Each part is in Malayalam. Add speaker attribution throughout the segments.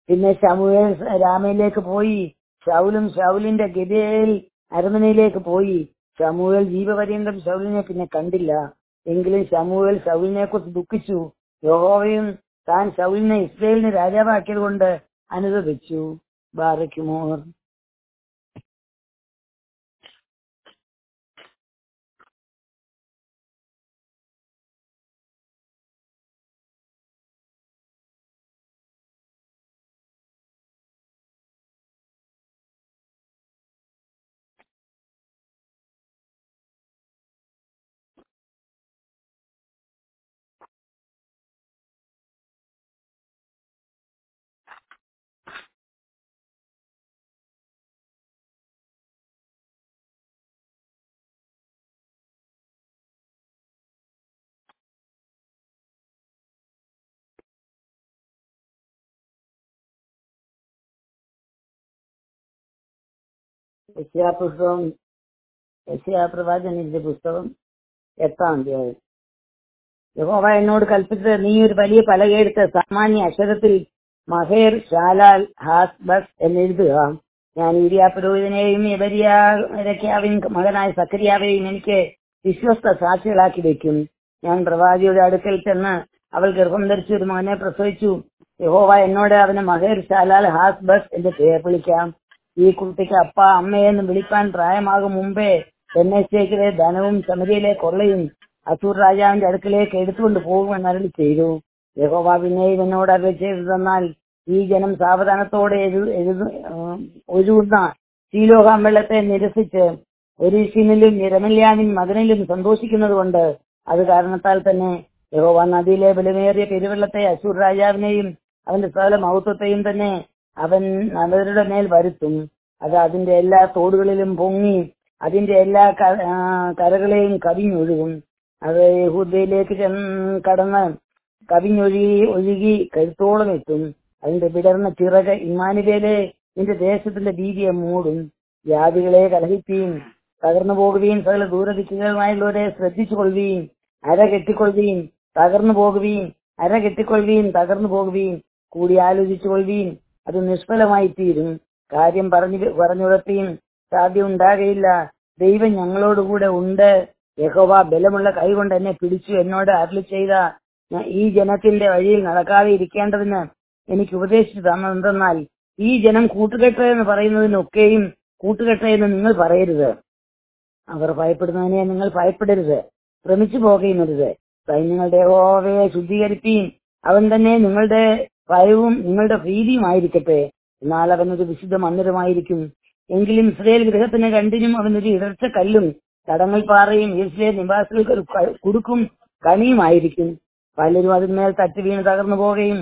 Speaker 1: പിന്നെ ശമുവേൽ രാമയിലേക്ക് പോയി ശൗലും ശൗലിന്റെ ഗിബയിൽ അരമനയിലേക്ക് പോയി ശമുവേൽ ജീവപര്യന്തം ശൗലിനെ പിന്നെ കണ്ടില്ല എങ്കിലും ശമുവേൽ ശൗലിനെ കുറിച്ച് ദുഃഖിച്ചു യഹോവയും താൻ ശൗലിനെ ഇസ്രയേലിന് രാജാവാക്കിയത് കൊണ്ട് അനുദപിച്ചു ബാറയ്ക്കുമോർ യശയാ പുസ്തകം യശയാ പ്രവാചകന്റെ പുസ്തകം എട്ടാം അധ്യായം യഹോവ എന്നോട് കൽപ്പിച്ചത് നീ ഒരു വലിയ പലകയെടുത്ത് സാമാന്യ അക്ഷരത്തിൽ മഹേർ ശാലാൽ ഹാസ് ബസ് എന്നെഴുതുക ഞാൻ ഈരിയ പുരോഹിതനെയും എബരിയാവിൻ മകനായ സക്രിയാവെയും എനിക്ക് വിശ്വസ്ത സാക്ഷികളാക്കി വെക്കും ഞാൻ പ്രവാചിയുടെ അടുക്കൽ ചെന്ന് അവൾ ഗർഭം ധരിച്ച് ഒരു മകനെ പ്രസവിച്ചു യഹോവ എന്നോട് അവന് മഹേർ ശാലാൽ ഹാസ് ബസ് എന്ന് പേർ വിളിക്കാം ഈ കുട്ടിക്ക് അപ്പ അമ്മയെന്ന് വിളിക്കാൻ പ്രായമാകും മുമ്പേ എന്നേശേക്കിലെ ധനവും സമരിയിലെ കൊള്ളയും അസൂർ രാജാവിന്റെ അടുക്കലേക്ക് എടുത്തുകൊണ്ട് പോകുമെന്ന് അരളി ചെയ്തു യഹോവ പിന്നെയും എന്നോട് അരളി ചെയ്തു തന്നാൽ ഈ ജനം സാവധാനത്തോടെ എഴു- എഴുതു- ആ, ഒഴുകുന്ന ശീലോഹാം വെള്ളത്തെ നിരസിച്ച് ഒരീഷിനിലും നിരമല്യാവിൻ മകനിലും സന്തോഷിക്കുന്നത് കൊണ്ട് അത് കാരണത്താൽ തന്നെ യഹോവ നദിയിലെ ബലമേറിയ പെരുവെള്ളത്തെ അസൂർ രാജാവിനെയും അവന്റെ സകല മഹത്വത്തെയും തന്നെ അവൻ അവരുടെ മേൽ വരുത്തും അത് അതിന്റെ എല്ലാ തോടുകളിലും പൊങ്ങി അതിന്റെ എല്ലാ ക- ആ, കരകളെയും കവിഞ്ഞൊഴുകും അത് യഹൂദയിലേക്ക് ചെന്ന് കടന്ന് കവിഞ്ഞൊഴുകി ഒഴുകി കഴുത്തോളം എത്തും അതിന്റെ വിടർന്ന ചിറക് ഇമ്മാനുവേലെ നിന്റെ ദേശത്തിന്റെ ഭീതിയെ മൂടും ജാതികളെ കലഹിക്കുകയും തകർന്നു പോകുകയും സകല ദൂരദിക്കുകളുമായുള്ളവരെ ശ്രദ്ധിച്ചു കൊള്ളുകയും അര കെട്ടിക്കൊള്ളുകയും തകർന്നു പോകുകയും അര കെട്ടിക്കൊള്ളുകയും തകർന്നു പോകുകയും കൂടി ആലോചിച്ചു കൊള്ളുകയും അത് നിഷ്ഫലമായി തീരും കാര്യം പറഞ്ഞു പറഞ്ഞുറപ്പിയും സാധ്യം ഉണ്ടാകയില്ല ദൈവം ഞങ്ങളോടുകൂടെ ഉണ്ട് യഹോവ ബലമുള്ള കൈകൊണ്ട് എന്നെ പിടിച്ചു എന്നോട് അരുളി ചെയ്ത ഞാൻ ഈ ജനത്തിന്റെ വഴിയിൽ നടക്കാതെ ഇരിക്കേണ്ടതിന് എനിക്ക് ഉപദേശിച്ചു തന്നെന്തെന്നാൽ ഈ ജനം കൂട്ടുകെട്ട് എന്ന് പറയുന്നതിനൊക്കെയും കൂട്ടുകെട്ട് എന്ന് നിങ്ങൾ പറയരുത് അവർ ഭയപ്പെടുന്നതിനെ നിങ്ങൾ ഭയപ്പെടരുത് ഭ്രമിച്ചു പോകുകയുമരുത് സൈന്യങ്ങളുടെ യഹോവയെ ശുദ്ധീകരിപ്പീൻ അവൻ തന്നെ നിങ്ങളുടെ ഭയവും നിങ്ങളുടെ പ്രീതിയുമായിരിക്കട്ടെ എന്നാൽ അവനൊരു വിശുദ്ധ മന്ദിരമായിരിക്കും എങ്കിലും ഇസ്രയേൽ ഗൃഹത്തിന് രണ്ടിനും അവനൊരു ഇടർച്ച കല്ലും തടങ്ങൾ പാറയും ഇസ്രയേൽ നിവാസികൾക്ക് ഒരു ക- കുടുക്കും കണിയുമായിരിക്കും പലരും അതിന്മേൽ തട്ടി വീണ് തകർന്നു പോവുകയും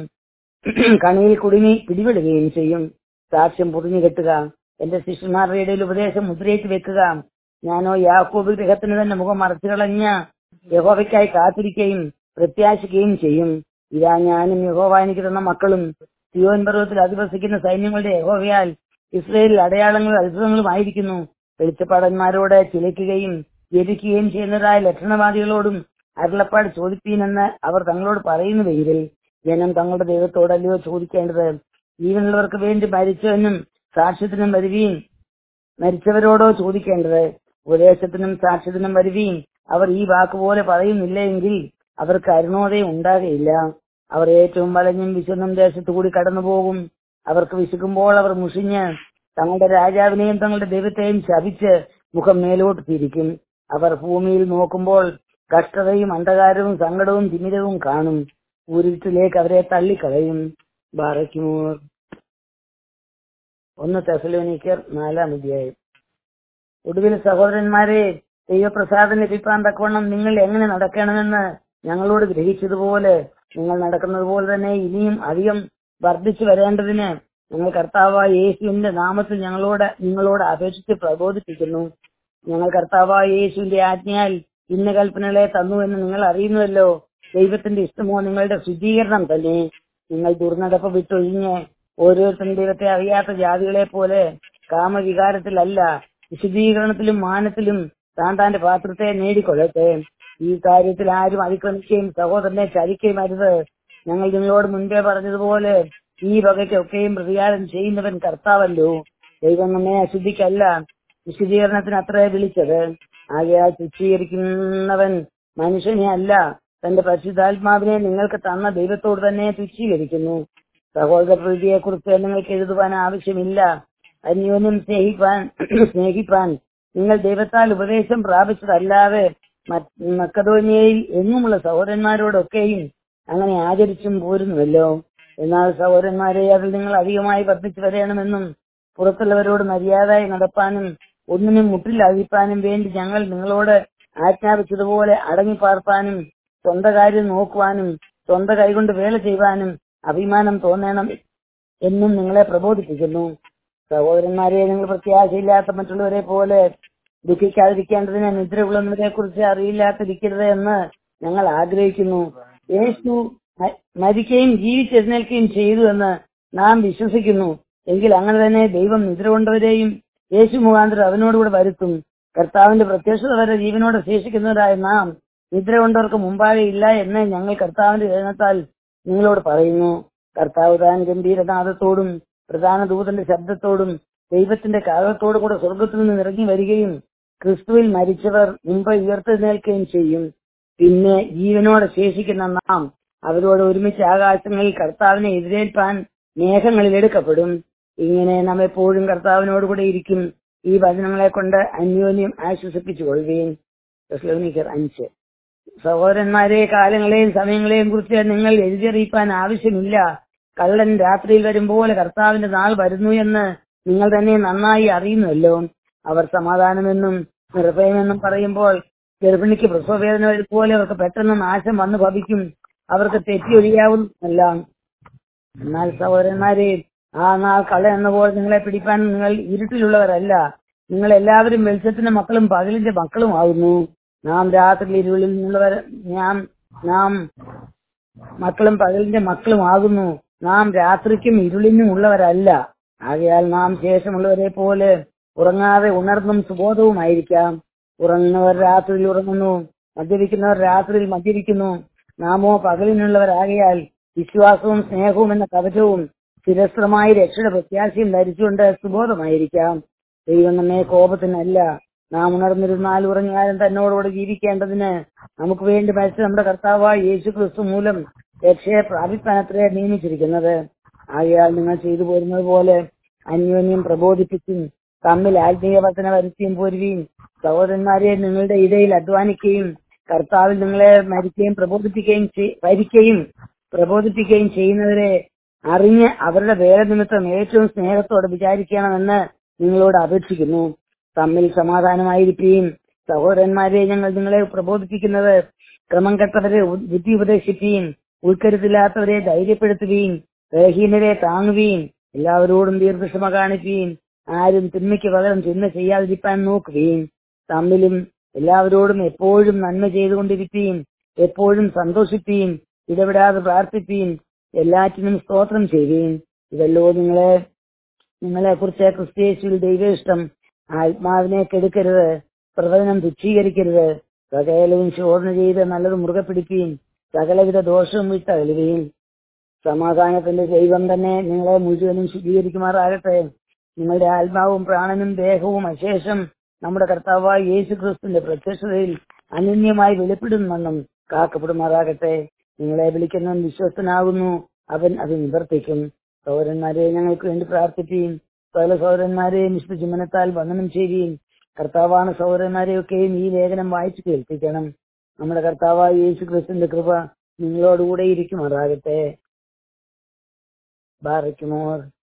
Speaker 1: കണിയിൽ കുടുങ്ങി പിടിപെടുകയും ചെയ്യും സാക്ഷ്യം പൊതിഞ്ഞു കെട്ടുക എന്റെ ശിഷ്യന്മാരുടെ ഇടയിൽ ഉപദേശം മുദ്രയേറ്റ് വെക്കുക ഞാനോ യാക്കോബ് ഗൃഹത്തിന് തന്നെ മുഖം മറച്ചു കളഞ്ഞ യഹോവയ്ക്കായി കാത്തിരിക്കുകയും പ്രത്യാശിക്കുകയും ചെയ്യും ഇതാ ഞാനും യഹോവ എനിക്ക് തന്ന മക്കളും സിയോൻ പർവ്വത്തിൽ അധിവസിക്കുന്ന സൈന്യങ്ങളുടെ യഹോവയാൽ ഇസ്രയേലിൽ അടയാളങ്ങളും അത്ഭുതങ്ങളും ആയിരിക്കുന്നു വെളിച്ചപ്പാടന്മാരോട് ചിലയ്ക്കുകയും ജപിക്കുകയും ചെയ്യുന്നതായ ലക്ഷണവാദികളോടും അരുളപ്പാട് ചോദിപ്പീനെന്ന് അവർ തങ്ങളോട് പറയുന്നുവെങ്കിൽ ജനം തങ്ങളുടെ ദൈവത്തോടല്ലയോ ചോദിക്കേണ്ടത് ജീവനുള്ളവർക്ക് വേണ്ടി മരിച്ചവനും സാക്ഷ്യത്തിനും വരുവീൻ മരിച്ചവരോടോ ചോദിക്കേണ്ടത് ഉപദേശത്തിനും സാക്ഷ്യത്തിനും വരുവീൻ അവർ ഈ വാക്കുപോലെ പറയുന്നില്ല എങ്കിൽ അവർക്ക് അരുണോദയം ഉണ്ടാകയില്ല അവർ ഏറ്റവും വലഞ്ഞും വിശുദ്ധം ദേശത്തു കൂടി കടന്നുപോകും അവർക്ക് വിശക്കുമ്പോൾ അവർ മുഷിഞ്ഞ് തങ്ങളുടെ രാജാവിനെയും തങ്ങളുടെ ദൈവത്തെയും ശപിച്ച് മുഖം മേലോട്ട് തിരിക്കും അവർ ഭൂമിയിൽ നോക്കുമ്പോൾ കഷ്ടതയും അന്ധകാരവും സങ്കടവും തിമിരവും കാണും ഊരിട്ടിലേക്ക് അവരെ തള്ളിക്കളയും ബാറയ്ക്കുമോർ ഒന്ന് തെസലോനിക്കർ നാലാം അധ്യായം ഒടുവിൽ സഹോദരന്മാരെ ദൈവപ്രസാദം ലഭിക്കാൻ തക്കവണ്ണം നിങ്ങൾ എങ്ങനെ നടക്കണമെന്ന് ഞങ്ങളോട് ഗ്രഹിച്ചതുപോലെ നിങ്ങൾ നടക്കുന്നത് പോലെ തന്നെ ഇനിയും അധികം വർദ്ധിച്ചു വരേണ്ടതിന് ഞങ്ങൾ കർത്താവായ യേശുവിന്റെ നാമത്തിൽ ഞങ്ങളോട് നിങ്ങളോട് അപേക്ഷിച്ച് പ്രബോധിപ്പിക്കുന്നു ഞങ്ങൾ കർത്താവായ യേശുവിന്റെ ആജ്ഞയാൽ ഇന്ന കൽപ്പനകളെ തന്നു എന്ന് നിങ്ങൾ അറിയുന്നുവല്ലോ ദൈവത്തിന്റെ ഇഷ്ടമോ നിങ്ങളുടെ ശുദ്ധീകരണം തന്നെ നിങ്ങൾ ദുർനടപ്പ് വിട്ടൊഴിഞ്ഞ് ഓരോരുത്തരും ദൈവത്തെ അറിയാത്ത ജാതികളെ പോലെ കാമവികാരത്തിലല്ല വിശുദ്ധീകരണത്തിലും മാനത്തിലും താൻ താന്റെ പാത്രത്തെ നേടിക്കൊള്ളട്ടെ ഈ കാര്യത്തിൽ ആരും അതിക്രമിക്കുകയും സഹോദരനെ ചതിക്കുകയും അരുത് ഞങ്ങൾ നിങ്ങളോട് മുൻപേ പറഞ്ഞതുപോലെ ഈ വകയ്ക്കൊക്കെയും പ്രതികാരം ചെയ്യുന്നവൻ കർത്താവല്ലോ ദൈവം നമ്മെ അശുദ്ധിക്കല്ല വിശദീകരണത്തിന് അത്രേ വിളിച്ചത് ആകയാൽ തുച്ഛീകരിക്കുന്നവൻ മനുഷ്യനെ അല്ല തന്റെ പരിശുദ്ധാത്മാവിനെ നിങ്ങൾക്ക് തന്ന ദൈവത്തോട് തന്നെ തുച്ഛീകരിക്കുന്നു സഹോദര പ്രീതിയെ കുറിച്ച് നിങ്ങൾക്ക് എഴുതുവാൻ ആവശ്യമില്ല അന്യോന്യം സ്നേഹിപ്പാൻ സ്നേഹിപ്പാൻ നിങ്ങൾ ദൈവത്താൽ ഉപദേശം പ്രാപിച്ചതല്ലാതെ മറ്റ് മക്കതോന്യയിൽ എങ്ങുമുള്ള സഹോദരന്മാരോടൊക്കെയും അങ്ങനെ ആചരിച്ചും പോരുന്നുവല്ലോ എന്നാൽ സഹോദരന്മാരെ അതിൽ നിങ്ങൾ അധികമായി വർദ്ധിച്ചു വരണമെന്നും പുറത്തുള്ളവരോട് മര്യാദയായി നടപ്പാനും ഒന്നിനും മുട്ടിലഴിപ്പാനും വേണ്ടി ഞങ്ങൾ നിങ്ങളോട് ആജ്ഞാപിച്ചതുപോലെ അടങ്ങി പാർപ്പാനും സ്വന്തം കാര്യം നോക്കുവാനും സ്വന്തം കൈകൊണ്ട് വേല ചെയ്യുവാനും അഭിമാനം തോന്നണം എന്നും നിങ്ങളെ പ്രബോധിപ്പിക്കുന്നു സഹോദരന്മാരെ നിങ്ങൾ പ്രത്യാശയില്ലാത്ത മറ്റുള്ളവരെ പോലെ ദുഃഖിക്കാതിരിക്കേണ്ടതിന് നിദ്ര കൊള്ളുന്നവരെ കുറിച്ച് അറിയില്ലാതിരിക്കരുത് എന്ന് ഞങ്ങൾ ആഗ്രഹിക്കുന്നു യേശു മ- മരിക്കുകയും ജീവിച്ചെഴുന്നേൽക്കുകയും ചെയ്തു എന്ന് നാം വിശ്വസിക്കുന്നു എങ്കിൽ അങ്ങനെ തന്നെ ദൈവം നിദ്ര കൊണ്ടവരെയും യേശു മുഖാന്തരം അവനോടുകൂടെ വരുത്തും കർത്താവിന്റെ പ്രത്യക്ഷത വരെ ജീവനോട് ശേഷിക്കുന്നവരായ നാം നിദ്ര കൊണ്ടവർക്ക് മുമ്പാകെ ഇല്ല എന്ന് ഞങ്ങൾ കർത്താവിന്റെ എഴുന്നത്താൽ നിങ്ങളോട് പറയുന്നു കർത്താവ് താൻ ഗംഭീരനാഥത്തോടും പ്രധാന ദൂതന്റെ ശബ്ദത്തോടും ദൈവത്തിന്റെ കാലത്തോടും കൂടെ സ്വർഗത്തിൽ നിന്ന് ഇറങ്ങി വരികയും ക്രിസ്തുവിൽ മരിച്ചവർ മുമ്പ് ഉയർത്തെഴുന്നേൽക്കുകയും ചെയ്യും പിന്നെ ജീവനോടെ ശേഷിക്കുന്ന നാം അവരോട് ഒരുമിച്ച് ആകാശങ്ങളിൽ കർത്താവിനെ എതിരേൽപ്പാൻ മേഘങ്ങളിൽ എടുക്കപ്പെടും ഇങ്ങനെ നാം എപ്പോഴും കർത്താവിനോടുകൂടെ ഇരിക്കും ഈ വചനങ്ങളെ കൊണ്ട് അന്യോന്യം ആശ്വസിപ്പിച്ചു കൊള്ളുകയും തെസ്സലോനിക്കർ അഞ്ച് സഹോദരന്മാരെ കാലങ്ങളെയും സമയങ്ങളെയും കുറിച്ച് നിങ്ങൾ എഴുതിയറിയിപ്പാൻ ആവശ്യമില്ല കള്ളൻ രാത്രിയിൽ വരുമ്പോലെ കർത്താവിന്റെ നാൾ വരുന്നു എന്ന് നിങ്ങൾ തന്നെ നന്നായി അറിയുന്നുവല്ലോ അവർ സമാധാനമെന്നും നിർഭയമെന്നും പറയുമ്പോൾ ഗർഭിണിക്ക് പ്രസവവേദന പോലെ അവർക്ക് പെട്ടെന്ന് നാശം വന്നു ഭവിക്കും അവർക്ക് തെറ്റിയൊഴിയാവുന്നല്ല എന്നാൽ സഹോദരന്മാരെ ആ നാൾ കള്ള എന്ന പോലെ നിങ്ങളെ പിടിപ്പാൻ നിങ്ങൾ ഇരുട്ടിലുള്ളവരല്ല നിങ്ങൾ എല്ലാവരും വെളിച്ചത്തിന്റെ മക്കളും പകലിന്റെ മക്കളും ആകുന്നു നാം രാത്രി ഇരുളിൽ നിന്നുള്ളവർ നാം നാം മക്കളും പകലിന്റെ മക്കളും ആകുന്നു നാം രാത്രിക്കും ഇരുളിനും ഉള്ളവരല്ല ആകയാൽ നാം ശേഷമുള്ളവരെ പോലെ ഉറങ്ങാതെ ഉണർന്നും സുബോധവുമായിരിക്കാം ഉറങ്ങുന്നവർ രാത്രിയിൽ ഉറങ്ങുന്നു മദ്യപിക്കുന്നവർ രാത്രിയിൽ മദ്യപിക്കുന്നു നാമോ പകലിനുള്ളവരാകയാൽ വിശ്വാസവും സ്നേഹവും എന്ന കവചവും സ്ഥിരസ്ത്രമായി രക്ഷയുടെ പ്രത്യാശയും ധരിച്ചുകൊണ്ട് സുബോധമായിരിക്കാം ദൈവം നമ്മെ കോപത്തിനല്ല നാം ഉണർന്നിരുന്നാൽ ഉറങ്ങിയാലും തന്നോടുകൂടെ ജീവിക്കേണ്ടതിന് നമുക്ക് വേണ്ടി മരിച്ച നമ്മുടെ കർത്താവായ യേശു ക്രിസ്തു മൂലം രക്ഷയെ പ്രാപിപ്പാനത്രേ നിയമിച്ചിരിക്കുന്നത് ആകയാൽ നിങ്ങൾ ചെയ്തു പോരുന്നത് പോലെ അന്യോന്യം പ്രബോധിപ്പിച്ചും തമ്മിൽ ആത്മീയ വർധന വരുത്തിയും പോരുകയും സഹോദരന്മാരെ നിങ്ങളുടെ ഇടയിൽ അധ്വാനിക്കുകയും കർത്താവിൽ നിങ്ങളെ മരിക്കുകയും പ്രബോധിപ്പിക്കുകയും ചെയ്- ഭരിക്കുകയും പ്രബോധിപ്പിക്കുകയും ചെയ്യുന്നവരെ അറിഞ്ഞ് അവരുടെ വേല നിമിത്തം ഏറ്റവും സ്നേഹത്തോടെ വിചാരിക്കണമെന്ന് നിങ്ങളോട് അപേക്ഷിക്കുന്നു തമ്മിൽ സമാധാനമായിരിക്കുകയും സഹോദരന്മാരെ ഞങ്ങൾ നിങ്ങളെ പ്രബോധിപ്പിക്കുന്നത് ക്രമം കെട്ടവരെ ഉ- ബുദ്ധി ഉപദേശിക്കുകയും ഉൾക്കരുത്തില്ലാത്തവരെ ധൈര്യപ്പെടുത്തുകയും ബലഹീനരെ താങ്ങുകയും എല്ലാവരോടും ദീർഘക്ഷമ കാണിക്കുകയും ആരും തിന്മയ്ക്ക് പകരം തിന്മ ചെയ്യാതിരിക്കാൻ നോക്കുകയും തമ്മിലും എല്ലാവരോടും എപ്പോഴും നന്മ ചെയ്തുകൊണ്ടിരിക്കുകയും എപ്പോഴും സന്തോഷിക്കുകയും ഇടപെടാതെ പ്രാർത്ഥിക്കുകയും എല്ലാറ്റിനും സ്തോത്രം ചെയ്യുകയും ഇതല്ലോ നിങ്ങളെ നിങ്ങളെ കുറിച്ച് ക്രിസ്തേശുവിൽ ദൈവേഷ്ടം ആത്മാവിനെ കെടുക്കരുത് പ്രവചനം തുച്ഛീകരിക്കരുത് സകലവും ശോധന ചെയ്ത് നല്ലത് മുറുകെ പിടിക്കുകയും സകലവിധ ദോഷവും വിട്ടകലുകയും സമാധാനത്തിന്റെ ദൈവം തന്നെ നിങ്ങളെ മുഴുവനും ശുദ്ധീകരിക്കുമാറാകട്ടെ നിങ്ങളുടെ ആത്മാവും പ്രാണനും ദേഹവും അശേഷം നമ്മുടെ കർത്താവായ യേശു ക്രിസ്തുവിന്റെ പ്രത്യക്ഷതയിൽ അനന്യമായി വെളിപ്പെടുമെന്നും കാക്കപ്പെടുമാറാകട്ടെ നിങ്ങളെ വിളിക്കുന്നവൻ വിശ്വസ്തനാകുന്നു അവൻ അത് നിവർത്തിക്കും സഹോദരന്മാരെ ഞങ്ങൾക്ക് വേണ്ടി പ്രാർത്ഥിക്കുകയും സകല സഹോദരന്മാരെയും വിശുദ്ധ ചുമനത്താൽ വന്ദനം ചെയ്യുകയും കർത്താവാണ് സഹോദരന്മാരെയൊക്കെയും ഈ ലേഖനം വായിച്ചു കേൾപ്പിക്കണം നമ്മുടെ കർത്താവായ യേശു ക്രിസ്തുവിന്റെ കൃപ നിങ്ങളോടുകൂടെ ഇരിക്കുമാറാകട്ടെ ബാറയ്ക്കുമോർ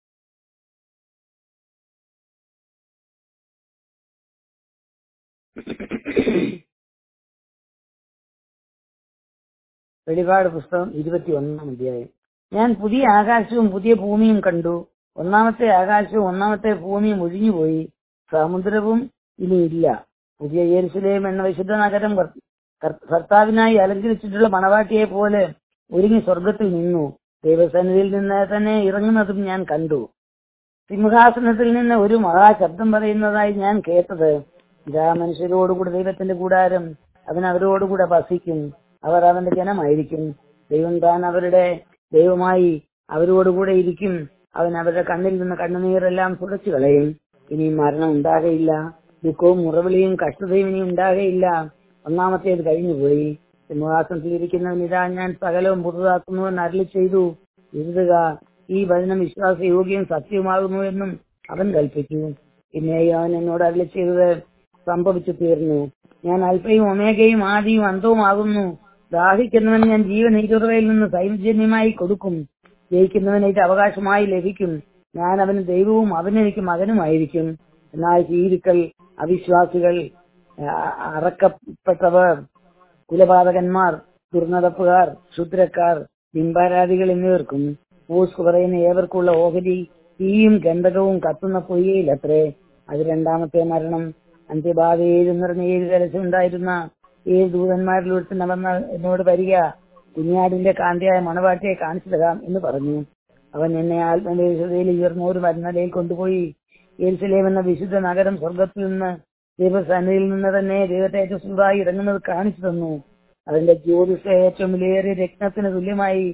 Speaker 1: വെളിപാട് പുസ്തകം ഇരുപത്തി ഒന്നാം അധ്യായം ഞാൻ പുതിയ ആകാശവും പുതിയ ഭൂമിയും കണ്ടു ഒന്നാമത്തെ ആകാശവും ഒന്നാമത്തെ ഭൂമിയും ഒഴിഞ്ഞുപോയി സമുദ്രവും ഇനിയില്ല പുതിയ യേരുസലേം എന്ന വിശുദ്ധ നഗരം കർ- കർ- കർത്താവിനായി അലങ്കരിച്ചിട്ടുള്ള മണവാട്ടിയെ പോലെ ഒരുങ്ങി സ്വർഗത്തിൽ നിന്നു ദൈവസന്നിധിയിൽ നിന്ന് തന്നെ ഇറങ്ങുന്നതും ഞാൻ കണ്ടു സിംഹാസനത്തിൽ നിന്ന് ഒരു മഹാശബ്ദം പറയുന്നതായി ഞാൻ കേട്ടത് ഇതാ മനുഷ്യരോടുകൂടെ ദൈവത്തിന്റെ കൂടാരം അവൻ അവരോടുകൂടെ വസിക്കും അവർ അവന്റെ ജനമായിരിക്കും ദൈവം താൻ അവരുടെ ദൈവമായി അവരോടുകൂടെ ഇരിക്കും അവൻ അവരുടെ കണ്ണിൽ നിന്ന് കണ്ണുനീരെല്ലാം തുടച്ചു കളയും ഇനി മരണം ഉണ്ടാകയില്ല ദുഃഖവും മുറവിളിയും കഷ്ടതയും ഇനി ഉണ്ടാകയില്ല ഒന്നാമത്തേത് കഴിഞ്ഞുപോയി സിംഹാസനത്തിൽ ഇരിക്കുന്നവൻ ഇതാ ഞാൻ സകലവും പുതുതാക്കുന്നുവെന്ന് അരളി ചെയ്തു എഴുതുക ഈ വചനം വിശ്വാസയോഗ്യം സത്യമാകുന്നു എന്നും അവൻ കൽപ്പിച്ചു പിന്നെയും അവൻ എന്നോട് അരളി ചെയ്തത് സംഭവിച്ചു തീർന്നു ഞാൻ അല്പയും ഒമേഗയും ആദിയും അന്തവുമാകുന്നു ദാഹിക്കുന്നവൻ ഞാൻ ജീവനീരുറവയിൽ നിന്ന് സൈജന്യമായി കൊടുക്കും ജയിക്കുന്നവന് ഇത് അവകാശമായി ലഭിക്കും ഞാൻ അവന് ദൈവവും അവന് എനിക്ക് മകനുമായിരിക്കും എന്നാൽ ചീരുക്കൾ അവിശ്വാസികൾ ആ, അറക്കപ്പെട്ടവർ കുലപാതകന്മാർ ദുർനടപ്പുകാർ ക്ഷുദ്രക്കാർ ബിംബാരാധികൾ എന്നിവർക്കും പോസ്റ്റ് പറയുന്ന ഏവർക്കുള്ള ഓഹരി തീയും ഗന്ധകവും കത്തുന്ന പൊയ്യയിലത്രേ അത് രണ്ടാമത്തെ മരണം അന്ത്യബാധയിൽ നിറഞ്ഞ ഏഴ് കലശമുണ്ടായിരുന്ന ഏഴ് ദൂതന്മാരിൽ ഒരുത്തൻ വന്ന എന്നോട് വരിക കുഞ്ഞാടിന്റെ കാന്തിയായ മണവാട്ടിയെ കാണിച്ചു തരാം എന്ന് പറഞ്ഞു അവൻ എന്നെ ആത്മവിശുദ്ധയിൽ ഉയർന്ന ഒരു മരുന്നലയിൽ കൊണ്ടുപോയി യെരുസലേം എന്ന വിശുദ്ധ നഗരം സ്വർഗത്തിൽ നിന്ന് ദൈവസന്നിധിയിൽ നിന്ന് തന്നെ ദൈവത്തേജസ്സുതായി ഇറങ്ങുന്നത് കാണിച്ചു തന്നു അതിന്റെ ജ്യോതിഷ ഏറ്റവും വിലയേറിയ രത്നത്തിന് തുല്യമായി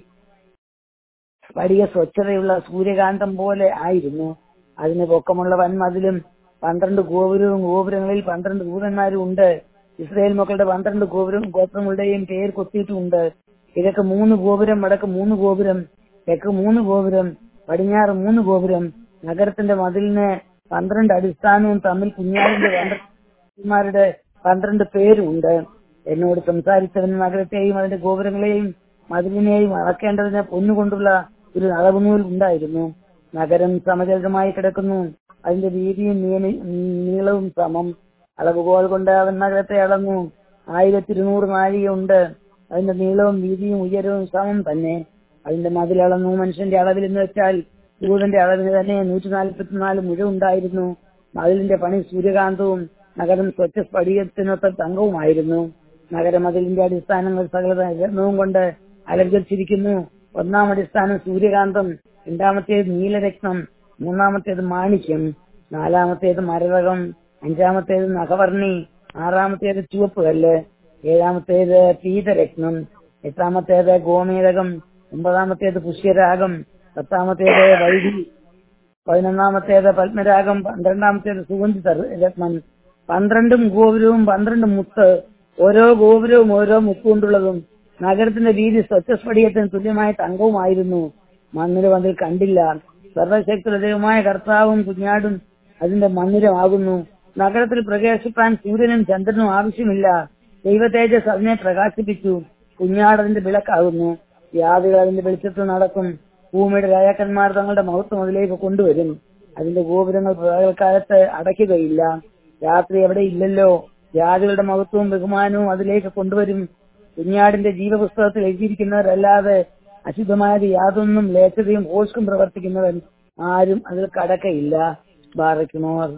Speaker 1: വലിയ സ്വച്ഛതയുള്ള സൂര്യകാന്തം പോലെ ആയിരുന്നു അതിന് പൊക്കമുള്ള വൻമതിലും പന്ത്രണ്ട് ഗോപുരവും ഗോപുരങ്ങളിൽ പന്ത്രണ്ട് ദൂതന്മാരും ഉണ്ട് ഇസ്രായേൽ മക്കളുടെ പന്ത്രണ്ട് ഗോപുരം ഗോത്രങ്ങളുടെയും പേര് കൊത്തിയിട്ടുമുണ്ട് കിഴക്ക് മൂന്ന് ഗോപുരം വടക്ക് മൂന്ന് ഗോപുരം തെക്ക് മൂന്ന് ഗോപുരം പടിഞ്ഞാറ് മൂന്ന് ഗോപുരം നഗരത്തിന്റെ മതിലിന് പന്ത്രണ്ട് അടിസ്ഥാനവും തമ്മിൽ കുഞ്ഞാടിന്റെ പന്ത്രണ്ട് പന്ത്രണ്ട് പേരുണ്ട് എന്നോട് സംസാരിച്ചവൻ നഗരത്തെയും അതിന്റെ ഗോപുരങ്ങളെയും മതിലിനെയും അളക്കേണ്ടതിന് പൊന്നുകൊണ്ടുള്ള ഒരു അളവുനൂൽ ഉണ്ടായിരുന്നു നഗരം സമചരിതമായി കിടക്കുന്നു അതിന്റെ വീതിയും നീള- നീളവും സമം അളവുകോൽ കൊണ്ട് അവൻ നഗരത്തെ അളന്നു ആയിരത്തി ഇരുന്നൂറ് നാഴികയുണ്ട് അതിന്റെ നീളവും വീതിയും ഉയരവും സമം തന്നെ അതിന്റെ മതിലളന്നു മനുഷ്യന്റെ അളവിൽ എന്ന് വെച്ചാൽ ദൂതന്റെ അളവിന് തന്നെ നൂറ്റി നാൽപ്പത്തിനാല് മുഴ ഉണ്ടായിരുന്നു മതിലിന്റെ പണി സൂര്യകാന്തവും നഗരം സ്വച്ഛ സ്ഫടികത്തിനൊത്ത തങ്കവുമായിരുന്നു നഗരമതിലിന്റെ അടിസ്ഥാനങ്ങൾ സകല രത്നവും കൊണ്ട് അലങ്കരിച്ചിരിക്കുന്നു ഒന്നാം അടിസ്ഥാനം സൂര്യകാന്തം രണ്ടാമത്തേത് നീലരത്നം മൂന്നാമത്തേത് മാണിക്യം നാലാമത്തേത് മരതകം അഞ്ചാമത്തേത് നഖവർണി ആറാമത്തേത് ചുവപ്പ് കല്ല് ഏഴാമത്തേത് പീതരത്നം എട്ടാമത്തേത് ഗോമേതകം ഒമ്പതാമത്തേത് പുഷ്യരാഗം പത്താമത്തേത് വൈദി പതിനൊന്നാമത്തേത് പത്മരാഗം പന്ത്രണ്ടാമത്തേത് സുഗന്ധി രത്നം പന്ത്രണ്ടും ഗോപുരവും പന്ത്രണ്ട് മുത്ത് ഓരോ ഗോപുരവും ഓരോ മുത്ത് കൊണ്ടുള്ളതും നഗരത്തിന്റെ വീതി സ്വച്ഛസ്ഫടികത്തിന് തുല്യമായ തങ്കവുമായിരുന്നു മണ്ണിന് മതിൽ കണ്ടില്ല സർവശക്തി ദൈവമായ കർത്താവും കുഞ്ഞാടും അതിന്റെ മന്ദിരമാകുന്നു നഗരത്തിൽ പ്രകാശിപ്പാൻ സൂര്യനും ചന്ദ്രനും ആവശ്യമില്ല ദൈവ തേജസ് അതിനെ പ്രകാശിപ്പിച്ചു കുഞ്ഞാട് അതിന്റെ വിളക്കാകുന്നു വ്യാധികൾ അതിന്റെ വെളിച്ചത്തിൽ നടക്കും ഭൂമിയുടെ രാജാക്കന്മാർ തങ്ങളുടെ മഹത്വം അതിലേക്ക് കൊണ്ടുവരും അതിന്റെ ഗോപുരങ്ങൾ പകൽക്കാലത്ത് അടയ്ക്കുകയില്ല രാത്രി എവിടെ ഇല്ലല്ലോ ജാതികളുടെ മഹത്വവും ബഹുമാനവും അതിലേക്ക് കൊണ്ടുവരും കുഞ്ഞാടിന്റെ ജീവപുസ്തകത്തിൽ എഴുതിയിരിക്കുന്നവരല്ലാതെ അശുദ്ധമായത് യാതൊന്നും ലേഖതയും ഓഷ്കും പ്രവർത്തിക്കുന്നവൻ ആരും അതിൽ കടക്കയില്ല ബാറയ്ക്കുമോർ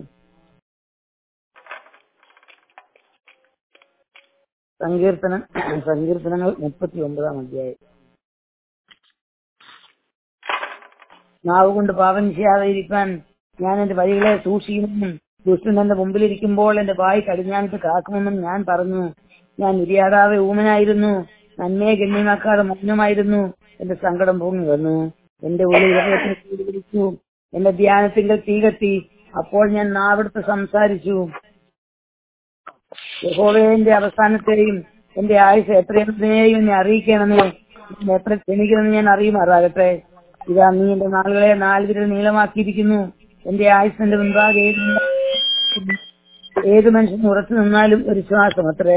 Speaker 1: സങ്കീർത്തനം സങ്കീർത്തനങ്ങൾ മുപ്പത്തി ഒമ്പതാം അധ്യായം നാവ് കൊണ്ട് പാപം ചെയ്യാതെ ഇരിക്കാൻ ഞാൻ എന്റെ വഴികളെ സൂക്ഷിക്കുമെന്നും ദുഷ്ടൻ എന്റെ മുമ്പിലിരിക്കുമ്പോൾ എന്റെ വായി കടിഞ്ഞാണിട്ട് കാക്കുമെന്നും ഞാൻ പറഞ്ഞു ഞാൻ നിര്യാതാവെ ഊമനായിരുന്നു നന്മയെ ഗണ്യമാക്കാതെ മൗനമായിരുന്നു എന്റെ സങ്കടം പൊങ്ങി വന്നു എന്റെ ഉള്ളിൽ ഹൃദയത്തിൽ കൂടി വിളിച്ചു എന്റെ ധ്യാനത്തിങ്കൽ തീ കത്തി അപ്പോൾ ഞാൻ നാവെടുത്ത് സംസാരിച്ചു യഹോവയുടെ അവസാനത്തെയും എന്റെ ആയുസ് എത്രയെന്നതിനെയും എന്നെ അറിയിക്കണമേ ഞാൻ എത്ര ക്ഷണിക്കണമെന്ന് ഞാൻ അറിയുമാറാകട്ടെ ഇതാ നീ എന്റെ നാളുകളെ നാലുവിരൽ നീളമാക്കിയിരിക്കുന്നു എന്റെ ആയുസിന്റെ മുൻപാകെ ഏത് ഏത് മനുഷ്യൻ ഉറച്ചു നിന്നാലും ഒരു ശ്വാസം അത്രേ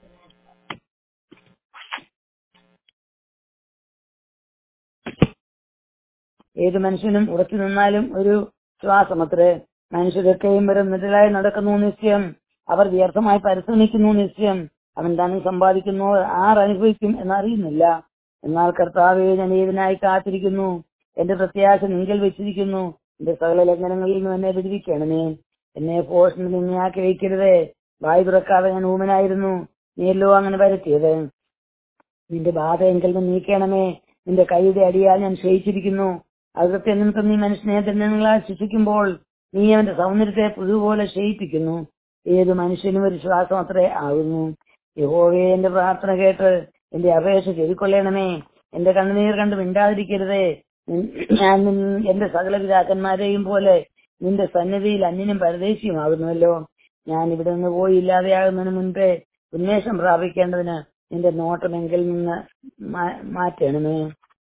Speaker 1: ഏത് മനുഷ്യനും ഉറച്ചു നിന്നാലും ഒരു ശ്വാസം അത്രേ മനുഷ്യരൊക്കെയും വരെ നിഴലായി നടക്കുന്നു നിശ്ചയം അവർ വ്യർത്ഥമായി പരിശ്രമിക്കുന്നു നിശ്ചയം അവൻ ധനം സമ്പാദിക്കുന്നു ആർ അനുഭവിക്കും എന്നറിയുന്നില്ല എന്നാൽ കർത്താവെ ഞാൻ ഏതിനായി കാത്തിരിക്കുന്നു എന്റെ പ്രത്യാശ നിങ്ങൾ വെച്ചിരിക്കുന്നു എന്റെ സകല ലംഘനങ്ങളിൽ നിന്ന് എന്നെ വിടുവിക്കണമേ എന്നെ പോഷണം നിന്നെ ആഗ്രഹിക്കരുതേ വായു തുറക്കാതെ ഞാൻ ഊമനായിരുന്നു നീയല്ലോ അങ്ങനെ വരുത്തിയത് നിന്റെ ബാധ എങ്കിൽ നിന്ന് നീക്കണമേ നിന്റെ കൈയുടെ അടിയാൽ ഞാൻ ക്ഷയിച്ചിരിക്കുന്നു അകത്തെ നിമിത്തം നീ മനുഷ്യനെ ദണ്ഡങ്ങളാൽ ശിക്ഷിക്കുമ്പോൾ നീ അവന്റെ സൗന്ദര്യത്തെ പുതുപോലെ ക്ഷയിപ്പിക്കുന്നു ഏത് മനുഷ്യനും ഒരു ശ്വാസം അത്രേ ആകുന്നു യഹോവയെ എന്റെ പ്രാർത്ഥന കേട്ട് എന്റെ അപേക്ഷ ചെവിക്കൊള്ളണമേ എന്റെ കണ്ണുനീർ കണ്ട് മിണ്ടാതിരിക്കരുതേ ഞാൻ നിൻ- എന്റെ സകല പിതാക്കന്മാരെയും പോലെ നിന്റെ സന്നിധിയിൽ അന്യനും പരദേശിയുമാകുന്നുവല്ലോ ഞാൻ ഇവിടെ നിന്ന് പോയി ഇല്ലാതെയാകുന്നതിന് മുൻപേ ഉന്മേഷം പ്രാപിക്കേണ്ടതിന് നിന്റെ നോട്ടമെങ്കിൽ നിന്ന് മാ- മാറ്റണമേ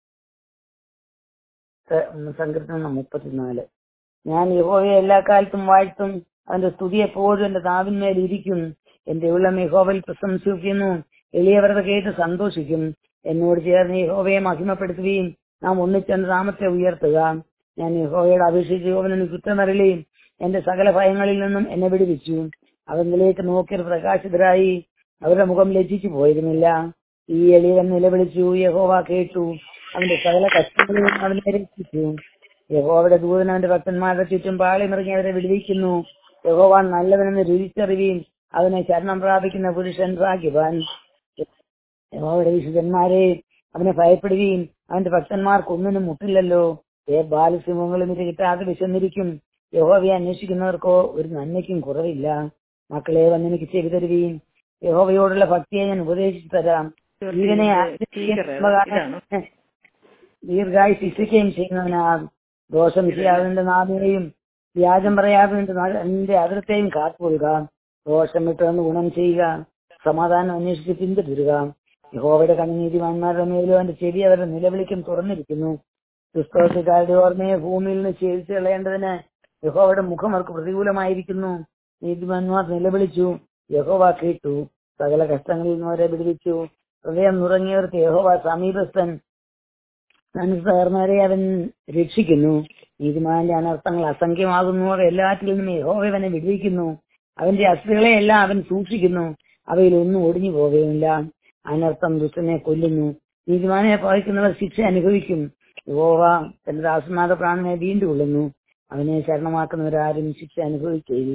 Speaker 1: സ- സങ്കീർത്തനം മുപ്പത്തിനാല് ഞാൻ യഹോവയെ എല്ലാ കാലത്തും വാഴ്ത്തും അവന്റെ സ്തുതി എപ്പോഴും എന്റെ നാവിന്മേൽ ഇരിക്കും എന്റെ ഉള്ളം യഹോവയിൽ പ്രശംസിക്കുന്നു എളിയവരുടെ കേട്ട് സന്തോഷിക്കും എന്നോട് ചേർന്ന് യഹോവയെ മഹിമപ്പെടുത്തുകയും നാം ഒന്നിച്ചെന്റെ നാമത്തെ ഉയർത്തുക ഞാൻ യഹോവയോട് അപേക്ഷിച്ച് യഹോവനെ കുറ്റമരളിയും എന്റെ സകല ഭയങ്ങളിൽ നിന്നും എന്നെ വിടുവിച്ചു അവങ്കിലേക്ക് നോക്കിയത് പ്രകാശിതരായി അവരുടെ മുഖം ലജ്ജിച്ചു പോയിരുന്നില്ല ഈ എളിയവൻ നിലവിളിച്ചു യഹോവ കേട്ടു അവന്റെ സകല കഷ്ടങ്ങളിൽ അവനെ രക്ഷിച്ചു യഹോവയുടെ ദൂതൻ അവന്റെ ഭക്തന്മാരുടെ ചുറ്റും പാളി നിറങ്ങിയവരെ വിടുവിക്കുന്നു യഹോവ നല്ലവനെന്ന് രുചിച്ചറിയുകയും അവനെ ശരണം പ്രാപിക്കുന്ന പുരുഷൻ ഭാഗ്യവാൻ യഹോവയുടെ വിശുദ്ധന്മാരെ അവനെ ഭയപ്പെടുകയും അവന്റെ ഭക്തന്മാർക്ക് ഒന്നിനും മുട്ടില്ലല്ലോ ഏ ബാലസിംഹങ്ങളും ഇത് കിട്ടാതെ വിശന്നിരിക്കും യഹോവയെ അന്വേഷിക്കുന്നവർക്കോ ഒരു നന്മയ്ക്കും കുറവില്ല മക്കളെ വന്നെനിക്ക് ചെവി തരുകയും യഹോവയോടുള്ള ഭക്തിയെ ഞാൻ ഉപദേശിച്ചു തരാം ജീവനെ ആഗ്രഹിക്കുന്ന ദീർഘായി ശിക്ഷിക്കുകയും ചെയ്യുന്നവനാകും ദോഷം ചെയ്യാതിന്റെ നാവിനെയും വ്യാജം പറയാതെ നിന്റെ നാ- നിന്റെ അതിർത്തേയും കാത്തുകൊള്ളുക ദോഷം വിട്ടുവന്ന് ഗുണം ചെയ്യുക സമാധാനം അന്വേഷിച്ച് പിന്തുടരുക യഹോവയുടെ കണ്ണുനീതിമാന്മാരുടെ മേലും അവന്റെ ചെവി അവരുടെ നിലവിളിക്കും തുറന്നിരിക്കുന്നു ക്രിസ്തോസുകാരുടെ ഓർമ്മയെ ഭൂമിയിൽ നിന്ന് ചേരിച്ചു കളയേണ്ടതിന് യഹോവയുടെ മുഖം അവർക്ക് പ്രതികൂലമായിരിക്കുന്നു നീതിമാന്മാർ നിലവിളിച്ചു യഹോവ കേട്ടു സകല കഷ്ടങ്ങളിൽ നിന്ന് അവരെ വിടുവിച്ചു ഹൃദയം നുറങ്ങിയവർക്ക് യഹോവ സമീപസ്ഥൻ മനസ്സേർന്നവരെ അവൻ രക്ഷിക്കുന്നു നീതിമാന്റെ അനർത്ഥങ്ങൾ അസംഖ്യമാകുന്നു അവ എല്ലാറ്റിൽ നിന്നും യഹോവ അവനെ വിടുവിക്കുന്നു അവന്റെ അസ്ഥികളെ എല്ലാം അവൻ സൂക്ഷിക്കുന്നു അവയിൽ ഒന്നും ഒടിഞ്ഞു പോവുകയില്ല അനർത്ഥം ദുഷ്ടനെ കൊല്ലുന്നു നീതിമാനെ പാലിക്കുന്നവർ ശിക്ഷ അനുഭവിക്കും യഹോവ തന്റെ ദാസന്മാരുടെ പ്രാണനെ വീണ്ടും കൊള്ളുന്നു അവനെ ശരണമാക്കുന്നവരാരും ശിക്ഷ അനുഭവിക്കുകയില്ല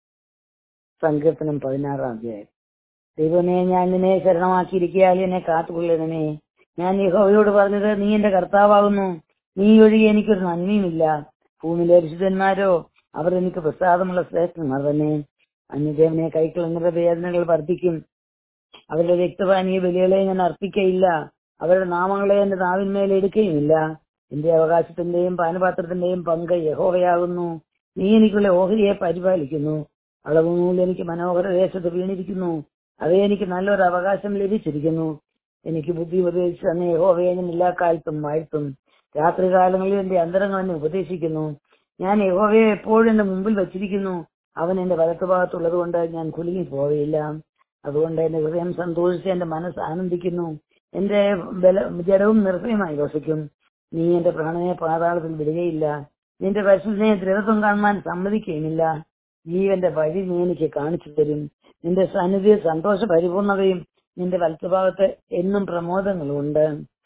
Speaker 1: സങ്കീർത്തനം പതിനാറാം അധ്യായം ദൈവമേ ഞാൻ നിന്നെ ശരണമാക്കിയിരിക്കയാൽ എന്നെ കാത്തുകൊള്ളണമേ ഞാൻ യഹോവയോട് പറഞ്ഞത് നീ എന്റെ കർത്താവാകുന്നു നീ ഒഴികെ എനിക്കൊരു നന്മയുമില്ല ഭൂമിയിലെ വിശുദ്ധന്മാരോ അവർ എനിക്ക് പ്രസാദമുള്ള ശ്രേഷ്ഠന്മാർ തന്നെ അന്യദേവനെ കൈക്കൊള്ളുന്നവരുടെ വേദനകൾ വർദ്ധിക്കും അവരുടെ രക്തപാനീയ ബലികളെ ഞാൻ അർപ്പിക്കയില്ല അവരുടെ നാമങ്ങളെ എന്റെ നാവിന്മേൽ എടുക്കുകയുമില്ല എന്റെ അവകാശത്തിന്റെയും പാനപാത്രത്തിന്റെയും പങ്ക് യഹോവയാകുന്നു നീ എനിക്കുള്ള ഓഹരിയെ പരിപാലിക്കുന്നു അളവ് നൂല് എനിക്ക് മനോഹര ദേശത്ത് വീണിരിക്കുന്നു അവയെ എനിക്ക് നല്ലൊരു അവകാശം ലഭിച്ചിരിക്കുന്നു എനിക്ക് ബുദ്ധി ഉപദേശിച്ച് തന്നെ യഹോവയെ ഞാൻ എല്ലാ കാലത്തും വാഴ്ത്തും രാത്രികാലങ്ങളിൽ എന്റെ അന്തരങ്ങൾ എന്നെ ഉപദേശിക്കുന്നു ഞാൻ യഹോവയെ എപ്പോഴും എന്റെ മുമ്പിൽ വച്ചിരിക്കുന്നു അവൻ എന്റെ വലത്തുഭാഗത്തുള്ളത് കൊണ്ട് ഞാൻ കുലുങ്ങി പോവുകയില്ല അതുകൊണ്ട് എന്റെ ഹൃദയം സന്തോഷിച്ച് എന്റെ മനസ്സ് ആനന്ദിക്കുന്നു എന്റെ ബല ജഡവും നിർഭയമായി വസിക്കും നീ എന്റെ പ്രാണനെ പാതാളത്തിൽ വിടുകയില്ല നിന്റെ പരിശുദ്ധനെ ദ്രവത്വം കാണുവാൻ സമ്മതിക്കുകയുമില്ല ജീവന്റെ വഴി നീ എനിക്ക് കാണിച്ചു തരും നിന്റെ സാന്നിധ്യ സന്തോഷ പരിപൂർണതയും നിന്റെ വലത്തുഭാഗത്ത് എന്നും പ്രമോദങ്ങളുണ്ട്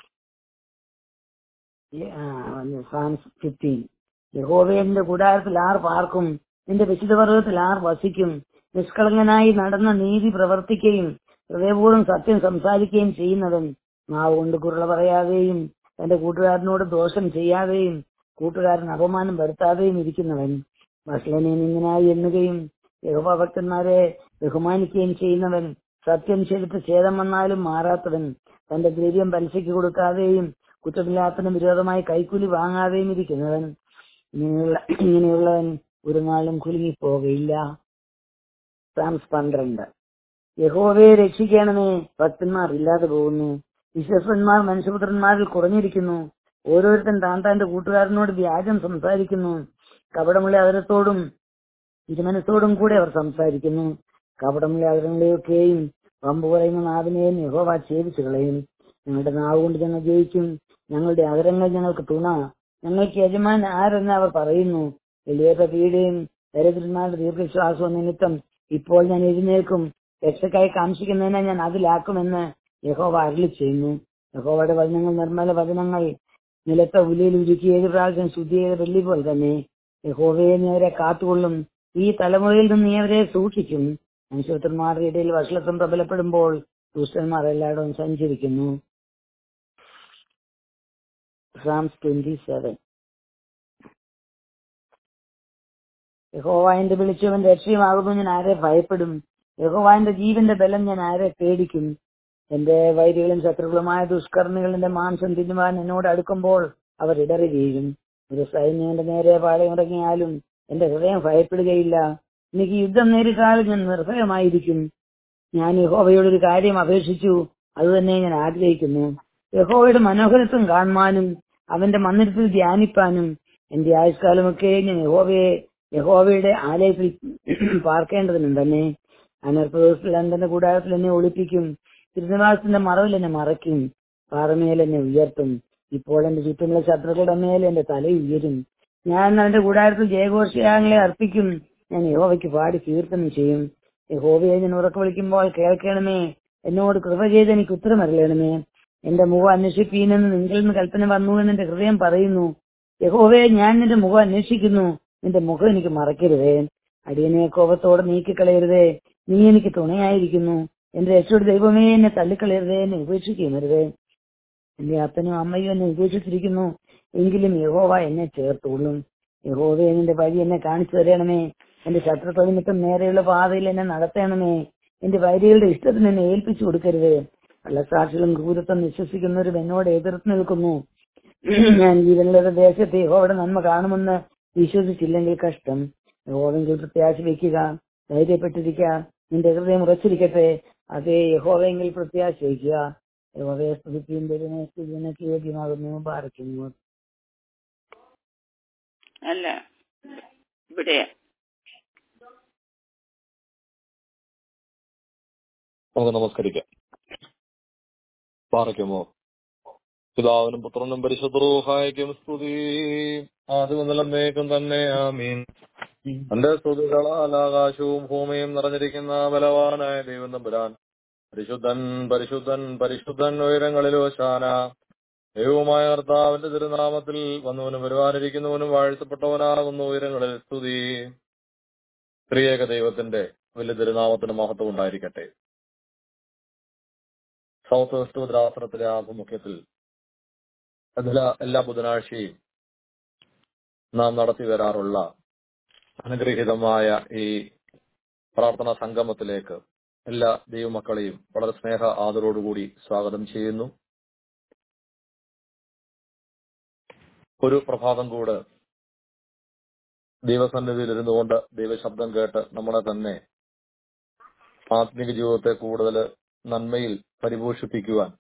Speaker 1: ഫിഫ്റ്റീൻ യഹോവയുടെ കൂടാരത്തിൽ ആർ പാർക്കും നിന്റെ വിശുദ്ധ പർവ്വതത്തിൽ ആർ വസിക്കും നിഷ്കളങ്കനായി നടന്ന നീതി പ്രവർത്തിക്കുകയും ഹൃദയപൂർവ്വം സത്യം സംസാരിക്കുകയും ചെയ്യുന്നവൻ നാവ് കൊണ്ട് കുരുള പറയാതെയും തന്റെ കൂട്ടുകാരനോട് ദോഷം ചെയ്യാതെയും കൂട്ടുകാരൻ അപമാനം വരുത്താതെയും ഇരിക്കുന്നവൻ വസ്ലനെ നിങ്ങനായി എണ്ണുകയും യഹോഭക്തന്മാരെ ബഹുമാനിക്കുകയും ചെയ്യുന്നവൻ സത്യം ചെയ്തിട്ട് ഛേദം വന്നാലും മാറാത്തവൻ തന്റെ ദ്രവ്യം പലിശയ്ക്ക് കൊടുക്കാതെയും കുറ്റമില്ലാത്തതിന് വിരോധമായി കൈക്കൂലി വാങ്ങാതെയും ഇരിക്കുന്നവൻ ഇങ്ങനെയുള്ള ഇങ്ങനെയുള്ളവൻ ഒരു നാളും കുലുങ്ങിപ്പോകയില്ല സാംസ് പന്ത്രണ്ട് യഹോവയെ രക്ഷിക്കണമേ ഭക്തന്മാർ ഇല്ലാതെ പോകുന്നു വിശ്വസന്മാർ മനുഷ്യപുത്രന്മാരിൽ കുറഞ്ഞിരിക്കുന്നു ഓരോരുത്തൻ താൻ താന്റെ കൂട്ടുകാരനോട് വ്യാജം സംസാരിക്കുന്നു കപടമുള്ള അവരത്തോടും ഇരുമനത്തോടും കൂടെ അവർ സംസാരിക്കുന്നു കപടമുള്ള അവരങ്ങളെയൊക്കെയും പമ്പ് പറയുന്ന നാവിനെയും യഹോവ ഛേദിച്ചു കളയും ഞങ്ങളുടെ നാവ് കൊണ്ട് ഞങ്ങൾ ജയിക്കും ഞങ്ങളുടെ അകരങ്ങൾ ഞങ്ങൾക്ക് തുണ ഞങ്ങൾക്ക് യജമാൻ ആരെന്ന് അവർ പറയുന്നു വലിയ പീഡയും ദരിദ്രന്മാരുടെ ദീർഘശ്വാസവും നിമിത്തം ഇപ്പോൾ ഞാൻ എഴുന്നേൽക്കും രക്ഷക്കായി കാംക്ഷിക്കുന്നതിനെ ഞാൻ അതിലാക്കുമെന്ന് യഹോവ അരളി ചെയ്യുന്നു യഹോവയുടെ വചനങ്ങൾ നിർമ്മല വചനങ്ങൾ നിലത്തെ ഉലിയിൽ ഉരുക്കി ഏത് പ്രാവശ്യം ശുദ്ധി ചെയ്ത വെള്ളി പോലെ തന്നെ യഹോവയെ നീ അവരെ കാത്തുകൊള്ളും ഈ തലമുറയിൽ നിന്ന് നീ അവരെ സൂക്ഷിക്കും മനുഷ്യപുത്രന്മാരുടെ ഇടയിൽ വഷളത്വം പ്രബലപ്പെടുമ്പോൾ ദുഷ്ടന്മാർ എല്ലായിടവും സഞ്ചരിക്കുന്നു സാംസ് ട്വന്റി സെവൻ യഹോവാന്റെ വിളിച്ചവൻ രക്ഷയുമാകുന്നു ഞാൻ ആരെ ഭയപ്പെടും യഹോവാന്റെ ജീവന്റെ ബലം ഞാൻ ആരെ പേടിക്കും എന്റെ വൈരികളും ശത്രുക്കളുമായ ദുഷ്കർമ്മികൾ എന്റെ മാംസം തിന്നുവാൻ എന്നോട് അടുക്കുമ്പോൾ അവർ ഇടറി വീഴും ഒരു സൈന്യം എന്റെ നേരെ പാളയമിറങ്ങിയാലും എന്റെ ഹൃദയം ഭയപ്പെടുകയില്ല എനിക്ക് യുദ്ധം നേരിട്ടാലും ഞാൻ നിർഭയമായിരിക്കും ഞാൻ യഹോവയോടൊരു കാര്യം അപേക്ഷിച്ചു അത് തന്നെ ഞാൻ ആഗ്രഹിക്കുന്നു യഹോവയുടെ മനോഹരത്വം കാണുവാനും അവന്റെ മന്ദിരത്തിൽ ധ്യാനിപ്പാനും എന്റെ ആയുഷ്കാലമൊക്കെ ഞാൻ യഹോവയെ യഹോവയുടെ ആലയത്തിൽ പാർക്കേണ്ടതിനും തന്നെ അനർപ്പദിവസത്തിൽ അന്തന്റെ കൂടാരത്തിൽ എന്നെ ഒളിപ്പിക്കും തിരുനിവാസത്തിന്റെ മറവിൽ എന്നെ മറയ്ക്കും പാറമേൽ എന്നെ ഉയർത്തും ഇപ്പോൾ എന്റെ ചുറ്റുമുള്ള ശത്രുക്കളുടെ മേൽ എന്റെ തല ഉയരും ഞാൻ അവന്റെ കൂടാരത്തിൽ ജയഘോഷയാങ്ങളെ അർപ്പിക്കും ഞാൻ യഹോവയ്ക്ക് പാടി കീർത്തനം ചെയ്യും യഹോവയെ ഞാൻ ഉറക്ക വിളിക്കുമ്പോൾ കേൾക്കണമേ എന്നോട് കൃപ ചെയ്ത് എനിക്ക് ഉത്തരമറിയണമേ എന്റെ മുഖം അന്വേഷിപ്പീനെന്ന് നിങ്ങളിൽ നിന്ന് കൽപ്പന വന്നു എന്ന് എന്റെ ഹൃദയം പറയുന്നു യഹോവയെ ഞാൻ നിന്റെ മുഖം അന്വേഷിക്കുന്നു നിന്റെ മുഖം എനിക്ക് മറക്കരുതേ അടിയനെ കോപത്തോടെ നീക്കിക്കളയരുതേ നീ എനിക്ക് തുണയായിരിക്കുന്നു എന്റെ രക്ഷയുടെ ദൈവമേ എന്നെ തള്ളിക്കളയരുതേ എന്നെ ഉപേക്ഷിക്കുകയും അരുതേ എന്റെ അപ്പനും അമ്മയും എന്നെ ഉപേക്ഷിച്ചിരിക്കുന്നു എങ്കിലും യഹോവ എന്നെ ചേർത്തുകൊള്ളും യഹോവയെ നിന്റെ വഴി എന്നെ കാണിച്ചു തരണമേ എന്റെ ശത്രുക്കൾ നിമിത്തം നേരെയുള്ള പാതയിൽ എന്നെ നടത്തണമേ എന്റെ വൈരികളുടെ ഇഷ്ടത്തിന് എന്നെ ഏൽപ്പിച്ചു കൊടുക്കരുത് കള്ളസാക്ഷികളും ക്രൂരത്വം വിശ്വസിക്കുന്നവരും എന്നോട് എതിർത്ത് നിൽക്കുന്നു ഞാൻ ജീവനുള്ളവരുടെ ദേശത്ത് യഹോവയുടെ നന്മ കാണുമെന്ന് വിശ്വസിച്ചില്ലെങ്കിൽ കഷ്ടം യഹോവെങ്കിൽ പ്രത്യാശ വയ്ക്കുക ധൈര്യപ്പെട്ടിരിക്കുക നിന്റെ ഹൃദയം ഉറച്ചിരിക്കട്ടെ അതേ യഹോവെങ്കിൽ പ്രത്യാശ വയ്ക്കുക യഹോവയെ സ്തുതിക്കുകയും ദൈവമേ സ്തുതിനക്ക് യോഗ്യമാകുന്നു പാർക്കുന്നു
Speaker 2: അല്ല ഇവിടെ
Speaker 3: നമുക്ക് നമസ്കരിക്കാം പാറയ്ക്കുമോ പിതാവിനും പുത്രനും പരിശുദ്ധറൂഹായിക്കും സ്തുതി ആദ്യം നിലമേക്കും തന്നെ ആമീൻ എന്റെ സ്തുതികളാൽ ആകാശവും ഭൂമിയും നിറഞ്ഞിരിക്കുന്ന ബലവാനായ ദൈവം തമ്പുരാൻ പരിശുദ്ധൻ പരിശുദ്ധൻ പരിശുദ്ധൻ ഉയരങ്ങളിലോ ശാന ദൈവമായ കർത്താവിന്റെ തിരുനാമത്തിൽ വന്നവനും വരുവാനിരിക്കുന്നവനും വാഴ്ത്തപ്പെട്ടവനാകുന്ന ഉയരങ്ങളിൽ സ്തുതി ത്രിയേക ദൈവത്തിന്റെ വലിയ തിരുനാമത്തിന് മഹത്വം ഉണ്ടായിരിക്കട്ടെ സൗത്ത് വെസ്റ്റ് ഭദ്രാസനത്തിലെ ആഭിമുഖ്യത്തിൽ എല്ലാ എല്ലാ ബുധനാഴ്ചയും നാം നടത്തി വരാറുള്ള അനുഗ്രഹീതമായ ഈ പ്രാർത്ഥനാ സംഗമത്തിലേക്ക് എല്ലാ ദൈവമക്കളെയും വളരെ സ്നേഹ ആദരോടുകൂടി സ്വാഗതം ചെയ്യുന്നു ഒരു പ്രഭാതം കൂടെ ദൈവസന്നിധിയിൽ ഇരുന്നുകൊണ്ട് ദൈവശബ്ദം കേട്ട് നമ്മളെ തന്നെ ആത്മീക ജീവിതത്തെ കൂടുതൽ നന്മയിൽ പരിപോഷിപ്പിക്കുവാൻ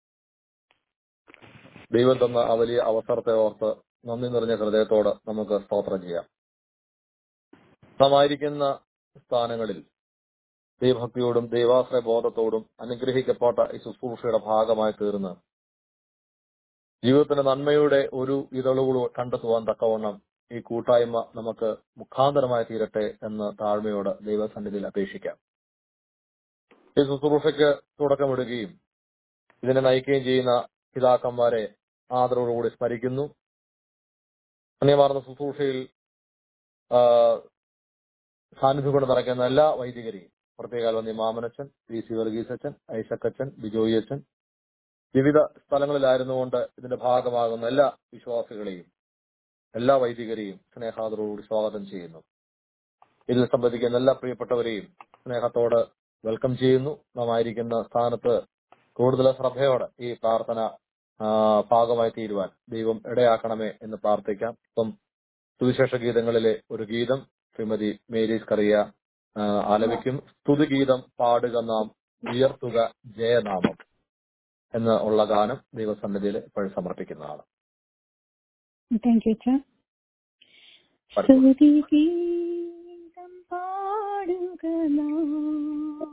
Speaker 3: ദൈവം തന്ന ആ വലിയ അവസരത്തെ ഓർത്ത് നന്ദി നിറഞ്ഞ ഹൃദയത്തോട് നമുക്ക് സ്തോത്രം ചെയ്യാം നാം ആയിരിക്കുന്ന സ്ഥാനങ്ങളിൽ ദൈവഭക്തിയോടും ദൈവാശ്രയ ബോധത്തോടും അനുഗ്രഹിക്കപ്പെട്ട ഈ ശുശ്രൂഷയുടെ ഭാഗമായി തീർന്ന് ജീവിതത്തിന്റെ നന്മയുടെ ഒരു ഇതളുകൂടെ കണ്ടെത്തുവാൻ തക്കവണ്ണം ഈ കൂട്ടായ്മ നമുക്ക് മുഖാന്തരമായി തീരട്ടെ എന്ന് താഴ്മയോട് ദൈവസന്നിധിയിൽ അപേക്ഷിക്കാം ഈ ശുശ്രൂഷയ്ക്ക് തുടക്കമിടുകയും ഇതിനെ നയിക്കുകയും ചെയ്യുന്ന പിതാക്കന്മാരെ ആദരവോടുകൂടി സ്മരിക്കുന്നു അന്യമാർന്ന ശുശ്രൂഷയിൽ ആ, സാന്നിധ്യം കൊണ്ട് നിറയ്ക്കുന്ന എല്ലാ വൈദികരെയും പ്രത്യേക വന്നി മാമനച്ചൻ പി സി വർഗീസച്ചൻ ഐസക്കച്ചൻ ബിജോയി അച്ഛൻ വിവിധ സ്ഥലങ്ങളിലായിരുന്നുകൊണ്ട് ഇതിന്റെ ഭാഗമാകുന്ന എല്ലാ വിശ്വാസികളെയും എല്ലാ വൈദികരെയും സ്നേഹാദരോടുകൂടി സ്വാഗതം ചെയ്യുന്നു ഇതിൽ സംബന്ധിക്കുന്ന എല്ലാ പ്രിയപ്പെട്ടവരെയും സ്നേഹത്തോട് വെൽക്കം ചെയ്യുന്നു നാം ആയിരിക്കുന്ന സ്ഥാനത്ത് കൂടുതൽ ശ്രദ്ധയോടെ ഈ പ്രാർത്ഥന ആ, ഭാഗമായി തീരുവാൻ ദൈവം ഇടയാക്കണമേ എന്ന് പ്രാർത്ഥിക്കാം ഇപ്പം സുവിശേഷ ഗീതങ്ങളിലെ ഒരു ഗീതം ശ്രീമതി മേരീസ് കറിയ ആ, ആലപിക്കും സ്തുതിഗീതം പാടുക നാം ഉയർത്തുക ജയനാമം എന്ന് ഉള്ള ഗാനം ദൈവസന്നിധിയിൽ ഇപ്പോഴും സമർപ്പിക്കുന്നതാണ്
Speaker 4: താങ്ക് യു അച്ഛാ
Speaker 3: പഠിക്കും
Speaker 4: സ്തുതിഗീതം പാടുക നാം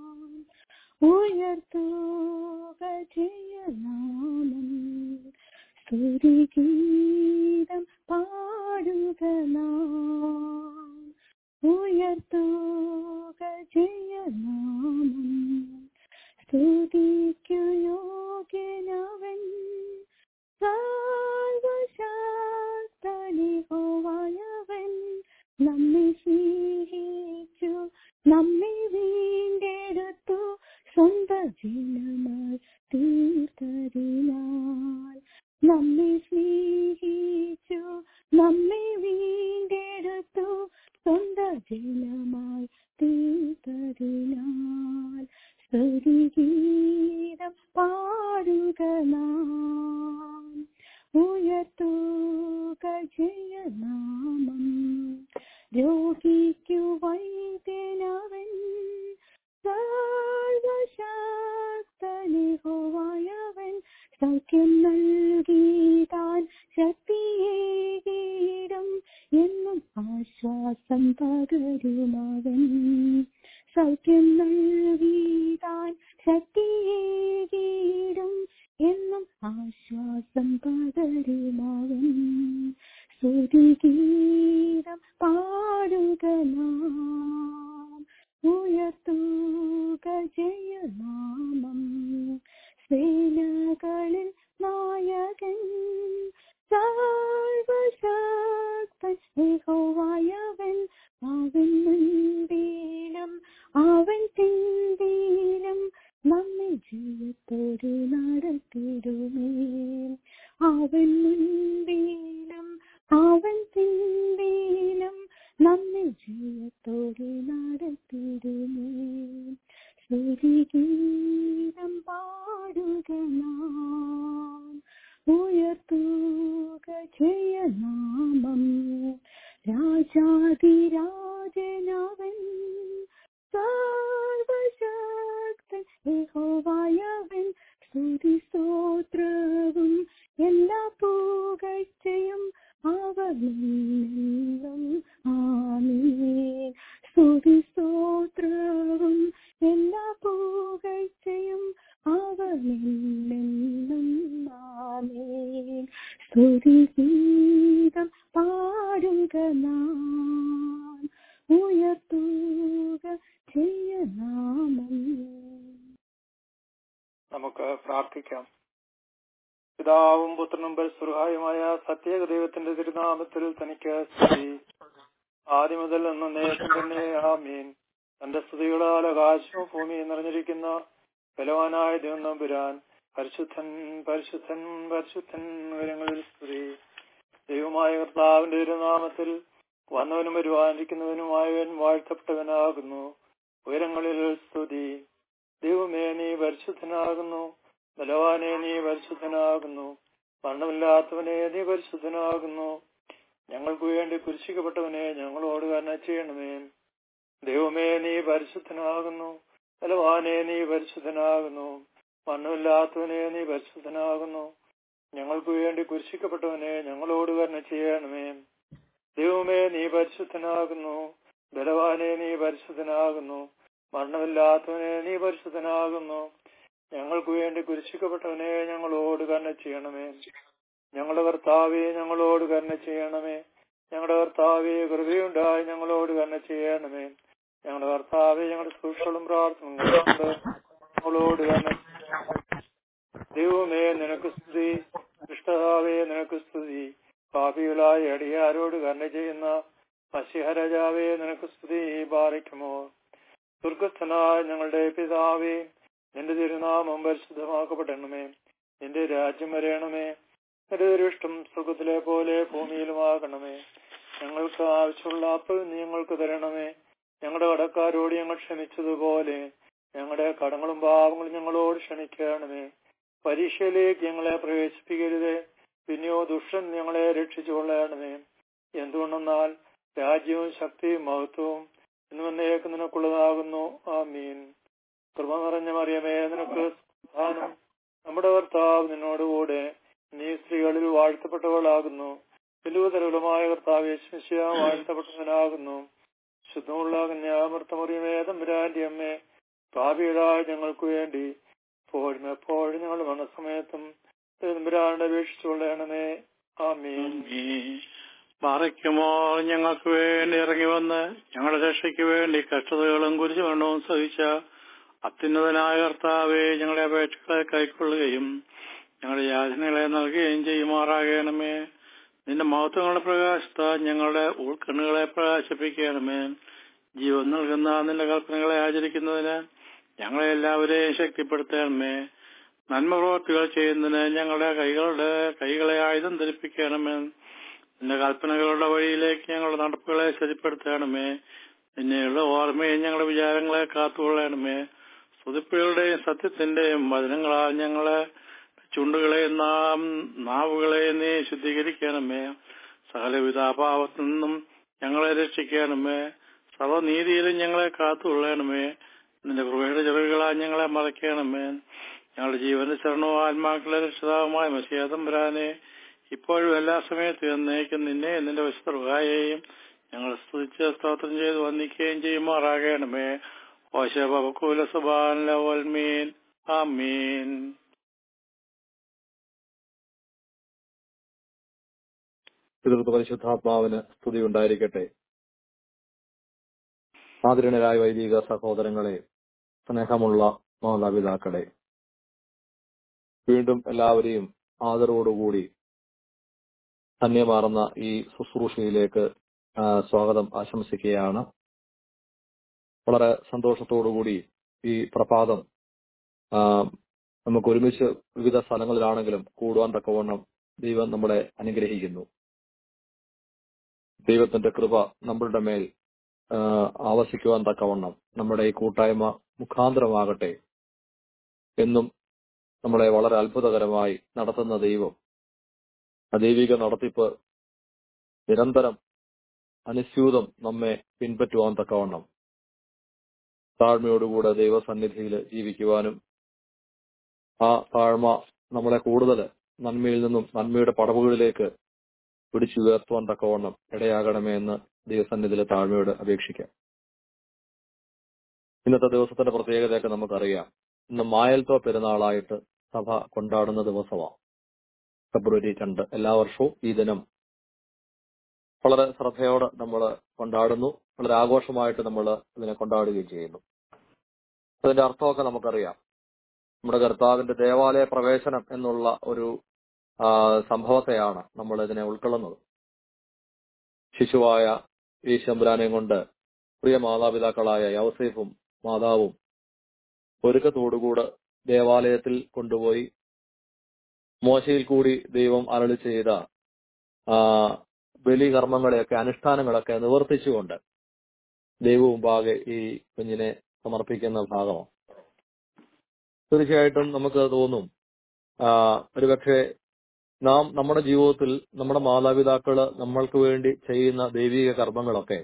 Speaker 4: ഉയർത്തുക ജയനാമം സ്തുതിഗീതം പാടുക നാം ഉയർത്തുക ജയനാമം സ്തുതിക്കു യോഗ്യനവൻ സർവശക്തനിഹോവായവൻ നമ്മെ സ്നേഹിച്ചു നമ്മെ വീണ്ടെടുത്തു സ്വന്ത ജനമായി തീർത്തതിനാൽ നമ്മെ സ്നേഹിച്ചു നമ്മെ വീണ്ടെടുത്തു സ്വന്ത ജനമായി തീർത്തതിനാൽ സ്തുതിഗീതം പാടുക നാം ഉയർത്തുക ജയനാമം രോഗിക്കു വൈദ്യനവൻ സർവശക്തനിഹോവായവൻ സൗഖ്യം നൽകിതാൻ ശക്തിയേകിടും എന്നും ആശ്വാസം പകരുമവൻ സൗഖ്യം നൽകിതാൻ ശക്തിയേകിടും എന്നും ആശ്വാസം പകരുമവൻ സ്തുതിഗീതം പാടുക നാം ഉയർത്തുക ജയനാമം സേനകളിൽ നായകൻ സർവശക്തൻ യഹോവായവൻ അവൻ മുൻപിലും അവൻ പിന്തിലും നമ്മെ ജയത്തോട് നടത്തിടുമേ അവൻ മുൻപിലും അവൻ പിന്തിലും നമ്മെ ജയത്തോട് നടത്തിടുമേ സ്തുതിഗീതം പാടുക നാം ഉയർത്തുക ജയനാമം രാജാതിരാജനവൻ സർവശക്തൻ യഹോവായവൻ സ്തുതി സ്തോത്രവും എല്ലാ പുകഴ്ചയും അവനിന്നും ആമീൻ സ്തുതി സ്തോത്രവും എല്ലാ പുകഴ്ചയും അവനിന്നും ആമീൻ സ്തുതി ഗീതം പാടുക നാം ഉയർത്തുക ജയനാമം
Speaker 5: നമുക്ക് പ്രാർത്ഥിക്കാം പിതാവും പുത്രനും പരിസുഹായുമായ സത്യേക ദൈവത്തിന്റെ തിരുനാമത്തിൽ തനിക്ക് സ്തുതി ആദ്യം മുതൽ എന്ന് നേരം തന്നെ ആമീൻ തന്റെ സ്തുതികളാൽ ആകാശവും ഭൂമിയും നിറഞ്ഞിരിക്കുന്ന ബലവാനായ ദൈവം നമ്പുരാൻ പരിശുദ്ധൻ പരിശുദ്ധൻ പരിശുദ്ധൻ ഉയരങ്ങളിൽ സ്തുതി ദൈവമായ കർത്താവിന്റെ തിരുനാമത്തിൽ വന്നവനും വരുവാനിരിക്കുന്നവനുമായവൻ വാഴ്ത്തപ്പെട്ടവനാകുന്നു ഉയരങ്ങളിൽ സ്തുതി ദൈവമേ നീ പരിശുദ്ധനാകുന്നു ബലവാനെ നീ പരിശുദ്ധനാകുന്നു മരണമില്ലാത്തവനെ നീ പരിശുദ്ധനാകുന്നു ഞങ്ങൾക്ക് വേണ്ടി കുരിശിക്കപ്പെട്ടവനെ ഞങ്ങളോട് കരുണ ചെയ്യണമേ ദൈവമേ നീ പരിശുദ്ധനാകുന്നു ബലവാനെ നീ പരിശുദ്ധനാകുന്നു മരണമില്ലാത്തവനെ നീ പരിശുദ്ധനാകുന്നു ഞങ്ങൾക്ക് വേണ്ടി കുരിശിക്കപ്പെട്ടവനെ ഞങ്ങളോട് കരുണ ചെയ്യണമേ ദൈവമേ നീ പരിശുദ്ധനാകുന്നു ബലവാനെ നീ പരിശുദ്ധനാകുന്നു മരണമില്ലാത്തവനെ നീ പരിശുദ്ധനാകുന്നു ഞങ്ങൾക്ക് വേണ്ടി കുരിശിക്കപ്പെട്ടവനെ ഞങ്ങളോട് കരുണ ചെയ്യണമേ ഞങ്ങളുടെ കർത്താവെ ഞങ്ങളോട് കരുണ ചെയ്യണമേ ഞങ്ങളുടെ കർത്താവെ കൃപയുണ്ടായി ഞങ്ങളോട് കരുണ ചെയ്യണമേ ഞങ്ങളുടെ കർത്താവെ ഞങ്ങളുടെ സൂക്ഷ്മങ്ങളും പ്രാർത്ഥനകളും കൊണ്ട് ഞങ്ങളോട് കരുണ ദൈവമേ നിനക്ക് സ്തുതി ഇഷ്ടതാവേ നിനക്ക് സ്തുതി പാപികളായ അടിയാരോട് കരുണ ചെയ്യുന്ന മസിഹരാജാവേ നിനക്ക് സ്തുതി പാറിക്കുമോ ദുർഗസ്ഥനായ ഞങ്ങളുടെ പിതാവേ നിന്റെ തിരുനാമം പരിശുദ്ധമാക്കപ്പെടണമേ നിന്റെ രാജ്യം വരയണമേ നിന്റെ തിരുഷ്ടം സുഖത്തിലെ പോലെ ഭൂമിയിലുമാകണമേ ഞങ്ങൾക്ക് ആവശ്യമുള്ള അപ്പോൾ നീ ഞങ്ങൾക്ക് തരണമേ ഞങ്ങളുടെ കടക്കാരോട് ഞങ്ങൾ ക്ഷമിച്ചതുപോലെ ഞങ്ങളുടെ കടങ്ങളും പാവങ്ങളും ഞങ്ങളോട് ക്ഷമിക്കണമേ പരീക്ഷയിലേക്ക് ഞങ്ങളെ പ്രവേശിപ്പിക്കരുത് പിന്നെയോ ദുഷ്ടൻ ഞങ്ങളെ രക്ഷിച്ചു കൊള്ളണമേ എന്തുകൊണ്ടെന്നാൽ രാജ്യവും ശക്തിയും മഹത്വവും എന്നുവന്നേക്ക് നിനക്കുള്ളതാകുന്നു ആ മീൻ കൃപ നിറഞ്ഞ മറിയമേ നിനക്ക് സ്ഥാനം നമ്മുടെ ഭർത്താവ് നിന്നോടുകൂടെ നീ സ്ത്രീകളിൽ വാഴ്ത്തപ്പെട്ടവളാകുന്നു വിലുവതരകളുമായ കർത്താവ് യേശുമിശിയ വാഴ്ത്തപ്പെട്ടവനാകുന്നു ശുദ്ധമുള്ള കന്യാമൃത്തമറിയമേ തമ്പുരാന്റെ അമ്മേ പാപികളായ ഞങ്ങൾക്ക് വേണ്ടി എപ്പോഴും എപ്പോഴും ഞങ്ങൾ മരണസമയത്തും തമ്പുരാന്റെ അപേക്ഷിച്ചുകൊള്ളണമേ ആമീൻ
Speaker 6: മറയ്ക്കുമോ ഞങ്ങൾക്ക് വേണ്ടി ഇറങ്ങി വന്ന് ഞങ്ങളുടെ രക്ഷയ്ക്ക് വേണ്ടി കഷ്ടതകളും കുരിശുമരണവും സഹിച്ച അത്യുന്നതനായ കർത്താവെ ഞങ്ങളുടെ അപേക്ഷകളെ കൈക്കൊള്ളുകയും ഞങ്ങളുടെ യാചനകളെ നൽകുകയും ചെയ്യുമാറാകണമേ നിന്റെ മഹത്വങ്ങളുടെ പ്രകാശത്ത ഞങ്ങളുടെ ഉൾക്കണ്ണുകളെ പ്രകാശിപ്പിക്കണമേ ജീവൻ നൽകുന്ന നിന്റെ കൽപ്പനകളെ ആചരിക്കുന്നതിന് ഞങ്ങളെ എല്ലാവരെയും ശക്തിപ്പെടുത്തണമേ നന്മ പ്രവർത്തികൾ ചെയ്യുന്നതിന് ഞങ്ങളുടെ കൈകളുടെ കൈകളെ ആയുധം ധരിപ്പിക്കണമേ നിന്റെ കൽപ്പനകളുടെ വഴിയിലേക്ക് ഞങ്ങളുടെ നടപ്പുകളെ ശരിപ്പെടുത്തണമേ നിന്നെയുള്ള ഓർമ്മയും ഞങ്ങളുടെ വിചാരങ്ങളെ കാത്തുകൊള്ളണമേ സ്തുതിപ്പുകളുടെയും സത്യത്തിന്റെയും വചനങ്ങളാൽ ഞങ്ങളെ ചുണ്ടുകളെയും നാം നാവുകളെയും നീ ശുദ്ധീകരിക്കണമേ സകലവിധ അഭാവത്തിൽ നിന്നും ഞങ്ങളെ രക്ഷിക്കണമേ സർവനീതിയിലും ഞങ്ങളെ കാത്തുകൊള്ളണമേ നിന്റെ കൃപയുടെ ചെറുകളാൽ ഞങ്ങളെ മറയ്ക്കണമേ ഞങ്ങളുടെ ജീവന്റെ ശരണവും ആത്മാക്കളെ രക്ഷിതാവുമായ മസിയാതമ്പരാനെ ഇപ്പോഴും എല്ലാ സമയത്തും എന്നേക്കും നിന്നെ നിന്റെ വിശുദ്ധ ഞങ്ങൾ സ്തുതിച്ച് സ്തോത്രം ചെയ്ത് വന്ദിക്കുകയും ചെയ്യുമാറാകണമേ ഓശബകൂല സുബാൻ ആമീൻ
Speaker 3: പിതൃത്വ പരിശുദ്ധാത്മാവിന് സ്തുതി ഉണ്ടായിരിക്കട്ടെ ആദരണരായ വൈദിക സഹോദരങ്ങളെ സ്നേഹമുള്ള മാതാപിതാക്കളെ വീണ്ടും എല്ലാവരെയും ആദരവോടുകൂടി ധന്യമാർന്ന ഈ ശുശ്രൂഷയിലേക്ക് ആ, സ്വാഗതം ആശംസിക്കുകയാണ് വളരെ സന്തോഷത്തോടുകൂടി ഈ പ്രഭാതം ആ, നമുക്ക് ഒരുമിച്ച് വിവിധ സ്ഥലങ്ങളിലാണെങ്കിലും കൂടുവാൻ തക്കവണ്ണം ദൈവം നമ്മളെ അനുഗ്രഹിക്കുന്നു ദൈവത്തിന്റെ കൃപ നമ്മളുടെ മേൽ ആ, ആവസിക്കുവാൻ തക്കവണ്ണം നമ്മുടെ ഈ കൂട്ടായ്മ മുഖാന്തരമാകട്ടെ എന്നും നമ്മളെ വളരെ അത്ഭുതകരമായി നടത്തുന്ന ദൈവം ആ ദൈവിക നടത്തിപ്പ് നിരന്തരം അനുസ്യൂതം നമ്മെ പിൻപറ്റുവാൻ തക്കവണ്ണം താഴ്മയോടുകൂടെ ദൈവസന്നിധിയിൽ ജീവിക്കുവാനും ആ താഴ്മ നമ്മളെ കൂടുതൽ നന്മയിൽ നിന്നും നന്മയുടെ പടവുകളിലേക്ക് പിടിച്ചുയർത്തുവാൻ തക്കവണ്ണം ഇടയാകണമേ എന്ന് ദൈവസന്നിധിയിലെ താഴ്മയോട് അപേക്ഷിക്കാം ഇന്നത്തെ ദിവസത്തിന്റെ പ്രത്യേകതയൊക്കെ നമുക്കറിയാം ഇന്ന് മായൽത്തോ പെരുന്നാളായിട്ട് സഭ കൊണ്ടാടുന്ന ദിവസമാണ് ഫെബ്രുവരി രണ്ട് എല്ലാ വർഷവും ഈ ദിനം വളരെ ശ്രദ്ധയോടെ നമ്മൾ കൊണ്ടാടുന്നു വളരെ ആഘോഷമായിട്ട് നമ്മൾ ഇതിനെ കൊണ്ടാടുകയും ചെയ്യുന്നു അതിന്റെ അർത്ഥമൊക്കെ നമുക്കറിയാം നമ്മുടെ കർത്താവിന്റെ ദേവാലയ പ്രവേശനം എന്നുള്ള ഒരു ആ, സംഭവത്തെയാണ് നമ്മൾ ഇതിനെ ഉൾക്കൊള്ളുന്നത് ശിശുവായ ഈ ശമ്പുരാനെയും കൊണ്ട് പ്രിയ മാതാപിതാക്കളായ യവസേഫും മാതാവും ഒരുക്കത്തോടുകൂടെ ദേവാലയത്തിൽ കൊണ്ടുപോയി മോശയിൽ കൂടി ദൈവം അരളി ചെയ്ത ആ, ബലികർമ്മങ്ങളെയൊക്കെ അനുഷ്ഠാനങ്ങളൊക്കെ നിവർത്തിച്ചുകൊണ്ട് ദൈവമുമ്പാകെ ഈ കുഞ്ഞിനെ സമർപ്പിക്കുന്ന ഭാഗമാണ് തീർച്ചയായിട്ടും നമുക്ക് തോന്നും ആ, ഒരുപക്ഷെ നാം നമ്മുടെ ജീവിതത്തിൽ നമ്മുടെ മാതാപിതാക്കള് നമ്മൾക്ക് വേണ്ടി ചെയ്യുന്ന ദൈവിക കർമ്മങ്ങളൊക്കെ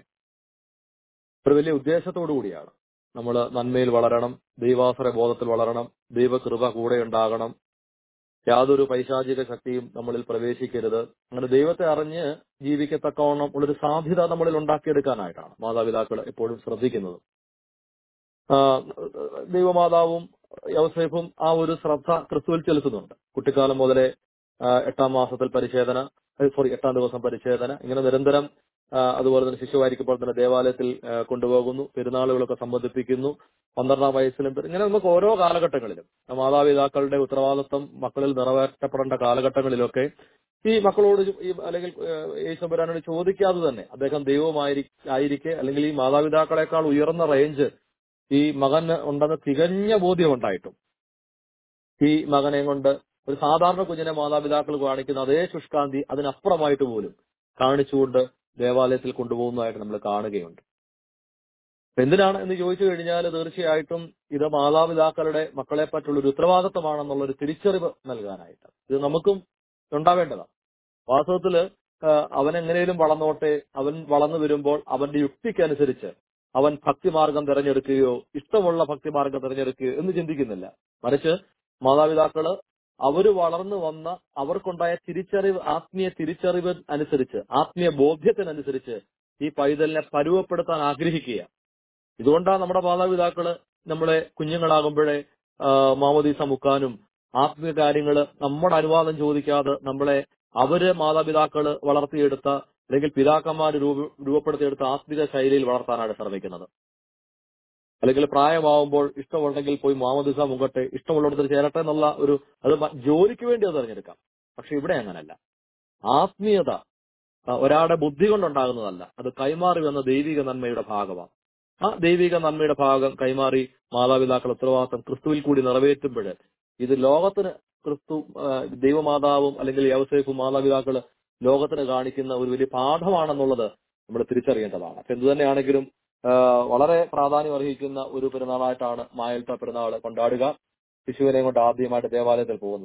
Speaker 3: ഒരു വലിയ ഉദ്ദേശത്തോടു കൂടിയാണ് നമ്മൾ നന്മയിൽ വളരണം ദൈവാസുര ബോധത്തിൽ വളരണം ദൈവകൃപ കൂടെ ഉണ്ടാകണം യാതൊരു പൈശാചിക ശക്തിയും നമ്മളിൽ പ്രവേശിക്കരുത് അങ്ങനെ ദൈവത്തെ അറിഞ്ഞ് ജീവിക്കത്തക്കവണ്ണം ഉള്ളൊരു സാധ്യത നമ്മളിൽ ഉണ്ടാക്കിയെടുക്കാനായിട്ടാണ് മാതാപിതാക്കൾ എപ്പോഴും ശ്രദ്ധിക്കുന്നത് ആ, ദൈവമാതാവും യവസേഫും ആ ഒരു ശ്രദ്ധ ക്രിസ്തുവിൽ ചെലുത്തുന്നുണ്ട് കുട്ടിക്കാലം മുതലേ ആ, എട്ടാം മാസത്തിൽ പരിശോധന സോറി എട്ടാം ദിവസം പരിശോധന ഇങ്ങനെ നിരന്തരം ആ, അതുപോലെ തന്നെ ശിശുവായിരിക്കുമ്പോൾ തന്നെ ദേവാലയത്തിൽ ആ, കൊണ്ടുപോകുന്നു പെരുന്നാളുകളൊക്കെ സംബന്ധിപ്പിക്കുന്നു പന്ത്രണ്ടാം വയസ്സിലും പെരു- ഇങ്ങനെ നമുക്ക് ഓരോ കാലഘട്ടങ്ങളിലും മാതാപിതാക്കളുടെ ഉത്തരവാദിത്വം മക്കളിൽ നിറവേറ്റപ്പെടേണ്ട കാലഘട്ടങ്ങളിലൊക്കെ ഈ മക്കളോട് ചോ- ഈ അല്ലെങ്കിൽ യേശുബരാനോട് ചോദിക്കാതെ തന്നെ അദ്ദേഹം ദൈവമായി ആയിരിക്കെ അല്ലെങ്കിൽ ഈ മാതാപിതാക്കളെക്കാൾ ഉയർന്ന റേഞ്ച് ഈ മകന് ഉണ്ടെന്ന് തികഞ്ഞ ബോധ്യമുണ്ടായിട്ടും ഈ മകനെ കൊണ്ട് ഒരു സാധാരണ കുഞ്ഞിനെ മാതാപിതാക്കൾ കാണിക്കുന്ന അതേ ശുഷ്കാന്തി അതിനപ്പുറമായിട്ട് പോലും കാണിച്ചുകൊണ്ട് ദേവാലയത്തിൽ കൊണ്ടുപോകുന്നതായിട്ട് നമ്മൾ കാണുകയുണ്ട് അപ്പൊ എന്തിനാണ് എന്ന് ചോദിച്ചു കഴിഞ്ഞാൽ തീർച്ചയായിട്ടും ഇത് മാതാപിതാക്കളുടെ മക്കളെ പറ്റുള്ള ഒരു ഉത്തരവാദിത്തമാണെന്നുള്ള ഒരു തിരിച്ചറിവ് നൽകാനായിട്ട് ഇത് നമുക്കും ഉണ്ടാവേണ്ടതാണ് വാസ്തവത്തില് ആ, അവൻ എങ്ങനെയും വളർന്നോട്ടെ അവൻ വളർന്നു വരുമ്പോൾ അവന്റെ യുക്തിക്കനുസരിച്ച് അവൻ ഭക്തിമാർഗം തിരഞ്ഞെടുക്കുകയോ ഇഷ്ടമുള്ള ഭക്തിമാർഗം തിരഞ്ഞെടുക്കുകയോ എന്ന് ചിന്തിക്കുന്നില്ല മറിച്ച് മാതാപിതാക്കള് അവര് വളർന്നു വന്ന അവർക്കുണ്ടായ തിരിച്ചറിവ് ആത്മീയ തിരിച്ചറിവ് അനുസരിച്ച് ആത്മീയ ബോധ്യത്തിനനുസരിച്ച് ഈ പൈതലിനെ പരുവപ്പെടുത്താൻ ആഗ്രഹിക്കുക ഇതുകൊണ്ടാണ് നമ്മുടെ മാതാപിതാക്കള് നമ്മളെ കുഞ്ഞുങ്ങളാകുമ്പോഴേ ആ, മാമോദീസ മുക്കാനും ആത്മീയ കാര്യങ്ങള് നമ്മുടെ അനുവാദം ചോദിക്കാതെ നമ്മളെ അവര് മാതാപിതാക്കള് വളർത്തിയെടുത്ത അല്ലെങ്കിൽ പിതാക്കന്മാർ രൂപ രൂപപ്പെടുത്തിയെടുത്ത ആത്മിക ശൈലിയിൽ വളർത്താനാണ് ശ്രമിക്കുന്നത് അല്ലെങ്കിൽ പ്രായമാവുമ്പോൾ ഇഷ്ടമുണ്ടെങ്കിൽ പോയി മാമദിസ മുങ്ങട്ടെ ഇഷ്ടമുള്ളിടത്തിൽ ചേരട്ടെ എന്നുള്ള ഒരു അത് മ- ജോലിക്ക് വേണ്ടി അത് തിരഞ്ഞെടുക്കാം പക്ഷെ ഇവിടെ അങ്ങനല്ല ആത്മീയത ആ, ഒരാളുടെ ബുദ്ധി കൊണ്ടുണ്ടാകുന്നതല്ല അത് കൈമാറി വന്ന ദൈവിക നന്മയുടെ ഭാഗമാണ് ആ ദൈവിക നന്മയുടെ ഭാഗം കൈമാറി മാതാപിതാക്കൾ ഉത്തരവാദിത്തം ക്രിസ്തുവിൽ കൂടി നിറവേറ്റുമ്പോൾ ഇത് ലോകത്തിന് ക്രിസ്തു ആ, ദൈവമാതാവും അല്ലെങ്കിൽ യവസേഫും മാതാപിതാക്കള് ലോകത്തിന് കാണിക്കുന്ന ഒരു വലിയ പാഠമാണെന്നുള്ളത് നമ്മൾ തിരിച്ചറിയേണ്ടതാണ് അപ്പൊ എന്തു തന്നെയാണെങ്കിലും ആ, വളരെ പ്രാധാന്യം അർഹിക്കുന്ന ഒരു പെരുന്നാളായിട്ടാണ് മായൽത്ത പെരുന്നാൾ കൊണ്ടാടുക ശിശുവിനെ കൊണ്ട് ആദ്യമായിട്ട് ദേവാലയത്തിൽ പോകുന്നത്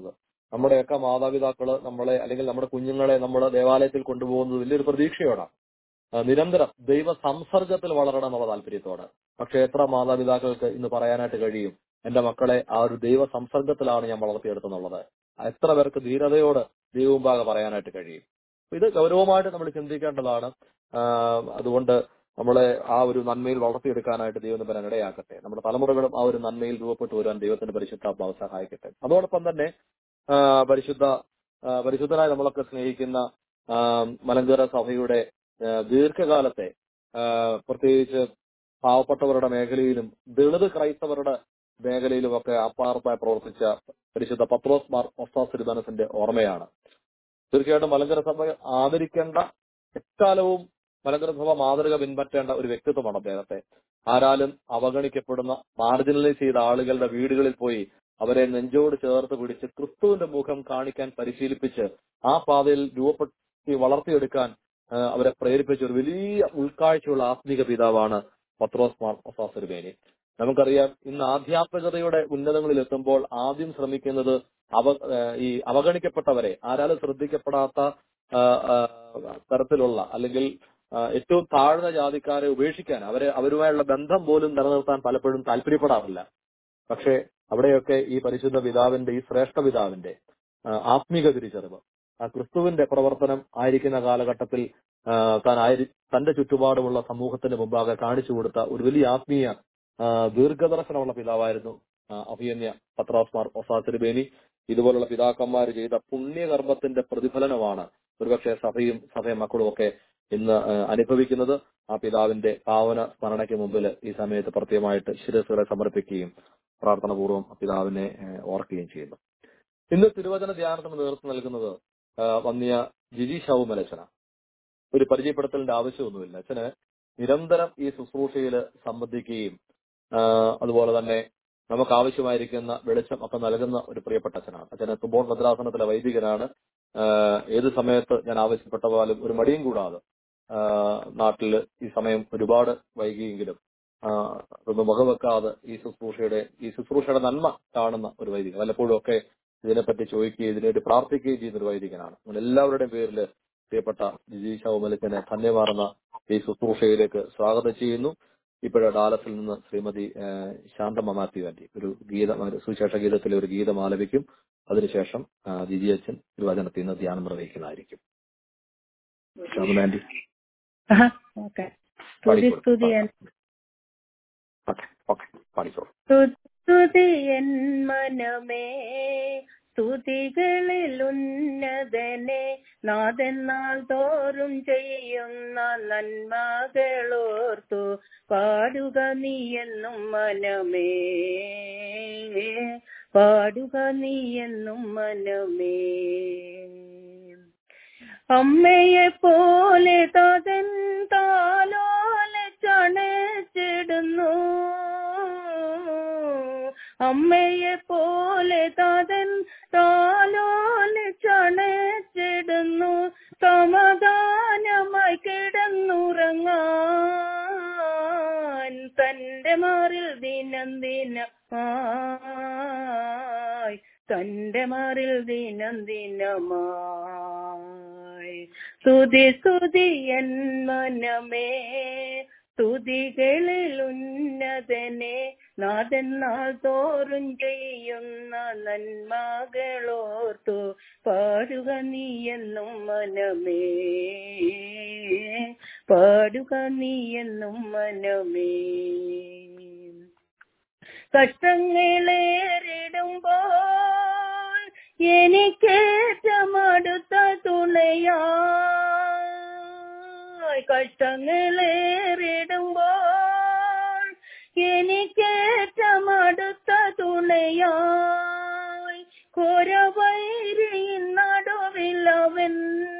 Speaker 3: നമ്മുടെയൊക്കെ മാതാപിതാക്കള് നമ്മളെ അല്ലെങ്കിൽ നമ്മുടെ കുഞ്ഞുങ്ങളെ നമ്മൾ ദേവാലയത്തിൽ കൊണ്ടുപോകുന്നത് വലിയൊരു പ്രതീക്ഷയോടാണ് ആ, നിരന്തരം ദൈവ സംസർഗത്തിൽ വളരണം എന്നുള്ള താല്പര്യത്തോടെ പക്ഷെ എത്ര മാതാപിതാക്കൾക്ക് ഇന്ന് പറയാനായിട്ട് കഴിയും എന്റെ മക്കളെ ആ ഒരു ദൈവ സംസർഗത്തിലാണ് ഞാൻ വളർത്തിയെടുത്തെന്നുള്ളത് എത്ര പേർക്ക് ധീരതയോട് ദൈവമുമ്പാകെ പറയാനായിട്ട് കഴിയും അപ്പൊ ഇത് ഗൗരവമായിട്ട് നമ്മൾ ചിന്തിക്കേണ്ടതാണ് ആ, അതുകൊണ്ട് നമ്മളെ ആ ഒരു നന്മയിൽ വളർത്തിയെടുക്കാനായിട്ട് ദൈവം തമ്പരാൻ ഇടയാക്കട്ടെ നമ്മുടെ തലമുറകളും ആ ഒരു നന്മയിൽ രൂപപ്പെട്ടു വരാൻ ദൈവത്തിന്റെ പരിശുദ്ധാത്മാവ് സഹായിക്കട്ടെ അതോടൊപ്പം തന്നെ ആ, പരിശുദ്ധ ആ, പരിശുദ്ധനായി നമ്മളൊക്കെ സ്നേഹിക്കുന്ന ആ, മലങ്കര സഭയുടെ ആ, ദീർഘകാലത്തെ ആ, പ്രത്യേകിച്ച് പാവപ്പെട്ടവരുടെ മേഖലയിലും ദളിത് ക്രൈസ്തവരുടെ മേഖലയിലുമൊക്കെ അപ്പാർപ്പായി പ്രവർത്തിച്ച പരിശുദ്ധ പത്രോസ് മാർ ഒസ്താസിരിദാനത്തിന്റെ ഓർമ്മയാണ് തീർച്ചയായിട്ടും മലങ്കര സഭ ആദരിക്കേണ്ട എക്കാലവും മലങ്കര സഭ മാതൃക പിൻപറ്റേണ്ട ഒരു വ്യക്തിത്വമാണ് അദ്ദേഹത്തെ ആരാലും അവഗണിക്കപ്പെടുന്ന മാർജിനലൈസ് ചെയ്ത ആളുകളുടെ വീടുകളിൽ പോയി അവരെ നെഞ്ചോട് ചേർത്ത് പിടിച്ച് ക്രിസ്തുവിന്റെ മുഖം കാണിക്കാൻ പരിശീലിപ്പിച്ച് ആ പാതയിൽ രൂപപ്പെടുത്തി വളർത്തിയെടുക്കാൻ ആ, അവരെ പ്രേരിപ്പിച്ച ഒരു വലിയ ഉൾക്കാഴ്ചയുള്ള ആത്മീക പിതാവാണ് പത്രോസ് മാർ ഒസാസുരുബേനി നമുക്കറിയാം ഇന്ന് ആധ്യാത്മികതയുടെ ഉന്നതങ്ങളിൽ എത്തുമ്പോൾ ആദ്യം ശ്രമിക്കുന്നത് അവ ആ, ഈ അവഗണിക്കപ്പെട്ടവരെ ആരാലും ശ്രദ്ധിക്കപ്പെടാത്ത ആ, ആ, തരത്തിലുള്ള അല്ലെങ്കിൽ ആ, ഏറ്റവും താഴ്ന്ന ജാതിക്കാരെ ഉപേക്ഷിക്കാൻ അവരെ അവരുമായുള്ള ബന്ധം പോലും നിലനിർത്താൻ പലപ്പോഴും താല്പര്യപ്പെടാറില്ല പക്ഷേ അവിടെയൊക്കെ ഈ പരിശുദ്ധ പിതാവിന്റെ ഈ ശ്രേഷ്ഠ പിതാവിന്റെ ആ, ആത്മീക തിരിച്ചറിവ് ആ ക്രിസ്തുവിന്റെ പ്രവർത്തനം ആയിരിക്കുന്ന കാലഘട്ടത്തിൽ ആ, താൻ ആയിരി തന്റെ ചുറ്റുപാടുമുള്ള സമൂഹത്തിന് മുമ്പാകെ കാണിച്ചു കൊടുത്ത ഒരു വലിയ ആത്മീയ ആ, ദീർഘദർശനമുള്ള പിതാവായിരുന്നു ആ, അഭിയന്യ പത്രാസ്മാർ ഒസാത്തിരുബേനി ഇതുപോലുള്ള പിതാക്കന്മാർ ചെയ്ത പുണ്യകർമ്മത്തിന്റെ പ്രതിഫലനമാണ് ഒരുപക്ഷെ സഭയും സഭയും മക്കളും ഒക്കെ ഇന്ന് ആ, അനുഭവിക്കുന്നത് ആ പിതാവിന്റെ പാവന സ്മരണയ്ക്ക് മുമ്പിൽ ഈ സമയത്ത് പ്രത്യേകമായിട്ട് ശിരസുകളെ സമർപ്പിക്കുകയും പ്രാർത്ഥനാപൂർവ്വം ആ പിതാവിനെ ആ, ഓർക്കുകയും ചെയ്യുന്നു ഇന്ന് തിരുവചന ധ്യാനത്തിന് നേതൃത്വം നൽകുന്നത് ആ, വന്നിയ ജിജി ഷൗമലച്ചന ഒരു പരിചയപ്പെടുത്തലിന്റെ ആവശ്യമൊന്നുമില്ല അച്ഛന് നിരന്തരം ഈ ശുശ്രൂഷയിൽ സംബന്ധിക്കുകയും ആ, അതുപോലെ തന്നെ നമുക്ക് ആവശ്യമായിരിക്കുന്ന വെളിച്ചം ഒക്കെ നൽകുന്ന ഒരു പ്രിയപ്പെട്ട അച്ഛനാണ് അച്ഛന് തുമ്പോൺ ഭദ്രാസനത്തിലെ വൈദികനാണ് ആ, ഏത് സമയത്ത് ഞാൻ ആവശ്യപ്പെട്ട പോലും ഒരു മടിയും കൂടാതെ ആ, നാട്ടിൽ ഈ സമയം ഒരുപാട് വൈകിയെങ്കിലും ആ, അതൊന്നും വകവെക്കാതെ ഈ ശുശ്രൂഷയുടെ ഈ ശുശ്രൂഷയുടെ നന്മ കാണുന്ന ഒരു വൈദികൻ വല്ലപ്പോഴും ഒക്കെ ഇതിനെപ്പറ്റി ചോദിക്കുകയും ഇതിനുവേണ്ടി പ്രാർത്ഥിക്കുകയും ചെയ്യുന്ന ഒരു വൈദികനാണ് നമ്മൾ എല്ലാവരുടെയും പേരിൽ പ്രിയപ്പെട്ട ജിജി ശൗമലിക്കനെ ധന്യമാർന്ന ഈ ശുശ്രൂഷയിലേക്ക് സ്വാഗതം ചെയ്യുന്നു ഇപ്പോഴ ഡാലസിൽ നിന്ന് ശ്രീമതി ആ, ശാന്തമ്മ മാത്യു ആന്റി ഒരു ഗീതം ഒരു സുവിശേഷ ഗീതത്തിലെ ഒരു ഗീതം ആലപിക്കും അതിനുശേഷം ആ, ജിജി അച്ഛൻ തിരുവചനത്തിൽ നിന്ന് ധ്യാനം നിർവഹിക്കുന്നതായിരിക്കും ശാന്തമ്മ ആന്റി
Speaker 4: ഓക്കെ സ്തുതി
Speaker 3: പാടിക്കോളൂ.
Speaker 4: സ്തുതിയൻ
Speaker 3: ഓക്കെ ഓക്കെ പാടിക്കോളൂ
Speaker 4: സ്തുതിയൻ മനമേ സ്തുതികളിൽ ഉന്നതനെ നാഥെന്നാൾ തോറും ചെയ്യുന്ന നന്മകളോർത്തു പാടുക നീ എന്നും മനമേ പാടുക നീ എന്നും മനമേ അമ്മയെ പോലെ തതൻ താലോലെ ചണച്ചിടുന്നു അമ്മയെ പോലെ തതൻ താലോലെ ചണച്ചിടുന്നു സമാധാനമായി കിടന്നുറങ്ങാൻ തന്റെ മാറിൽ ദിനം ദിനമായി തന്റെ മാറിൽ ദിനം ദിനമായി സ്തുതി സ്തുതി എൻ മനമേ സ്തുതികളിൽ ഉന്നതനെ നാഥെന്നാൾ തോറും ചെയ്യുന്ന നന്മകളോർത്തു പാടുക നീ എന്നും മനമേ പാടുക നീ എന്നും മനമേ കഷ്ടങ്ങളേറിടുമ്പോൾ എനിക്കേറ്റം അടുത്ത തുണയായി കഷ്ടങ്ങളേറിടുമ്പോൾ എനിക്കേറ്റം അടുത്ത തുണയായി ഘോരവൈരിயின் നടുവിലവൻ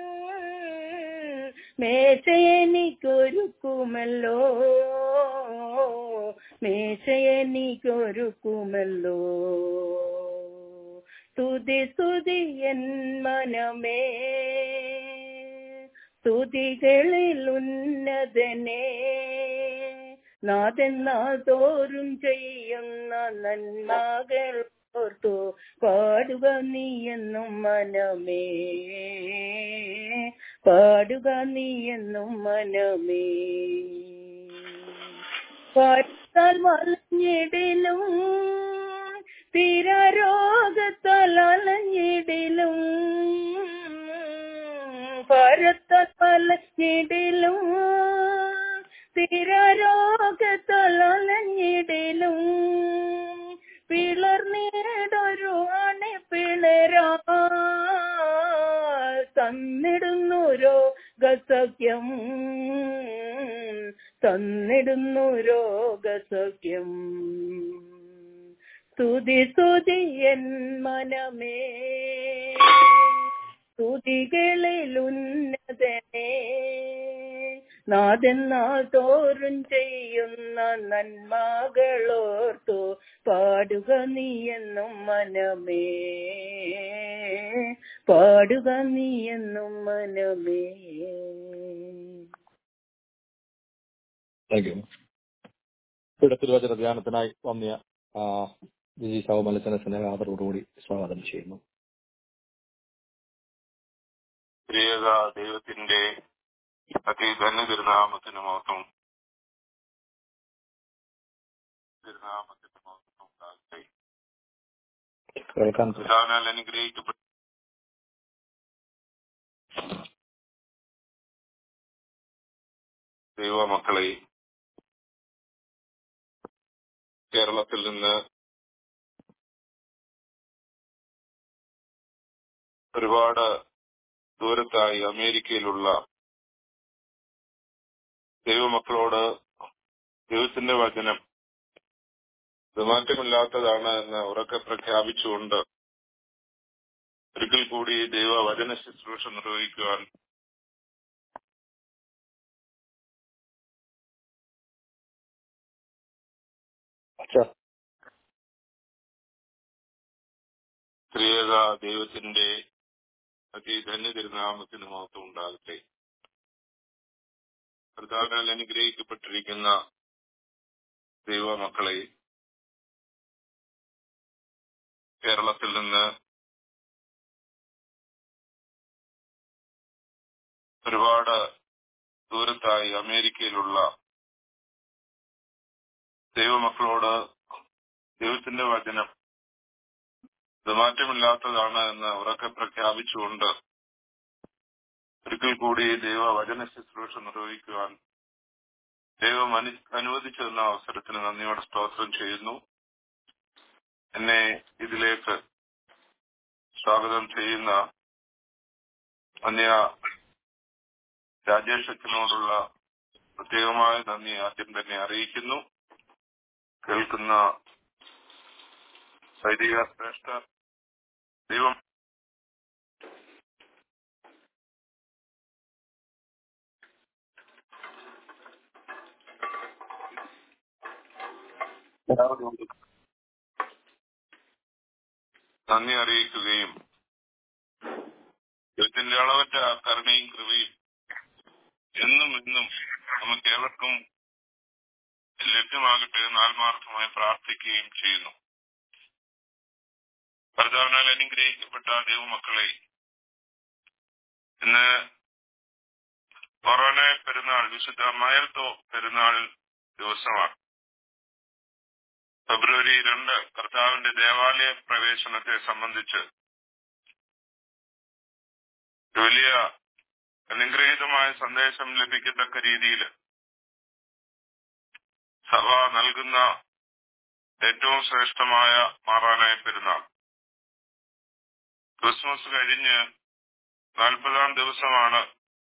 Speaker 4: മേശ എനിക്കൊരുക്കുമല്ലോ മേശ എനിക്കൊരുക്കുമല്ലോ സ്തുതി സ്തുതി എൻ മനമേ സ്തുതികളിൽ ഉന്നതനെ നാഥെന്നാൾ തോറും ചെയ്യുന്ന നന്മകൾ ഓർത്തു പാടുക നീ എന്നും മനമേ പാടുക നീ എന്നും മനമേ പാട്ടാൽ വളഞ്ഞിടിലും തീരാരോഗത്താൽ അലഞ്ഞിടിലും ഭാരത്താൽ വളഞ്ഞിടിലും തീരാരോഗത്താൽ അലഞ്ഞിടിലും പിളർന്നിടൊരു അണി പിളരാ തന്നിടുന്നു രോഗസഖ്യം തന്നിടുന്നു രോഗസഖ്യം സ്തുതി സ്തുതി എൻ മനമേ സ്തുതികളിൽ ഉന്നതനേ നാഥെന്നാൾ തോറും ചെയ്യുന്ന നന്മകളോർത്തു പാടുക നീ എന്നും മനമേ പാടുക നീ എന്നും മനമേ
Speaker 3: താങ്ക് യു ഇവിടെ തിരുവചന ധ്യാനത്തിനായി വന്നിയ ആ, ജിജി സാവു മലച്ചന സ്നേഹാദരോടുകൂടി സ്വാഗതം ചെയ്യുന്നു
Speaker 7: പ്രിയക ദൈവത്തിന്റെ അതിധന്യ തിരുനാമത്തിന് മഹത്വം തിരുനാമത്തിന് മഹത്വം ഉണ്ടാകട്ടെ
Speaker 3: കേൾക്കാൻ
Speaker 7: പിതാവിനാൽ അനുഗ്രഹിക്കപ്പെട്ട ദൈവമക്കളെ കേരളത്തിൽ നിന്ന് ഒരുപാട് ദൂരത്തായി അമേരിക്കയിലുള്ള ദൈവമക്കളോട് ദൈവത്തിന്റെ വചനം ഇത് മാറ്റമില്ലാത്തതാണ് എന്ന് ഉറക്കെ പ്രഖ്യാപിച്ചുകൊണ്ട് ഒരിക്കൽ കൂടി ദൈവ വചന ശുശ്രൂഷ നിർവഹിക്കുവാൻ
Speaker 3: അച്ഛാ
Speaker 7: ത്രിയേക ദൈവത്തിന്റെ അതിധന്യ തിരുനാമത്തിന് മഹത്വം ഉണ്ടാകട്ടെ കർത്താവിനാൽ അനുഗ്രഹിക്കപ്പെട്ടിരിക്കുന്ന ദൈവമക്കളെ കേരളത്തിൽ നിന്ന് ഒരുപാട് ദൂരത്തായി അമേരിക്കയിലുള്ള ദൈവമക്കളോട് ദൈവത്തിന്റെ വചനം ഇത് മാറ്റമില്ലാത്തതാണ് എന്ന് ഉറക്കെ പ്രഖ്യാപിച്ചുകൊണ്ട് ഒരിക്കൽ കൂടി ദൈവ വചന ശുശ്രൂഷ നിർവഹിക്കുവാൻ ദൈവം അനു അനുവദിച്ചു തന്ന അവസരത്തിന് നന്ദിയോടെ സ്തോത്രം ചെയ്യുന്നു എന്നെ ഇതിലേക്ക് സ്വാഗതം ചെയ്യുന്ന അന്യ രാജേഷ് അച്ഛനോടുള്ള പ്രത്യേകമായ നന്ദി ആദ്യം തന്നെ അറിയിക്കുന്നു കേൾക്കുന്ന വൈദിക ശ്രേഷ്ഠ ദൈവം നന്ദി അറിയിക്കുകയും ദൈവത്തിന്റെ അളവറ്റ കരുണയും കൃപയും എന്നും എന്നും നമുക്ക് ഏവർക്കും ലഭ്യമാകട്ടെ എന്ന് ആത്മാർത്ഥമായി പ്രാർത്ഥിക്കുകയും ചെയ്യുന്നു ഭർത്താവിനാൽ അനുഗ്രഹിക്കപ്പെട്ട ദൈവമക്കളെ ഇന്ന് കൊറോണ പെരുന്നാൾ വിശുദ്ധ മയൽത്തോ പെരുന്നാൾ ദിവസമാണ് ഫെബ്രുവരി രണ്ട് കർത്താവിന്റെ ദേവാലയ പ്രവേശനത്തെ സംബന്ധിച്ച് വലിയ അനുഗ്രഹീതമായ സന്ദേശം ലഭിക്കത്തക്ക രീതിയിൽ സഭ നൽകുന്ന ഏറ്റവും ശ്രേഷ്ഠമായ മാറാനായ പെരുന്നാൾ ക്രിസ്മസ് കഴിഞ്ഞ് നാൽപ്പതാം ദിവസമാണ്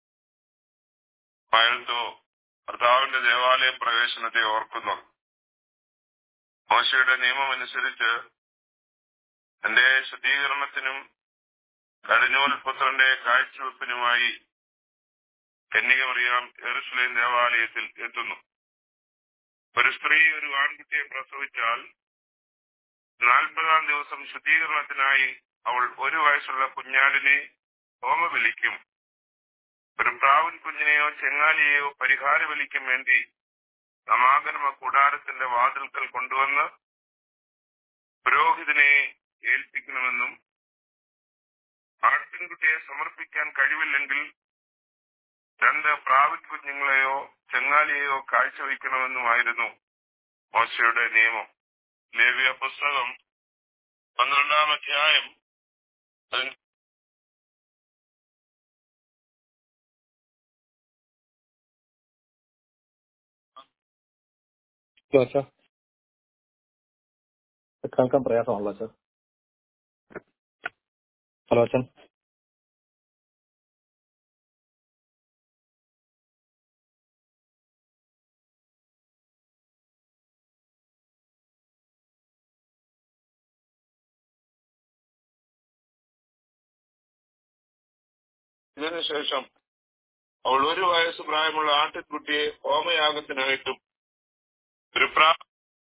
Speaker 7: പയൽത്തോ കർത്താവിന്റെ ദേവാലയ പ്രവേശനത്തെ ഓർക്കുന്നത് മോശയുടെ നിയമമനുസരിച്ച് തന്റെ ശുദ്ധീകരണത്തിനും കടിഞ്ഞൂൽ പുത്രന്റെ കാഴ്ചവെപ്പിനുമായി കന്യക മറിയാം എറുസലേം ദേവാലയത്തിൽ എത്തുന്നു ഒരു സ്ത്രീ ഒരു ആൺകുട്ടിയെ പ്രസവിച്ചാൽ നാൽപ്പതാം ദിവസം ശുദ്ധീകരണത്തിനായി അവൾ ഒരു വയസ്സുള്ള കുഞ്ഞാടിനെ ഹോമബലിക്കും ഒരു പ്രാവൻ കുഞ്ഞിനെയോ ചെങ്ങാലിയെയോ പരിഹാര ബലിക്കും വേണ്ടി സമാഗമ കൂടാരത്തിന്റെ വാതിൽക്കൽ കൊണ്ടുവന്ന് പുരോഹിതനെ ഏൽപ്പിക്കണമെന്നും ആട്ടിൻകുട്ടിയെ സമർപ്പിക്കാൻ കഴിവില്ലെങ്കിൽ രണ്ട് പ്രാവിൻ കുഞ്ഞുങ്ങളെയോ ചെങ്ങാലിയെയോ കാഴ്ചവെക്കണമെന്നുമായിരുന്നു മോശയുടെ നിയമം ലേവ്യ പുസ്തകം പന്ത്രണ്ടാം അധ്യായം അതിന്
Speaker 3: അച്ഛാ കേൾക്കാൻ പ്രയാസമാണല്ലോ അച്ഛാ ഹലോ അച്ഛൻ
Speaker 7: ഇതിനുശേഷം അവൾ ഒരു വയസ്സ് പ്രായമുള്ള ആട്ടിൻകുട്ടിയെ ഹോമയാഗത്തിനായിട്ടും ഒരു പ്രാ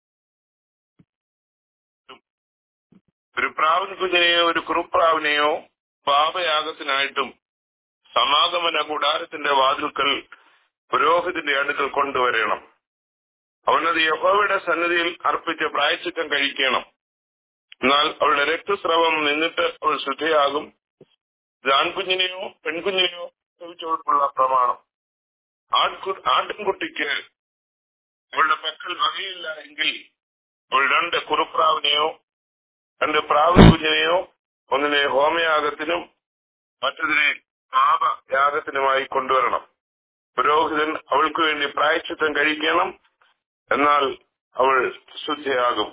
Speaker 7: ഒരു പ്രാവിൻ കുഞ്ഞിനെയോ ഒരു കുറുപ്രാവിനെയോ പാപയാഗത്തിനായിട്ടും സമാഗമന കൂടാരത്തിന്റെ വാതിൽക്കൽ പുരോഹിതന്റെ അടുക്കൽ കൊണ്ടുവരണം അവനത് യഹോവയുടെ സന്നിധിയിൽ അർപ്പിച്ച് പ്രായച്ചിത്തം കഴിക്കണം എന്നാൽ അവളുടെ രക്തസ്രവം നിന്നിട്ട് അവൾ ശുദ്ധയാകും ആൺകുഞ്ഞിനെയോ പെൺകുഞ്ഞിനെയോ ചോദിച്ചുകൊണ്ടുള്ള പ്രമാണം ആൺകു- ആട്ടിൻകുട്ടിക്ക് അവളുടെ പക്കൽ വകയില്ല എങ്കിൽ അവൾ രണ്ട് കുറുപ്രാവിനെയോ രണ്ട് പ്രാവിൻ കുഞ്ഞിനെയോ ഒന്നിനെ ഹോമയാഗത്തിനും മറ്റതിനെ പാപയാഗത്തിനുമായി കൊണ്ടുവരണം പുരോഹിതൻ അവൾക്ക് വേണ്ടി പ്രായച്ചിത്തം കഴിക്കണം എന്നാൽ അവൾ ശുദ്ധയാകും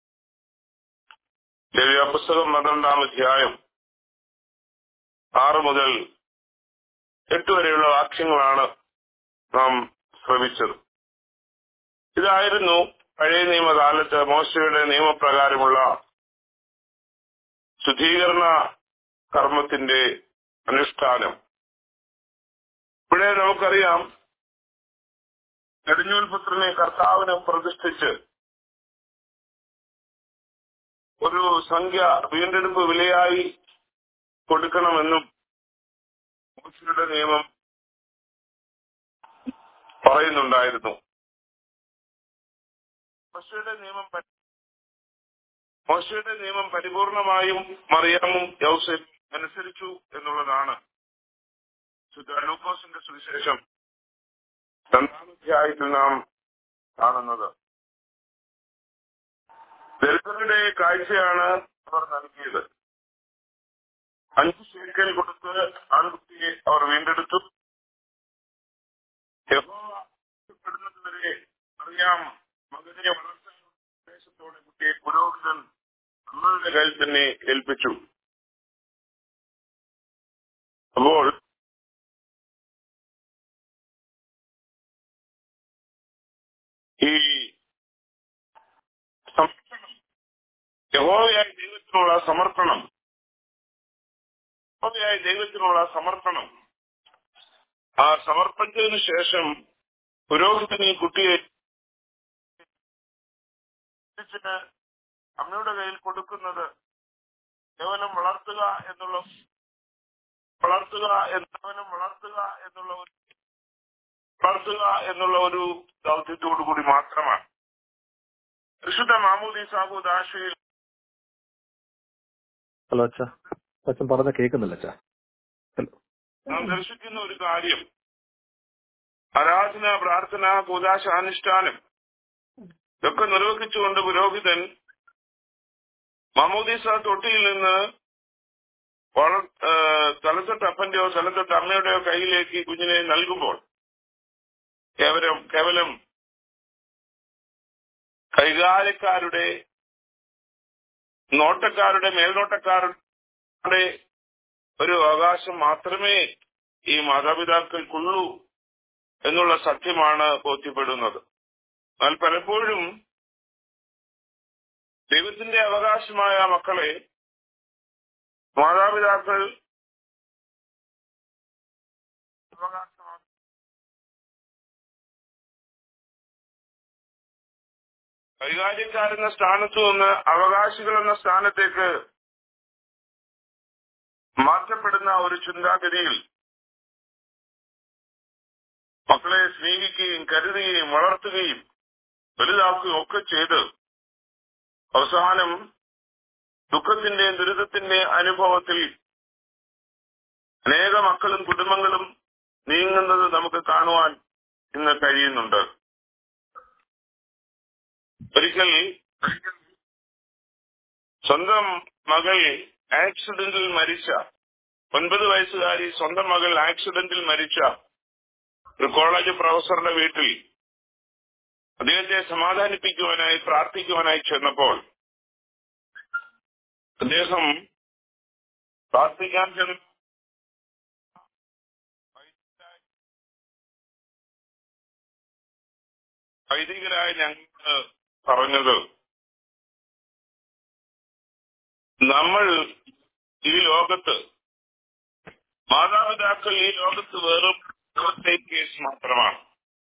Speaker 7: ലേവ്യ പുസ്തകം പന്ത്രണ്ടാം അധ്യായം ആറ് മുതൽ എട്ട് വരെയുള്ള വാക്യങ്ങളാണ് നാം ശ്രമിച്ചത് ഇതായിരുന്നു പഴയ നിയമകാലത്ത് മോശയുടെ നിയമപ്രകാരമുള്ള ശുദ്ധീകരണ കർമ്മത്തിന്റെ അനുഷ്ഠാനം ഇവിടെ നമുക്കറിയാം നെടുഞ്ഞൂൽ പുത്രനെ കർത്താവിനെ പ്രതിഷ്ഠിച്ച് ഒരു സംഖ്യ വീണ്ടെടുപ്പ് വിലയായി കൊടുക്കണമെന്നും മോശയുടെ നിയമം പറയുന്നുണ്ടായിരുന്നു മോശയുടെ നിയമം പരി- മോശയുടെ നിയമം പരിപൂർണമായും മറിയാമും യൗസേഫും അനുസരിച്ചു എന്നുള്ളതാണ് ശുദ്ധ ലൂക്കോസിന്റെ സുവിശേഷം രണ്ടാമധ്യായത്തിൽ നാം കാണുന്നത് ദരിദ്രരുടെ കാഴ്ചയാണ് അവർ നൽകിയത് അഞ്ച് ശേക്കൽ കൊടുത്ത് ആൺകുട്ടിയെ അവർ വീണ്ടെടുത്തു യഹോവ ഇഷ്ടപ്പെടുന്നതുവരെ അറിയാം മകനെ വളർത്താൻ ഉദ്ദേശത്തോടെ കുട്ടിയെ പുരോഹിതൻ അമ്മയുടെ കയ്യിൽ തന്നെ ഏൽപ്പിച്ചു അപ്പോൾ ഈ സമർപ്പണം യഹോവയായ ദൈവത്തിനുള്ള സമർപ്പണം യഹോവയായ ദൈവത്തിനുള്ള സമർപ്പണം ആ സമർപ്പിച്ചതിനു ശേഷം പുരോഹിതന് ഈ കുട്ടിയെ തിരിച്ച് അമ്മയുടെ കയ്യിൽ കൊടുക്കുന്നത് കേവലം വളർത്തുക എന്നുള്ള വളർത്തുക എന്നവനും വളർത്തുക എന്നുള്ള ഒരു വളർത്തുക എന്നുള്ള ഒരു ദൗത്യത്തോടു കൂടി മാത്രമാണ് വിശുദ്ധ മാമൂദി സാബു ദാശയിൽ
Speaker 3: ഹലോ അച്ഛാ അച്ഛൻ പറഞ്ഞ കേൾക്കുന്നില്ല അച്ഛാ ഹലോ
Speaker 7: നാം ദർശിക്കുന്ന ഒരു കാര്യം ആരാധന പ്രാർത്ഥന കൂതാശ അനുഷ്ഠാനം ഇതൊക്കെ നിർവഹിച്ചുകൊണ്ട് പുരോഹിതൻ മമൂദീസ തൊട്ടിയിൽ നിന്ന് വളർ തലത്തൊട്ട് അപ്പന്റെയോ തലത്തൊട്ട് അമ്മയുടെയോ കയ്യിലേക്ക് ഈ കുഞ്ഞിനെ നൽകുമ്പോൾ കേവലം കേവലം കൈകാര്യക്കാരുടെ നോട്ടക്കാരുടെ മേൽനോട്ടക്കാരുടെ ഒരു അവകാശം മാത്രമേ ഈ മാതാപിതാക്കൾക്കുള്ളൂ എന്നുള്ള സത്യമാണ് ബോധ്യപ്പെടുന്നത് എന്നാൽ പലപ്പോഴും ദൈവത്തിന്റെ അവകാശമായ മക്കളെ മാതാപിതാക്കൾ അവകാശമാക്കി കൈകാര്യക്കാരെന്ന സ്ഥാനത്ത് നിന്ന് അവകാശികൾ എന്ന സ്ഥാനത്തേക്ക് മാറ്റപ്പെടുന്ന ഒരു ചിന്താഗതിയിൽ മക്കളെ സ്നേഹിക്കുകയും കരുതുകയും വളർത്തുകയും വലുതാക്കുകയും ഒക്കെ ചെയ്ത് അവസാനം ദുഃഖത്തിന്റെ ദുരിതത്തിന്റെ അനുഭവത്തിൽ അനേക മക്കളും കുടുംബങ്ങളും നീങ്ങുന്നത് നമുക്ക് കാണുവാൻ ഇന്ന് കഴിയുന്നുണ്ട് ഒരിക്കൽ സ്വന്തം മകൾ ആക്സിഡന്റിൽ മരിച്ച ഒൻപത് വയസ്സുകാരി സ്വന്തം മകൾ ആക്സിഡന്റിൽ മരിച്ച ഒരു കോളേജ് പ്രൊഫസറുടെ വീട്ടിൽ അദ്ദേഹത്തെ സമാധാനിപ്പിക്കുവാനായി പ്രാർത്ഥിക്കുവാനായി ചെന്നപ്പോൾ അദ്ദേഹം പ്രാർത്ഥിക്കാൻ ചെന്ന വൈദികരായ ഞങ്ങൾ പറഞ്ഞത് നമ്മൾ ഈ ലോകത്ത് മാതാപിതാക്കൾ ഈ ലോകത്ത് വെറും കേസ് മാത്രമാണ്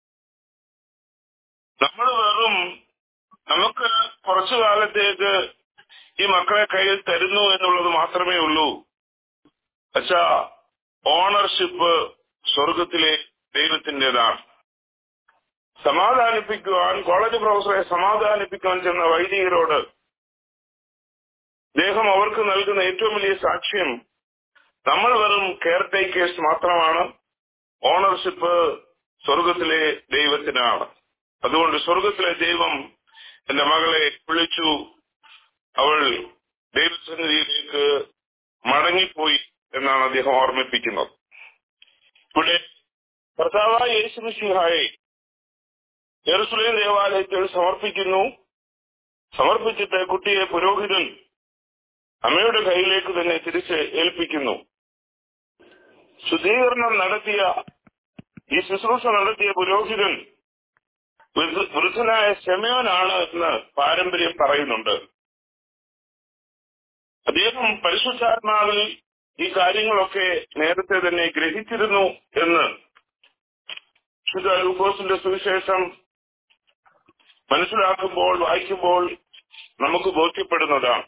Speaker 7: നമ്മൾ വെറും നമുക്ക് കുറച്ചു കാലത്തേക്ക് ഈ മക്കളെ കയ്യിൽ തരുന്നു എന്നുള്ളത് മാത്രമേ ഉള്ളൂ പക്ഷാ ഓണർഷിപ്പ് സ്വർഗത്തിലെ ദൈവത്തിൻ്റെതാണ് സമാധാനിപ്പിക്കുവാൻ കോളേജ് പ്രൊഫസറെ സമാധാനിപ്പിക്കുവാൻ ചെന്ന വൈദികരോട് അദ്ദേഹം അവർക്ക് നൽകുന്ന ഏറ്റവും വലിയ സാക്ഷ്യം നമ്മൾ വെറും കെയർ ടേക്കേഴ്സ് മാത്രമാണ് ഓണർഷിപ്പ് സ്വർഗത്തിലെ ദൈവത്തിനാണ് അതുകൊണ്ട് സ്വർഗത്തിലെ ദൈവം എന്റെ മകളെ വിളിച്ചു അവൾ ദൈവസന്നിധിയിലേക്ക് മടങ്ങിപ്പോയി എന്നാണ് അദ്ദേഹം ഓർമ്മിപ്പിക്കുന്നത് ഇവിടെ കർത്താവായ യേശുമിഷിഹായെ യെറുസലേം ദേവാലയത്തിൽ സമർപ്പിക്കുന്നു സമർപ്പിച്ചിട്ട് കുട്ടിയെ പുരോഹിതൻ അമ്മയുടെ കയ്യിലേക്ക് തന്നെ തിരിച്ച് ഏൽപ്പിക്കുന്നു ശുദ്ധീകരണം നടത്തിയ ഈ ശുശ്രൂഷ നടത്തിയ പുരോഹിതൻ വൃദ്ധ- വൃദ്ധനായ ശമയോനാണ് എന്ന് പാരമ്പര്യം പറയുന്നുണ്ട് അദ്ദേഹം പരിശുദ്ധാത്മാവിൽ ഈ കാര്യങ്ങളൊക്കെ നേരത്തെ തന്നെ ഗ്രഹിച്ചിരുന്നു എന്ന് ശുദ്ധ ലൂക്കോസിന്റെ സുവിശേഷം മനസ്സിലാക്കുമ്പോൾ വായിക്കുമ്പോൾ നമുക്ക് ബോധ്യപ്പെടുന്നതാണ്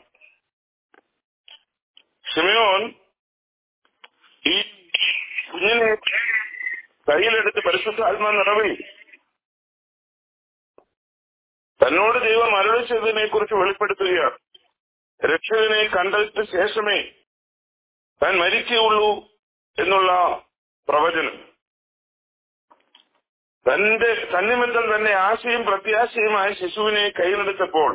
Speaker 7: ഷിമയോൻ ഈ കുഞ്ഞിനെ കയ്യിലെടുത്ത് പരിശുദ്ധാത്മ നിറവിൽ തന്നോട് ദൈവം അരുളിച്ചതിനെ കുറിച്ച് വെളിപ്പെടുത്തുകയാണ് രക്ഷകനെ കണ്ടതിന് ശേഷമേ താൻ മരിക്കുകയുള്ളൂ എന്നുള്ള പ്രവചനം തന്റെ തന്നിമിത്തം തന്നെ ആശയും പ്രത്യാശയുമായ ശിശുവിനെ കയ്യിലെടുത്തപ്പോൾ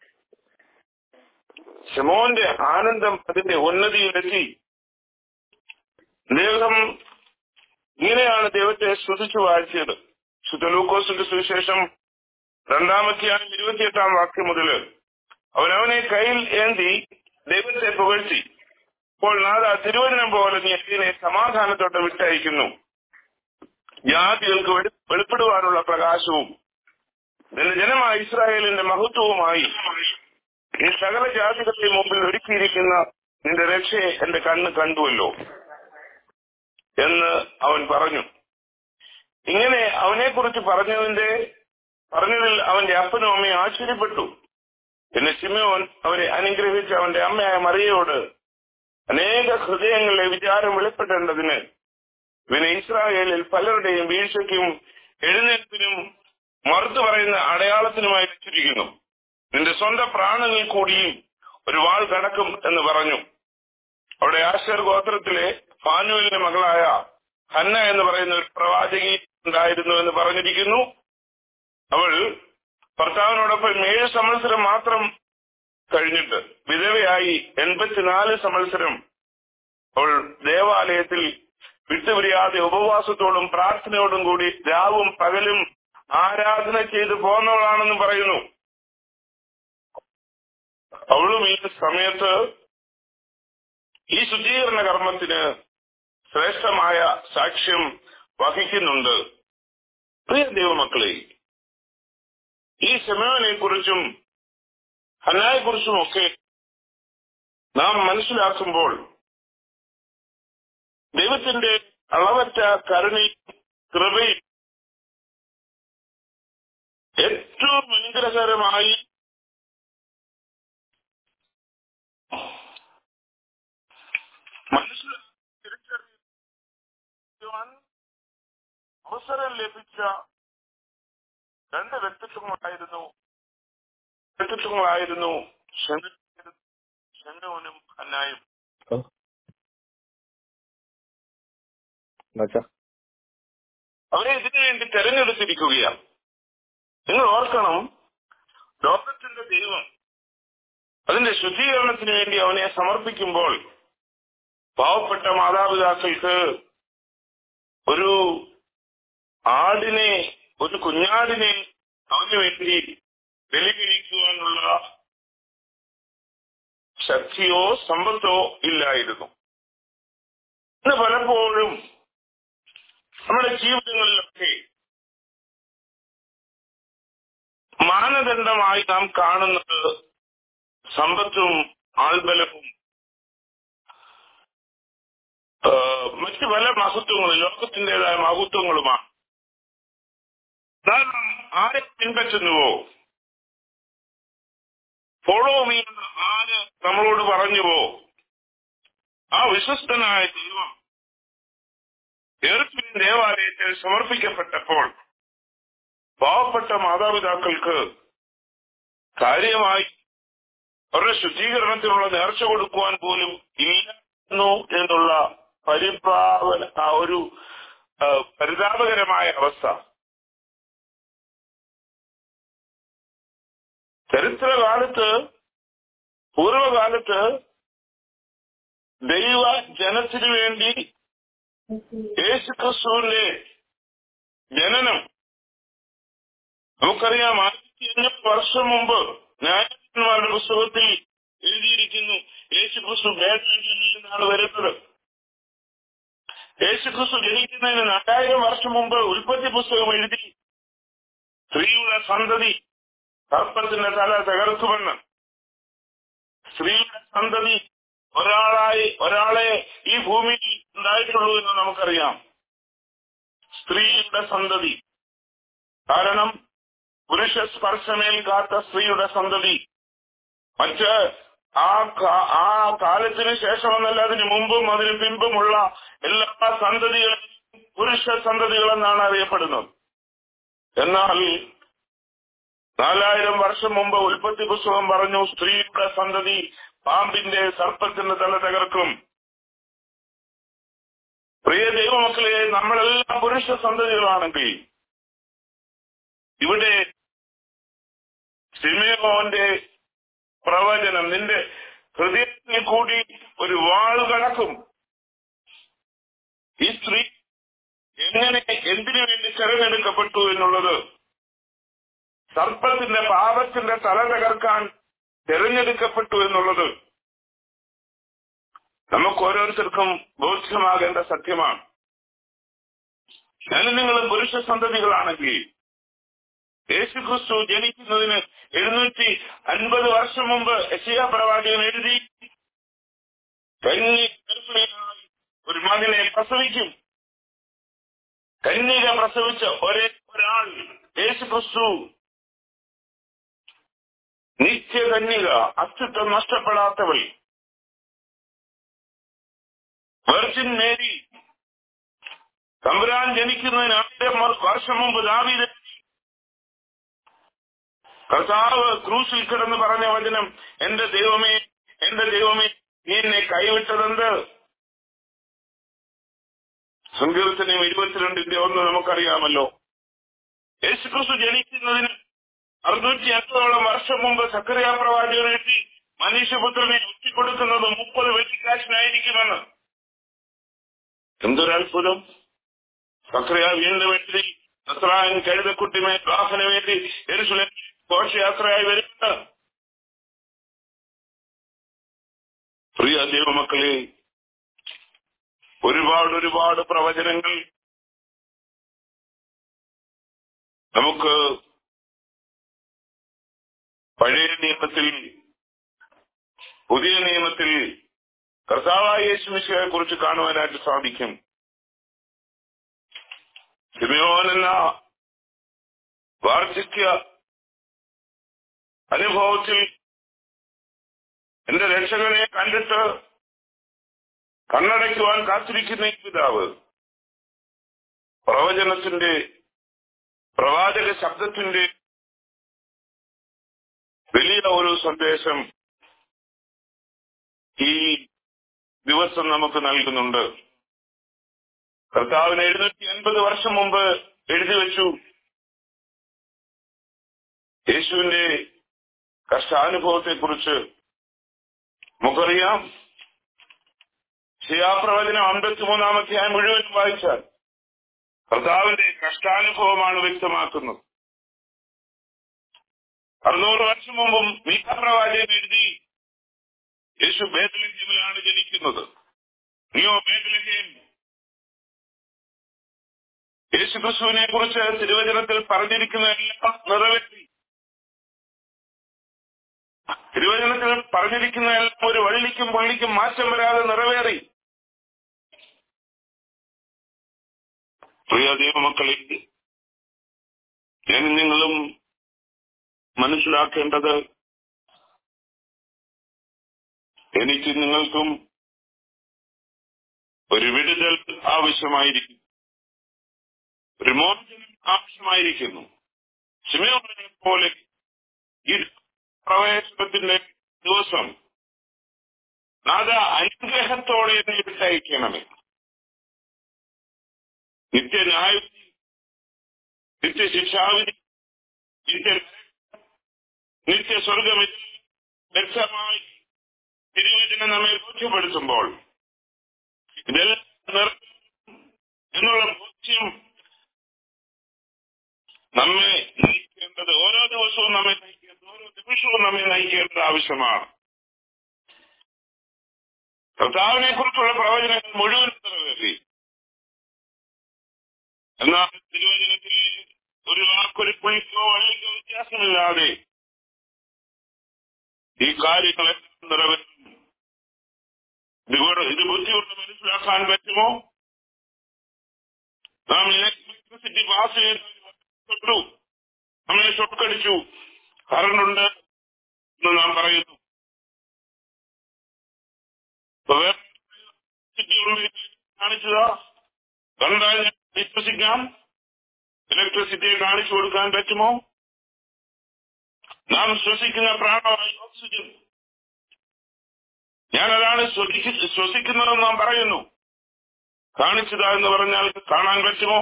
Speaker 7: ശമോന്റെ ആനന്ദം അതിന്റെ ഉന്നതിയിലെത്തി അദ്ദേഹം ഇങ്ങനെയാണ് ദൈവത്തെ സ്തുതിച്ചു വാഴ്ത്തിയത് ശുദ്ധ ലൂക്കോസിന്റെ സുവിശേഷം രണ്ടാമത്തെയാണ് ഇരുപത്തിയെട്ടാം വാക്യം മുതൽ അവനവനെ കയ്യിൽ ഏന്തി ദൈവത്തെ പുകഴ്ത്തി ഇപ്പോൾ നാഥ തിരുവചനം പോലെ നീ അതിനെ സമാധാനത്തോടെ വിട്ടയക്കുന്നു ജാതികൾക്ക് വെളി- വെളിപ്പെടുവാനുള്ള പ്രകാശവും നിന്റെ ജനമായ ഇസ്രായേലിന്റെ മഹത്വവുമായി നീ സകല ജാതികളുടെ മുമ്പിൽ ഒരുക്കിയിരിക്കുന്ന നിന്റെ രക്ഷയെ എന്റെ കണ്ണ് കണ്ടുവല്ലോ എന്ന് അവൻ പറഞ്ഞു ഇങ്ങനെ അവനെ കുറിച്ച് പറഞ്ഞതിന്റെ പറഞ്ഞതിൽ അവന്റെ അപ്പനും അമ്മയും ആശ്ചര്യപ്പെട്ടു പിന്നെ ശിമയോൻ അവരെ അനുഗ്രഹിച്ച അവന്റെ അമ്മയായ മറിയയോട് അനേക ഹൃദയങ്ങളിലെ വിചാരം വെളിപ്പെടേണ്ടതിന് ഇവനെ ഇസ്രായേലിൽ പലരുടെയും വീഴ്ചയ്ക്കും എഴുന്നേൽപ്പിനും മറുത്തു പറയുന്ന അടയാളത്തിനുമായി വെച്ചിരിക്കുന്നു നിന്റെ സ്വന്തം പ്രാണനിൽ കൂടിയും ഒരു വാൾ കടക്കും എന്ന് പറഞ്ഞു അവിടെ ആശർ ഗോത്രത്തിലെ ഫാനുവലിന്റെ മകളായ ഹന്ന എന്ന് പറയുന്ന ഒരു പ്രവാചകി ഉണ്ടായിരുന്നു എന്ന് പറഞ്ഞിരിക്കുന്നു അവൾ ഭർത്താവിനോടൊപ്പം ഏഴ് സംവത്സരം മാത്രം കഴിഞ്ഞിട്ട് വിധവയായി എൺപത്തിനാല് സംവത്സരം അവൾ ദേവാലയത്തിൽ വിട്ടുപിരിയാതെ ഉപവാസത്തോടും പ്രാർത്ഥനയോടും കൂടി രാവും പകലും ആരാധന ചെയ്തു പോന്നവളാണെന്ന് പറയുന്നു അവളും ഈ സമയത്ത് ഈ ശുചീകരണ കർമ്മത്തിന് ശ്രേഷ്ഠമായ സാക്ഷ്യം വഹിക്കുന്നുണ്ട് പ്രിയ ദൈവമക്കളെ ഈ ശമയോനെ കുറിച്ചും ഹന്നായെ കുറിച്ചും ഒക്കെ നാം മനസ്സിലാക്കുമ്പോൾ ദൈവത്തിന്റെ അളവറ്റ കരുണയും കൃപയും ഏറ്റവും അനുഗ്രഹകരമായി മനസ്സിൽ തിരിച്ചറിയുവാൻ അവസരം ലഭിച്ച രണ്ട് വ്യക്തിത്വങ്ങളായിരുന്നു വ്യക്തിത്വങ്ങളായിരുന്നു ഷമി- ഷെന്നോനും ഹന്നായും
Speaker 3: എന്നുവെച്ചാ
Speaker 7: അവരെ ഇതിനു വേണ്ടി തെരഞ്ഞെടുത്തിരിക്കുകയാണ് നിങ്ങൾ ഓർക്കണം ലോകത്തിന്റെ ദൈവം അതിന്റെ ശുദ്ധീകരണത്തിന് വേണ്ടി അവനെ സമർപ്പിക്കുമ്പോൾ പാവപ്പെട്ട മാതാപിതാക്കൾക്ക് ഒരു ആടിനെ ഒരു കുഞ്ഞാടിനെ അവന് വേണ്ടി ബലി കഴിക്കുവാനുള്ള ശക്തിയോ സമ്പത്തോ ഇല്ലായിരുന്നു ഇന്ന് പലപ്പോഴും നമ്മുടെ ജീവിതങ്ങളിലൊക്കെ മാനദണ്ഡമായി നാം കാണുന്നത് സമ്പത്തും ആൾബലവും ആ, മറ്റു പല മഹത്വങ്ങളും ലോകത്തിൻ്റെതായ മഹത്വങ്ങളുമാണ് എന്നാൽ നാം ആരെ പിൻപറ്റുന്നുവോ ഫോളോ മീ എന്ന് ആര് നമ്മളോട് പറഞ്ഞുവോ ആ വിശ്വസ്തനായ ദൈവം എറുപ്പിൻ ദേവാലയത്തിൽ സമർപ്പിക്കപ്പെട്ടപ്പോൾ പാവപ്പെട്ട മാതാപിതാക്കൾക്ക് കാര്യമായി അവരുടെ ശുദ്ധീകരണത്തിനുള്ള നേർച്ച കൊടുക്കുവാൻ പോലും ഇല്ലായിരുന്നു എന്നുള്ള പരിപാവന ആ ഒരു ആ, പരിതാപകരമായ അവസ്ഥ ചരിത്രകാലത്ത് പൂർവകാലത്ത് ദൈവ ജനത്തിനു വേണ്ടി യേശുക്രിസ്തുവിന്റെ ജനനം നമുക്കറിയാം ആയിരത്തി അഞ്ഞൂറ് വർഷം മുമ്പ് ന്യായാധിപന്മാരുടെ പുസ്തകത്തിൽ എഴുതിയിരിക്കുന്നു യേശുക്രിസ്തു ബേദാനിൽ നിന്നാണ് വരുന്നത് യേശുക്രിസ്തു ജനിക്കുന്നതിന് നാലായിരം വർഷം മുമ്പ് ഉൽപ്പത്തി പുസ്തകം എഴുതി സ്ത്രീയുടെ സന്തതി സർപ്പത്തിന്റെ തല തകർക്കുമെന്ന് സ്ത്രീയുടെ സന്തതി ഒരാളായി ഒരാളെ ഈ ഭൂമിയിൽ ഉണ്ടായിട്ടുള്ളൂ എന്ന് നമുക്കറിയാം സ്ത്രീയുടെ സന്തതി കാരണം പുരുഷ സ്പർശമേൽക്കാത്ത സ്ത്രീയുടെ സന്തതി മറ്റ് ആ കാ- ആ കാലത്തിന് ശേഷമെന്നല്ല അതിന് മുമ്പും അതിന് പിമ്പുമുള്ള എല്ലാ സന്തതികളും പുരുഷ സന്തതികളെന്നാണ് അറിയപ്പെടുന്നത് എന്നാൽ നാലായിരം വർഷം മുമ്പ് ഉൽപ്പത്തി പുസ്തകം പറഞ്ഞു സ്ത്രീയുടെ സന്തതി പാമ്പിന്റെ സർപ്പത്തിന്റെ തല തകർക്കും പ്രിയ ദൈവമക്കളെ നമ്മളെല്ലാം പുരുഷ സന്തതികളാണെങ്കിൽ ഇവിടെ സിമയോന്റെ പ്രവചനം നിന്റെ ഹൃദയത്തിൽ കൂടി ഒരു വാൾ കടക്കും ഈ സ്ത്രീ എങ്ങനെ എന്തിനു വേണ്ടി തെരഞ്ഞെടുക്കപ്പെട്ടു എന്നുള്ളത് സർപ്പത്തിന്റെ പാപത്തിന്റെ തല തകർക്കാൻ തെരഞ്ഞെടുക്കപ്പെട്ടു എന്നുള്ളത് നമുക്ക് ഓരോരുത്തർക്കും ബോധ്യമാകേണ്ട സത്യമാണ് ഞാനും നിങ്ങളും പുരുഷ സന്തതികളാണെങ്കിൽ യേശുക്രിസ്തു ജനിക്കുന്നതിന് എഴുന്നൂറ്റി അൻപത് വർഷം മുമ്പ് യശയ പ്രവാചകൻ എഴുതി കന്നി ഗർഭിണിയായി ഒരു മകനെ പ്രസവിക്കും കന്യക പ്രസവിച്ച ഒരേ ഒരാൾ യേശുക്രിസ്തു നിത്യകന്യക അസ്തിത്വം നഷ്ടപ്പെടാത്തവൾ വെർജിൻ മേരി തമ്പുരാൻ ജനിക്കുന്നതിന് ആയിരം വർഷം മുമ്പ് ദാവീദ് കർത്താവ് ക്രൂസിൽ കിടന്ന് പറഞ്ഞ വചനം എന്റെ ദൈവമേ എന്റെ ദൈവമേ നീ എന്നെ കൈവിട്ടതെന്ത് സങ്കീർത്തനം ഇരുപത്തിരണ്ടിന്റെ ഒന്ന് നമുക്കറിയാമല്ലോ യേശുക്രിസ്തു ജനിക്കുന്നതിന് അറുന്നൂറ്റി അൻപതോളം വർഷം മുമ്പ് സക്കറിയ പ്രവാചകൻ എത്തി മനുഷ്യപുത്രനെ ഒറ്റിക്കൊടുക്കുന്നത് മുപ്പത് വെട്ടിക്കാശിനായിരിക്കുമെന്ന് എന്തൊരു അത്ഭുതം സക്രിയ വീണ്ടും എത്തി നസ്രായൻ കഴുതക്കുട്ടിമേ പ്രാർത്ഥന വേണ്ടി എരുസുലെ ഘോഷയാത്രയായി വരുന്നത് പ്രിയ ദൈവമക്കളെ ഒരുപാട് ഒരുപാട് പ്രവചനങ്ങൾ നമുക്ക് പഴയ നിയമത്തിൽ പുതിയ നിയമത്തിൽ കർത്താവായ യേശുമിശയെ കുറിച്ച് കാണുവാനായിട്ട് സാധിക്കും സിമിയോൻ എന്ന വാർദ്ധക്യ അനുഭവത്തിൽ എന്റെ രക്ഷകനെ കണ്ടിട്ട് കണ്ണടയ്ക്കുവാൻ കാത്തിരിക്കുന്ന ഈ പിതാവ് പ്രവചനത്തിന്റെ പ്രവാചക ശബ്ദത്തിന്റെ വലിയ ഒരു സന്ദേശം ഈ ദിവസം നമുക്ക് നൽകുന്നുണ്ട് കർത്താവിന് എഴുന്നൂറ്റി അൻപത് വർഷം മുമ്പ് എഴുതി വെച്ചു യേശുവിന്റെ കഷ്ടാനുഭവത്തെ കുറിച്ച് നമുക്കറിയാം ശിയാപ്രവചനം അമ്പത്തിമൂന്നാം അധ്യായം മുഴുവൻ വായിച്ചാൽ കർത്താവിന്റെ കഷ്ടാനുഭവമാണ് വ്യക്തമാക്കുന്നത് അറുന്നൂറ് വർഷം മുമ്പും മീഖപ്രവാചകൻ എഴുതി യേശു ബേദലഹേമിലാണ് ജനിക്കുന്നത് നീയോ ബേദലഹേം യേശു ക്രിസ്തുവിനെ കുറിച്ച് തിരുവചനത്തിൽ പറഞ്ഞിരിക്കുന്നതെല്ലാം നിറവേറ്റി തിരുവചനത്തിൽ പറഞ്ഞിരിക്കുന്നതെല്ലാം ഒരു വള്ളിക്കും പുള്ളിക്കും മാറ്റം വരാതെ നിറവേറി പ്രിയ ദൈവമക്കളെ ഞാൻ നിങ്ങളും മനസ്സിലാക്കേണ്ടത് എനിക്ക് നിങ്ങൾക്കും ഒരു വിടുതൽ ആവശ്യമായിരിക്കും ഒരു മോചനം ആവശ്യമായിരിക്കുന്നു സിമയോനെ പോലെ ഈ പ്രവേശനത്തിന്റെ ദിവസം നാഥ അനുഗ്രഹത്തോടെ എന്നെ വിട്ടയക്കണമേ നിത്യന്യായവിധി നിത്യശിക്ഷാവിധി നിത്യ നിത്യസ്വർഗമിൽ വ്യക്തമായി തിരുവചനം നമ്മെ ബോധ്യപ്പെടുത്തുമ്പോൾ ഇതെല്ലാം നിറ- എന്നുള്ള ബോധ്യം നമ്മെ നയിക്കേണ്ടത് ഓരോ ദിവസവും നമ്മെ നയിക്കേണ്ടത് ഓരോ നിമിഷവും നമ്മെ നയിക്കേണ്ടത് ആവശ്യമാണ് കർത്താവിനെ കുറിച്ചുള്ള പ്രവചനങ്ങൾ മുഴുവൻ നിറവേറി എന്നാൽ തിരുവചനത്തിൽ ഒരു വാക്കൊരു പുളിക്കോ വള്ളിക്കോ വ്യത്യാസമില്ലാതെ ഈ കാര്യങ്ങളെ നിറവേറ്റും ഇതുകൊണ്ട് ഇത് ബുദ്ധിമുട്ട് മനസ്സിലാക്കാൻ പറ്റുമോ നാം ഇലക്ട്രിസിറ്റി പാസ് ചെയ്തു നമ്മളെ ഷോക്കടിച്ചു കറണ്ട് ഉണ്ട് എന്ന് നാം പറയുന്നു അപ്പൊ വേറെ electricity ഉള്ള കാണിച്ചതാ കണ്ടാൽ ഞാൻ വിശ്വസിക്കാം ഇലക്ട്രിസിറ്റിയെ കാണിച്ചു കൊടുക്കാൻ പറ്റുമോ നാം ശ്വസിക്കുന്ന പ്രാണമായി ഓക്സിജൻ ഞാനതാണ് ശ്വസിക്ക- ശ്വസിക്കുന്നതെന്ന് നാം പറയുന്നു കാണിച്ചതാ എന്ന് പറഞ്ഞാൽ കാണാൻ പറ്റുമോ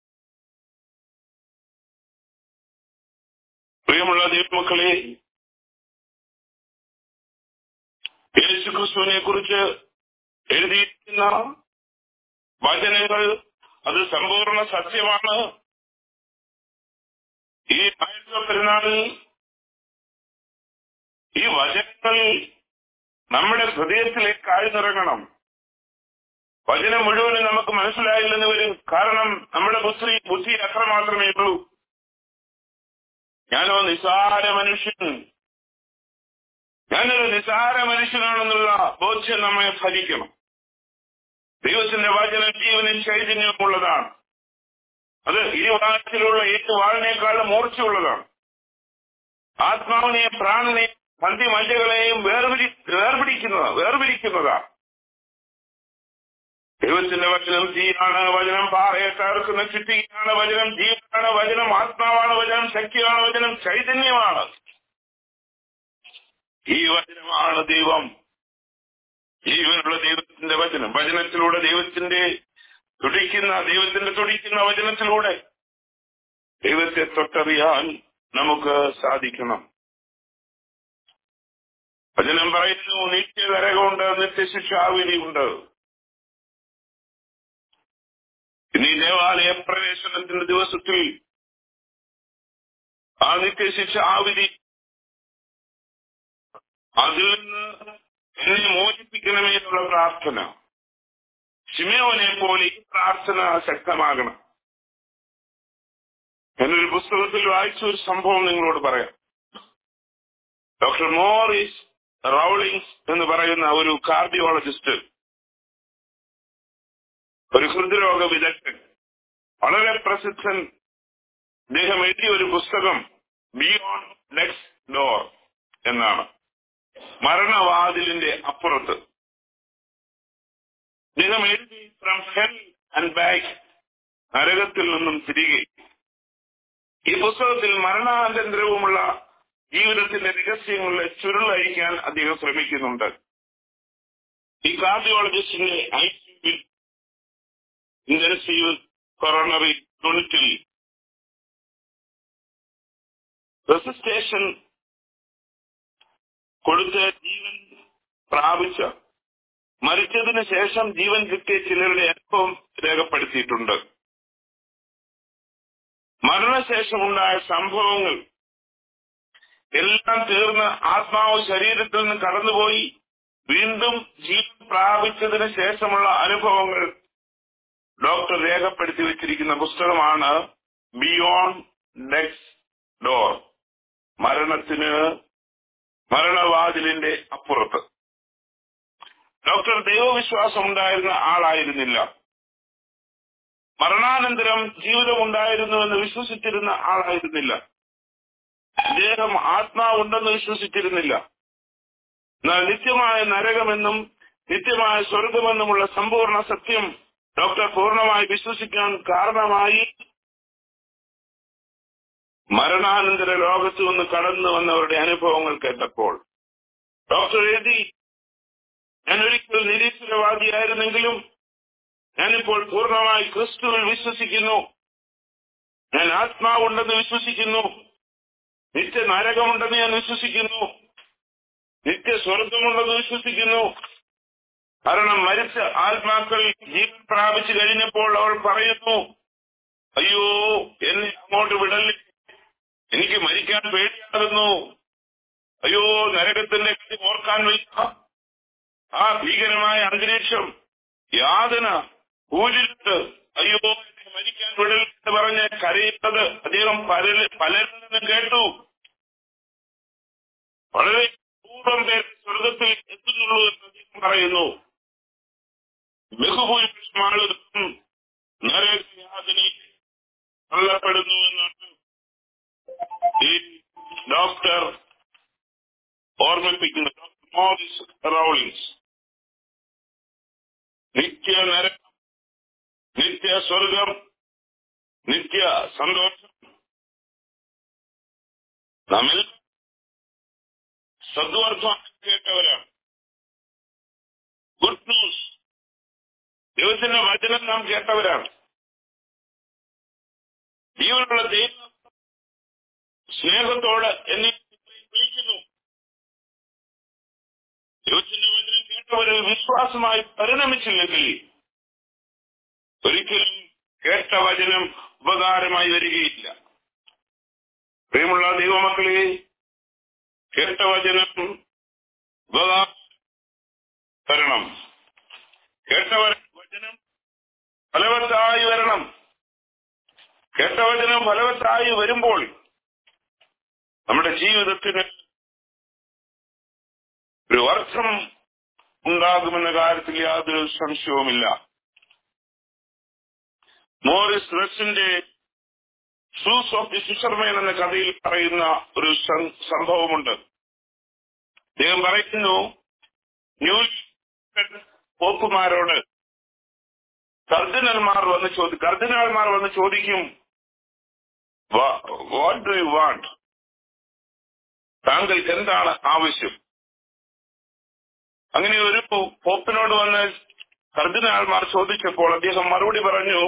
Speaker 7: പ്രിയമുള്ള ദൈവമക്കളെ യേശുക്രിസ്തുവിനെ കുറിച്ച് എഴുതിയിരിക്കുന്ന വചനങ്ങൾ അത് സമ്പൂർണ്ണ സത്യമാണ് ഈ ആയുധ പെരുന്നാളിൽ ഈ വചനങ്ങൾ നമ്മുടെ ഹൃദയത്തിലേക്ക് ആഴ്ന്നിറങ്ങണം വചനം മുഴുവനും നമുക്ക് മനസ്സിലായില്ലെന്ന് വരും കാരണം നമ്മുടെ ബുദ്ധി ബുദ്ധി അത്ര മാത്രമേ ഉള്ളൂ ഞാനോ നിസാര മനുഷ്യൻ ഞാനൊരു നിസാര മനുഷ്യനാണെന്നുള്ള ബോധ്യം നമ്മെ ഭരിക്കണം ദൈവത്തിന്റെ വചനം ജീവനും ചൈതന്യമുള്ളതാണ് അത് ഇരുവാഴത്തിലുള്ള ഏറ്റ് വാളിനേക്കാളും മൂർച്ചയുള്ളതാണ് ആത്മാവിനെയും പ്രാണനെയും പന്തിമഞ്ചകളെയും വേർപിടി വേർപിടിക്കുന്നതാ വേർപിടിക്കുന്നതാണ് ദൈവത്തിന്റെ വചനം തീയാണ് വചനം പാറയെ തകർക്കുന്ന ചുറ്റികയാണ് വചനം ജീവനാണ് വചനം ആത്മാവാണ് വചനം ശക്തിയാണ് വചനം ചൈതന്യമാണ് ഈ വചനമാണ് ദൈവം ജീവനുള്ള ദൈവത്തിന്റെ വചനം വചനത്തിലൂടെ ദൈവത്തിന്റെ തുടിക്കുന്ന ദൈവത്തിന്റെ തുടിക്കുന്ന വചനത്തിലൂടെ ദൈവത്തെ തൊട്ടറിയാൻ നമുക്ക് സാധിക്കണം വചനം പറയുന്നു നിത്യനരകമുണ്ട് നിത്യശിക്ഷാവിധിയുണ്ട് ഇനി ദേവാലയ പ്രവേശനത്തിന്റെ ദിവസത്തിൽ ആ നിത്യശിക്ഷ ആവിധി അതിൽ നിന്ന് എന്നെ മോചിപ്പിക്കണമേ എന്നുള്ള പ്രാർത്ഥന ശിമയോനെ പോലെ ഈ പ്രാർത്ഥന ശക്തമാകണം എന്നൊരു പുസ്തകത്തിൽ വായിച്ച ഒരു സംഭവം നിങ്ങളോട് പറയാം ഡോക്ടർ മോറിസ് റൗളിങ്സ് എന്ന് പറയുന്ന ഒരു കാർഡിയോളജിസ്റ്റ് ഒരു ഹൃദ്രോഗ വിദഗ്ധൻ വളരെ പ്രസിദ്ധൻ അദ്ദേഹം എഴുതിയ ഒരു പുസ്തകം ബിയോണ്ട് നെക്സ്റ്റ് ഡോർ എന്നാണ് മരണവാതിലിന്റെ അപ്പുറത്ത് അദ്ദേഹം എഴുതി ഫ്രം ഹെൽ ആൻഡ് ബാക്ക് നരകത്തിൽ നിന്നും തിരികെ ഈ പുസ്തകത്തിൽ മരണാനന്തരവുമുള്ള ജീവിതത്തിന്റെ രഹസ്യങ്ങളുടെ ചുരുളഴിക്കാൻ അദ്ദേഹം ശ്രമിക്കുന്നുണ്ട് ഈ കാർഡിയോളജിസ്റ്റിന്റെ ഐ സിയുവിൽ ഇന്റൻസീവ് കൊറോണറി യൂണിറ്റിൽ റെസിസ്റ്റേഷൻ കൊടുത്ത് ജീവൻ പ്രാപിച്ച മരിച്ചതിന് ശേഷം ജീവൻ കിട്ടിയ ചിലരുടെ അനുഭവം രേഖപ്പെടുത്തിയിട്ടുണ്ട് മരണശേഷമുണ്ടായ സംഭവങ്ങൾ എല്ലാം തീർന്ന് ആത്മാവ് ശരീരത്തിൽ നിന്ന് കടന്നുപോയി വീണ്ടും ജീവൻ പ്രാപിച്ചതിന് ശേഷമുള്ള അനുഭവങ്ങൾ ഡോക്ടർ രേഖപ്പെടുത്തി വെച്ചിരിക്കുന്ന പുസ്തകമാണ് ബിയോണ്ട് നെക്സ്റ്റ് ഡോർ മരണത്തിന് മരണവാതിലിന്റെ അപ്പുറത്ത് ഡോക്ടർ ദൈവവിശ്വാസം ഉണ്ടായിരുന്ന ആളായിരുന്നില്ല മരണാനന്തരം ജീവിതം ഉണ്ടായിരുന്നുവെന്ന് വിശ്വസിച്ചിരുന്ന ആളായിരുന്നില്ല അദ്ദേഹം ആത്മാവുണ്ടെന്ന് വിശ്വസിച്ചിരുന്നില്ല എന്നാൽ നിത്യമായ നരകമെന്നും നിത്യമായ സ്വർഗമെന്നുമുള്ള സമ്പൂർണ്ണ സത്യം ഡോക്ടർ പൂർണ്ണമായി വിശ്വസിക്കാൻ കാരണമായി മരണാനന്തര ലോകത്തു നിന്ന് കടന്നു വന്നവരുടെ അനുഭവങ്ങൾ കേട്ടപ്പോൾ ഡോക്ടർ എഴുതി ഞാൻ ഒരിക്കൽ നിരീശ്വരവാദിയായിരുന്നെങ്കിലും ഞാനിപ്പോൾ പൂർണ്ണമായി ക്രിസ്തുവിൽ വിശ്വസിക്കുന്നു ഞാൻ ആത്മാവുണ്ടെന്ന് വിശ്വസിക്കുന്നു നിത്യ നരകമുണ്ടെന്ന് ഞാൻ വിശ്വസിക്കുന്നു നിത്യ സ്വർഗമുണ്ടെന്ന് വിശ്വസിക്കുന്നു കാരണം മരിച്ച ആത്മാക്കൾ ജീവൻ പ്രാപിച്ചു കഴിഞ്ഞപ്പോൾ അവൾ പറയുന്നു അയ്യോ എന്നെ അങ്ങോട്ട് വിടല്ലേ എനിക്ക് മരിക്കാൻ പേടിയാകുന്നു അയ്യോ നരകത്തിന്റെ കഥ ഓർക്കാൻ വയ്യ ആ ഭീകരമായ അന്തരീക്ഷം യാതന കൂലിട്ട് അയ്യോ എന്നെ മരിക്കാൻ വിടൽ എന്ന് പറഞ്ഞ് കരയുന്നത് അദ്ദേഹം പലരിൽ പലരിൽ നിന്നും കേട്ടു വളരെ അപൂർവം പേർ സ്വർഗത്തിൽ എത്തുന്നുള്ളൂ എന്ന് അദ്ദേഹം പറയുന്നു ബഹുഭൂരിപക്ഷം ആളുകളും നരകയാതനയിൽ തള്ളപ്പെടുന്നു എന്നാണ് ഈ ഡോക്ടർ ഓർമ്മിപ്പിക്കുന്ന ഡോക്ടർ മോറിസ് റൗളിങ്സ് നിത്യ നരകം നിത്യ സ്വർഗം നിത്യ സന്തോഷം നമ്മിൽ സദ്വാർത്ഥം കേട്ടവരാണ് ഗുഡ് ന്യൂസ് ദൈവത്തിന്റെ വചനം നാം കേട്ടവരാണ് ജീവനുള്ള ദൈവം സ്നേഹത്തോട് എന്നെ വിളിക്കുന്നു ദൈവത്തിന്റെ വചനം കേട്ടവര് വിശ്വാസമായി പരിണമിച്ചില്ലെങ്കിൽ ഒരിക്കലും കേട്ട വചനം ഉപകാരമായി വരികയില്ല പ്രിയമുള്ള ദൈവമക്കളെ കേട്ട വചനം ഉപകാരം വരണം കേട്ട വചനം ഫലവത്തായി വരണം കേട്ട വചനം ഫലവത്തായി വരുമ്പോൾ നമ്മുടെ ജീവിതത്തിന് ഒരു അർത്ഥം ഉണ്ടാകുമെന്ന കാര്യത്തിൽ യാതൊരു സംശയവുമില്ല മോറിസ് റസിന്റെ ഷൂസ് ഓഫ് ദി ഫിഷർമേൻ എന്ന കഥയിൽ പറയുന്ന ഒരു സം- സംഭവമുണ്ട് അദ്ദേഹം പറയുന്നു ന്യൂ പോപ്പുമാരോട് കർദിനൽമാർ വന്ന് ചോദി കർദിനാൾമാർ വന്ന് ചോദിക്കും വാട്ട് ഡു യു വാണ്ട് താങ്കൾക്ക് എന്താണ് ആവശ്യം അങ്ങനെ ഒരു പോപ്പിനോട് വന്ന് കർദിനാൾമാർ ചോദിച്ചപ്പോൾ അദ്ദേഹം മറുപടി പറഞ്ഞു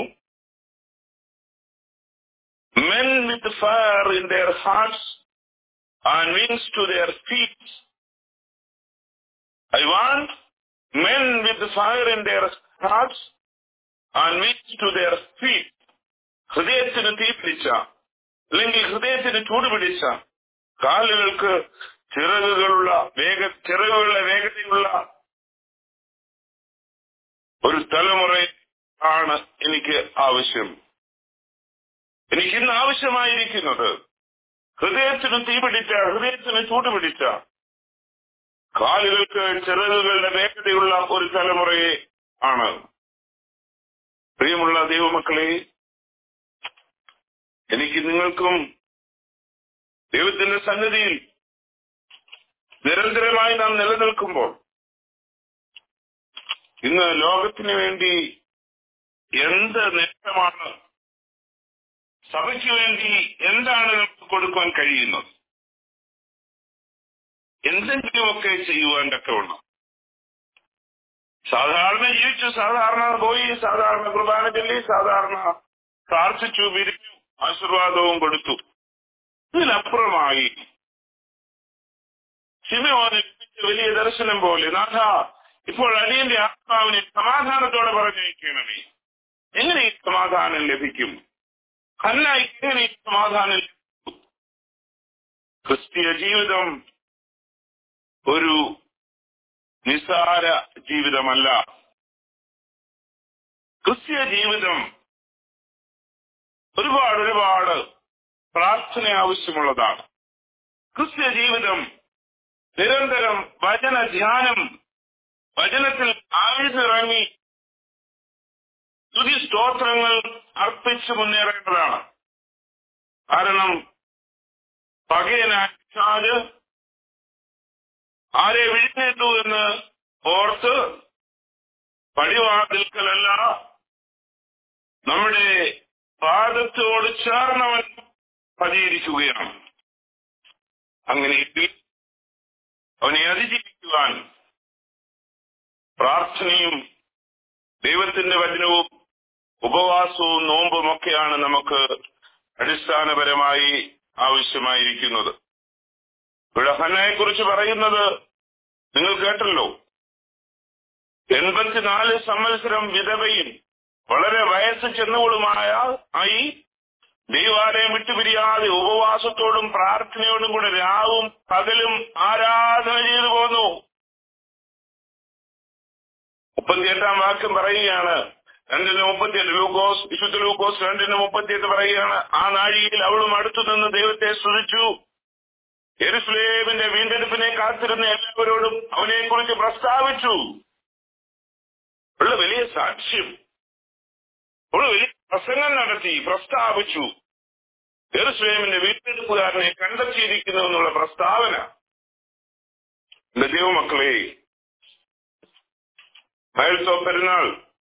Speaker 7: men with fire in their hearts and wings to their feet. I want men with fire in their hearts and wings to their feet. ഹൃദയത്തിന് തീ പിടിച്ച അല്ലെങ്കിൽ ഹൃദയത്തിന് ചൂട് പിടിച്ച കാലുകൾക്ക് ചിറകുകളുള്ള വേഗ ചിറകുകളുടെ വേഗതയുള്ള ഒരു തലമുറ ആണ് എനിക്ക് ആവശ്യം എനിക്ക് ഇന്ന് ആവശ്യമായിരിക്കുന്നത് ഹൃദയത്തിന് തീ പിടിച്ച ഹൃദയത്തിന് ചൂട് പിടിച്ച കാലുകൾക്ക് ചിറകുകളുടെ വേഗതയുള്ള ഒരു തലമുറയെ ആണ് പ്രിയമുള്ള ദൈവമക്കളെ എനിക്ക് നിങ്ങൾക്കും ദൈവത്തിന്റെ സന്നിധിയിൽ നിരന്തരമായി നാം നിലനിൽക്കുമ്പോൾ ഇന്ന് ലോകത്തിന് വേണ്ടി എന്ത് നേട്ടമാണ് സഭയ്ക്ക് വേണ്ടി എന്താണ് നമുക്ക് കൊടുക്കുവാൻ കഴിയുന്നത് എന്തെങ്കിലുമൊക്കെ ചെയ്യുവാൻ തക്കവണ്ണം സാധാരണ ജീവിച്ചു സാധാരണ പോയി സാധാരണ കുർബാന ചൊല്ലി സാധാരണ പ്രാർത്ഥിച്ചു പിരിഞ്ഞു ആശീർവാദവും കൊടുത്തു ഇതിനപ്പുറമായി ശിവയോന് ലഭിച്ച വലിയ ദർശനം പോലെ നാഥ ഇപ്പോൾ അടിയന്റെ ആത്മാവിനെ സമാധാനത്തോടെ പറഞ്ഞയക്കണമേ എങ്ങനെ ഈ സമാധാനം ലഭിക്കും ഹന്നായി എങ്ങനെ ഈ സമാധാനം ലഭിക്കും ക്രിസ്തീയ ജീവിതം ഒരു നിസ്സാര ജീവിതമല്ല ക്രിസ്തീയ ജീവിതം ഒരുപാട് ഒരുപാട് പ്രാർത്ഥന ആവശ്യമുള്ളതാണ് ക്രിസ്തീയ ജീവിതം നിരന്തരം വചന ധ്യാനം വചനത്തിൽ ആഴ്ന്നിറങ്ങി സ്തുതി സ്തോത്രങ്ങൾ അർപ്പിച്ച് മുന്നേറേണ്ടതാണ് കാരണം പകയനാച്ചാല് ആരെ വിഴുന്നേറ്റു എന്ന് ഓർത്ത് പടിവാതിൽക്കലല്ല നമ്മുടെ പാദത്തോട് ചേർന്നവൻ പതിയിരിക്കുകയാണ് അങ്ങനെയെങ്കിൽ അവനെ അതിജീവിക്കുവാൻ പ്രാർത്ഥനയും ദൈവത്തിന്റെ വചനവും ഉപവാസവും നോമ്പും ഒക്കെയാണ് നമുക്ക് അടിസ്ഥാനപരമായി ആവശ്യമായിരിക്കുന്നത് ഇവിടെ ഹന്നയെ കുറിച്ച് പറയുന്നത് നിങ്ങൾ കേട്ടല്ലോ എൺപത്തിനാല് സംവത്സരം വിധവയും വളരെ വയസ്സ് ചെന്നവളുമായ ആയി ദൈവാലയം വിട്ടുപിരിയാതെ ഉപവാസത്തോടും പ്രാർത്ഥനയോടും കൂടെ രാവും പകലും ആരാധന ചെയ്തു പോന്നു മുപ്പത്തിയെട്ടാം വാക്യം പറയുകയാണ് രണ്ടിന് മുപ്പത്തിയെട്ട് ലൂക്കോസ് വിശുദ്ധ ലൂക്കോസ് രണ്ടിന് മുപ്പത്തിയെട്ട് പറയുകയാണ് ആ നാഴികയിൽ അവളും അടുത്തു നിന്ന് ദൈവത്തെ സ്തുതിച്ചു എരുസ്ലേമിന്റെ വീണ്ടെടുപ്പിനെ കാത്തിരുന്ന എല്ലാവരോടും അവനെ കുറിച്ച് പ്രസ്താവിച്ചു ഉള്ള വലിയ സാക്ഷ്യം ഒരു വലിയ പ്രസംഗം നടത്തി പ്രസ്താവിച്ചു എറുസ്ലേമിന്റെ വീണ്ടെടുപ്പുകാരനെ കണ്ടെത്തിയിരിക്കുന്നു എന്നുള്ള പ്രസ്താവന എന്റെ ദൈവമക്കളെ മയൽത്തോ പെരുന്നാൾ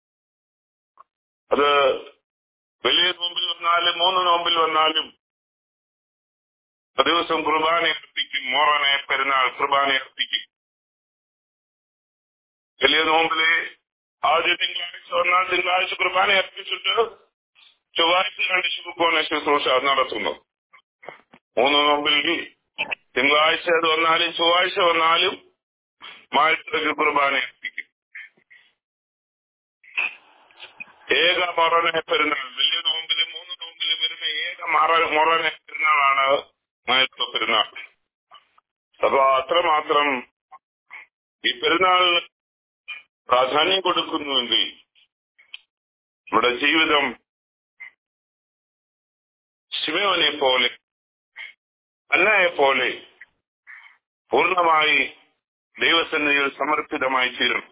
Speaker 7: അത് വലിയ നോമ്പിൽ വന്നാലും മൂന്ന് നോമ്പിൽ വന്നാലും ആ ദിവസം കുർബാന അർപ്പിക്കും മോറനെ പെരുന്നാൾ കുർബാന അർപ്പിക്കും വലിയ നോമ്പിലെ ആദ്യ തിങ്കളാഴ്ച ഒന്നാം തിങ്കളാഴ്ച കുർബാന അർപ്പിച്ചിട്ട് ചൊവ്വാഴ്ച രണ്ട് ശുഭകോണ ശുശ്രൂഷ നടത്തുന്നു മൂന്ന് നോമ്പിൽ തിങ്കളാഴ്ച അത് വന്നാലും ചൊവ്വാഴ്ച വന്നാലും മാഴ്ചക്ക് കുർബാന അർപ്പിക്കും ഏക മൊറനെ പെരുന്നാൾ വലിയ നോമ്പില് മൂന്ന് നോമ്പില് വരുന്ന ഏക മറ മൊറനെ പെരുന്നാളാണ് മായത്വ പെരുന്നാൾ അപ്പൊ അത്രമാത്രം ഈ പെരുന്നാളിന് പ്രാധാന്യം കൊടുക്കുന്നുവെങ്കിൽ നമ്മുടെ ജീവിതം ശിവനെ പോലെ അന്നയെ പോലെ പൂർണ്ണമായി ദൈവസന്നിധിയിൽ സമർപ്പിതമായി തീരും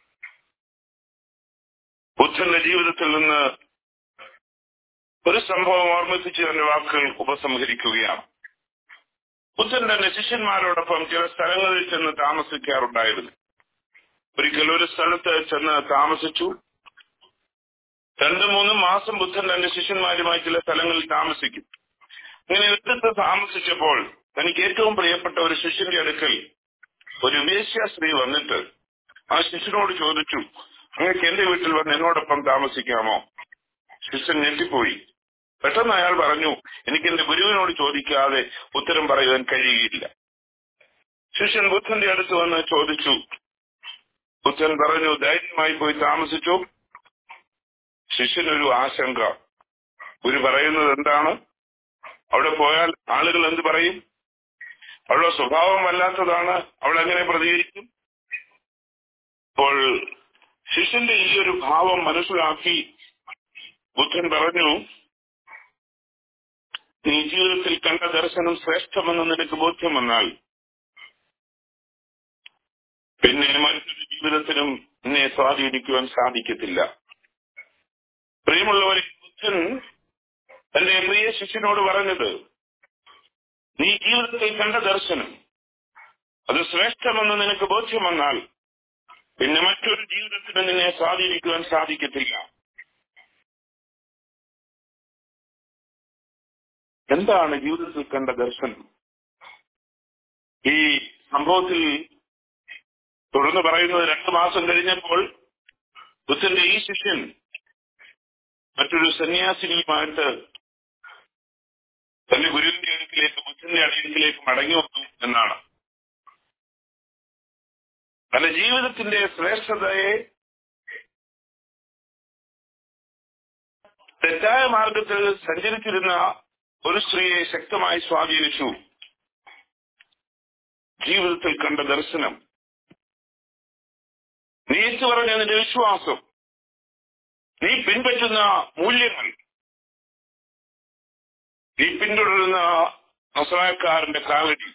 Speaker 7: ബുദ്ധന്റെ ജീവിതത്തിൽ നിന്ന് ഒരു സംഭവം ഓർമ്മിപ്പിച്ച് എന്റെ വാക്കുകൾ ഉപസംഹരിക്കുകയാണ് ബുദ്ധൻ തന്റെ ശിഷ്യന്മാരോടൊപ്പം ചില സ്ഥലങ്ങളിൽ ചെന്ന് താമസിക്കാറുണ്ടായിരുന്നു ഒരിക്കൽ ഒരു സ്ഥലത്ത് ചെന്ന് താമസിച്ചു രണ്ടു മൂന്നും മാസം ബുദ്ധൻ തന്റെ ശിഷ്യന്മാരുമായി ചില സ്ഥലങ്ങളിൽ താമസിക്കും ഇങ്ങനെ ഒരിടത്ത് താമസിച്ചപ്പോൾ തനിക്ക് ഏറ്റവും പ്രിയപ്പെട്ട ഒരു ശിഷ്യന്റെ അടുക്കൽ ഒരു വേശ്യ സ്ത്രീ വന്നിട്ട് ആ ശിഷ്യനോട് ചോദിച്ചു അങ്ങക്ക് എന്റെ വീട്ടിൽ വന്ന് എന്നോടൊപ്പം താമസിക്കാമോ ശിഷ്യൻ ഞെട്ടിപ്പോയി പെട്ടെന്ന് അയാൾ പറഞ്ഞു എനിക്ക് എന്റെ ഗുരുവിനോട് ചോദിക്കാതെ ഉത്തരം പറയുവാൻ കഴിയുകയില്ല ശിഷ്യൻ ബുദ്ധന്റെ അടുത്ത് വന്ന് ചോദിച്ചു ബുദ്ധൻ പറഞ്ഞു ധൈര്യമായി പോയി താമസിച്ചു ശിഷ്യനൊരു ആശങ്ക ഗുരു പറയുന്നത് എന്താണ് അവിടെ പോയാൽ ആളുകൾ എന്ത് പറയും അവളുടെ സ്വഭാവം വല്ലാത്തതാണ് അവൾ എങ്ങനെ പ്രതികരിക്കും അപ്പോൾ ശിഷ്യന്റെ ഈ ഒരു ഭാവം മനസ്സിലാക്കി ബുദ്ധൻ പറഞ്ഞു നീ ജീവിതത്തിൽ കണ്ട ദർശനം ശ്രേഷ്ഠമെന്ന് നിനക്ക് ബോധ്യം വന്നാൽ പിന്നെ മറ്റൊരു ജീവിതത്തിനും നിന്നെ സ്വാധീനിക്കുവാൻ സാധിക്കത്തില്ല പ്രിയമുള്ളവരെ ബുദ്ധൻ തന്റെ പ്രിയ ശിഷ്യനോട് പറഞ്ഞത് നീ ജീവിതത്തിൽ കണ്ട ദർശനം അത് ശ്രേഷ്ഠമെന്ന് നിനക്ക് ബോധ്യം വന്നാൽ പിന്നെ മറ്റൊരു ജീവിതത്തിന് നിന്നെ സ്വാധീനിക്കുവാൻ സാധിക്കത്തില്ല എന്താണ് ജീവിതത്തിൽ കണ്ട ദർശനം ഈ സംഭവത്തിൽ തുടർന്ന് പറയുന്നത് രണ്ടു മാസം കഴിഞ്ഞപ്പോൾ ബുദ്ധന്റെ ഈ ശിഷ്യൻ മറ്റൊരു സന്യാസിനിയുമായിട്ട് തന്റെ ഗുരുവിന്റെ അടുക്കിലേക്ക് ബുദ്ധന്റെ അടുക്കിലേക്ക് മടങ്ങി വന്നു എന്നാണ് തന്റെ ജീവിതത്തിന്റെ ശ്രേഷ്ഠതയെ തെറ്റായ മാർഗത്തിൽ സഞ്ചരിച്ചിരുന്ന ഒരു സ്ത്രീയെ ശക്തമായി സ്വാധീനിച്ചു ജീവിതത്തിൽ കണ്ട ദർശനം നീ ഏറ്റു പറഞ്ഞ നിന്റെ വിശ്വാസം നീ പിൻപറ്റുന്ന മൂല്യങ്ങൾ നീ പിന്തുടരുന്ന നസറായക്കാരന്റെ കാലടി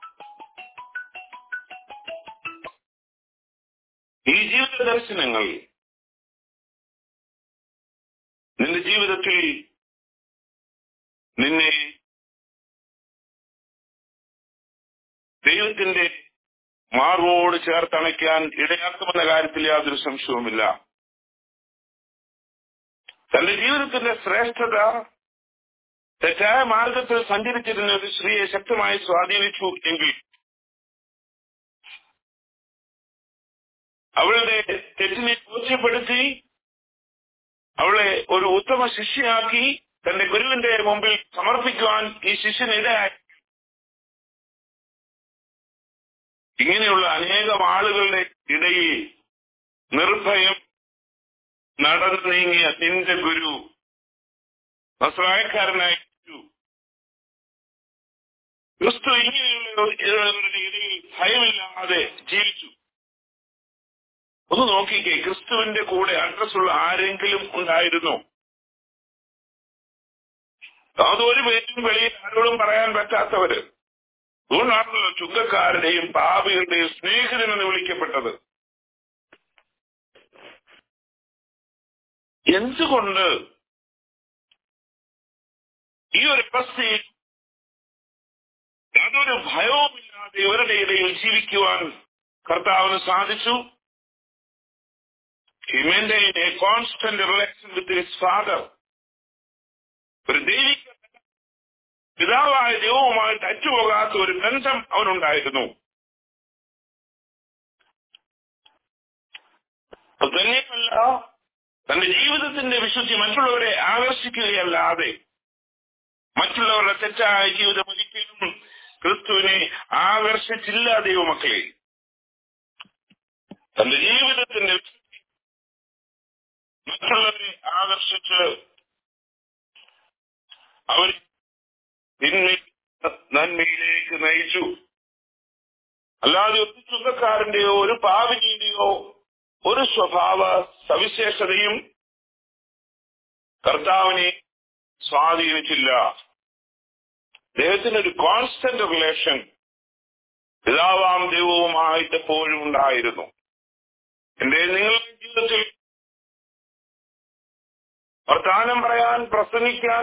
Speaker 7: ഈ ജീവിത ദർശനങ്ങൾ നിന്റെ ജീവിതത്തിൽ നിന്നെ ദൈവത്തിന്റെ മാർവോട് ചേർത്തണയ്ക്കാൻ ഇടയാക്കുമെന്ന കാര്യത്തിൽ യാതൊരു സംശയവുമില്ല തന്റെ ജീവിതത്തിന്റെ ശ്രേഷ്ഠത തെറ്റായ മാർഗത്തിൽ സഞ്ചരിച്ചിരുന്ന ഒരു സ്ത്രീയെ ശക്തമായി സ്വാധീനിച്ചു എങ്കിൽ അവളുടെ തെറ്റിനെ ബോധ്യപ്പെടുത്തി അവളെ ഒരു ഉത്തമ ശിഷ്യയാക്കി തന്റെ ഗുരുവിന്റെ മുമ്പിൽ സമർപ്പിക്കുവാൻ ഈ ശിഷ്യൻ ഇടയായി ഇങ്ങനെയുള്ള അനേകം ആളുകളുടെ ഇടയിൽ നിർഭയം നടന്നു നീങ്ങിയ നിന്റെ ഗുരു നസ്രായക്കാരനായി ക്രിസ്തു ഇങ്ങനെയുള്ളവരുടെ ഇടയിൽ ഭയമില്ലാതെ ജീവിച്ചു ഒന്ന് നോക്കിക്കേ ക്രിസ്തുവിന്റെ കൂടെ അഡ്രസ്സുള്ള ആരെങ്കിലും ഉണ്ടായിരുന്നു അതൊരു പേരും വെളിയിൽ ആരോടും പറയാൻ പറ്റാത്തവര് അതുകൊണ്ടാണല്ലോ ചുങ്കക്കാരുടെയും പാപികളുടെയും സ്നേഹിതൻ എന്ന് വിളിക്കപ്പെട്ടത് എന്തുകൊണ്ട് ഈ ഒരു അവസ്ഥയിൽ യാതൊരു ഭയവുമില്ലാതെ ഇവരുടെ ഇടയിൽ ജീവിക്കുവാൻ കർത്താവിന് സാധിച്ചു He maintained a constant relation with his father. ഒരു ദൈവിക പിതാവായ ദൈവവുമായിട്ട് അറ്റുപോകാത്ത ഒരു ബന്ധം അവനുണ്ടായിരുന്നു തന്നെയല്ല തന്റെ ജീവിതത്തിന്റെ വിശുദ്ധി മറ്റുള്ളവരെ ആകർഷിക്കുകയല്ലാതെ മറ്റുള്ളവരുടെ തെറ്റായ ജീവിതം ഒരിക്കലും ക്രിസ്തുവിനെ ആകർഷിച്ചില്ല ദൈവമക്കളെ തന്റെ ജീവിതത്തിന്റെ മറ്റുള്ളവരെ ആകർഷിച്ച് അവർ നന്മയിലേക്ക് നയിച്ചു അല്ലാതെ ഒരു ചുങ്കക്കാരന്റെയോ ഒരു പാവിനിയുടെയോ ഒരു സ്വഭാവ സവിശേഷതയും കർത്താവിനെ സ്വാധീനിച്ചില്ല അദ്ദേഹത്തിന് ഒരു കോൺസ്റ്റന്റ് റിലേഷൻ പിതാവാം ദൈവവുമായിട്ട് എപ്പോഴും ഉണ്ടായിരുന്നു എന്റെ നിങ്ങളുടെ ജീവിതത്തിൽ വർത്താനം പറയാൻ പ്രസംഗിക്കാൻ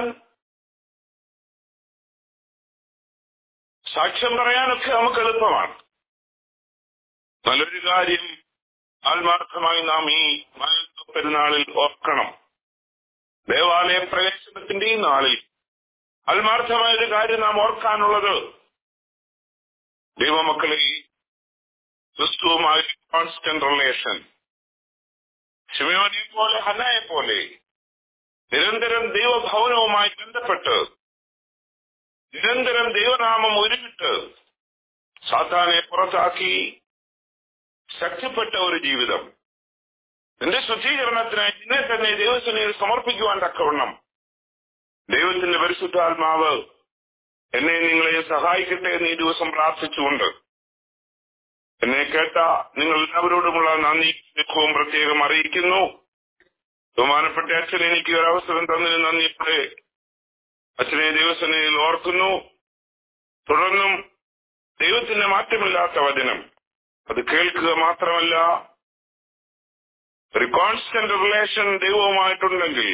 Speaker 7: സാക്ഷ്യം പറയാനൊക്കെ നമുക്ക് എളുപ്പമാണ് നല്ലൊരു കാര്യം ആത്മാർത്ഥമായി നാം ഈ പെരുന്നാളിൽ ഓർക്കണം ദേവാലയ പ്രവേശനത്തിന്റെ ഈ നാളിൽ ആത്മാർത്ഥമായ ഒരു കാര്യം നാം ഓർക്കാനുള്ളത് ദൈവമക്കളെ ക്രിസ്തുവുമായി കോൺസ്റ്റന്റ് റിലേഷൻ ശിവയോനെ പോലെ ഹനയെ പോലെ നിരന്തരം ദൈവഭവനവുമായി ബന്ധപ്പെട്ട് നിരന്തരം ദൈവനാമം ഉരുവിട്ട് സാത്താനെ പുറത്താക്കി ശക്തിപ്പെട്ട ഒരു ജീവിതം എന്റെ ശുദ്ധീകരണത്തിനായി ഇന്നെ തന്നെ ദൈവസേനയിൽ സമർപ്പിക്കുവാൻ തക്കവണ്ണം ദൈവത്തിന്റെ പരിശുദ്ധാത്മാവ് എന്നെ നിങ്ങളെ സഹായിക്കട്ടെ എന്ന് ഈ ദിവസം പ്രാർത്ഥിച്ചുകൊണ്ട് എന്നെ കേട്ട നിങ്ങൾ എല്ലാവരോടുമുള്ള നന്ദി ദുഃഖവും പ്രത്യേകം അറിയിക്കുന്നു ബഹുമാനപ്പെട്ട അച്ഛൻ എനിക്ക് ഒരു അവസരം തന്നതിന് നന്ദിയോടെ അച്ഛനെ ദൈവസേനയിൽ ഓർക്കുന്നു തുടർന്നും ദൈവത്തിന്റെ മാറ്റമില്ലാത്ത വചനം അത് കേൾക്കുക മാത്രമല്ല ഒരു കോൺസ്റ്റന്റ് റിലേഷൻ ദൈവവുമായിട്ടുണ്ടെങ്കിൽ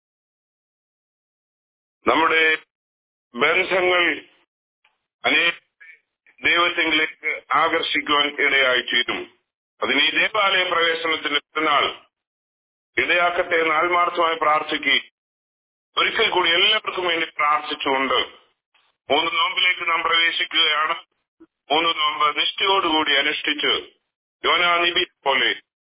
Speaker 7: നമ്മുടെ ബന്ധങ്ങൾ അനേക ദൈവത്തിലേക്ക് ആകർഷിക്കുവാൻ ഇടയായി തീരും അതിന് ഈ ദേവാലയ പ്രവേശനത്തിന്റെ പെരുന്നാൾ ഇടയാക്കട്ടെ എന്ന് ആത്മാർത്ഥമായി പ്രാർത്ഥിക്കുകയും ഒരിക്കൽ കൂടി എല്ലാവർക്കും വേണ്ടി പ്രാർത്ഥിച്ചുകൊണ്ട് മൂന്ന് നോമ്പിലേക്ക് നാം പ്രവേശിക്കുകയാണ് മൂന്ന് നോമ്പ് നിഷ്ഠയോടുകൂടി അനുഷ്ഠിച്ച് യോനാ നിബി പോലെ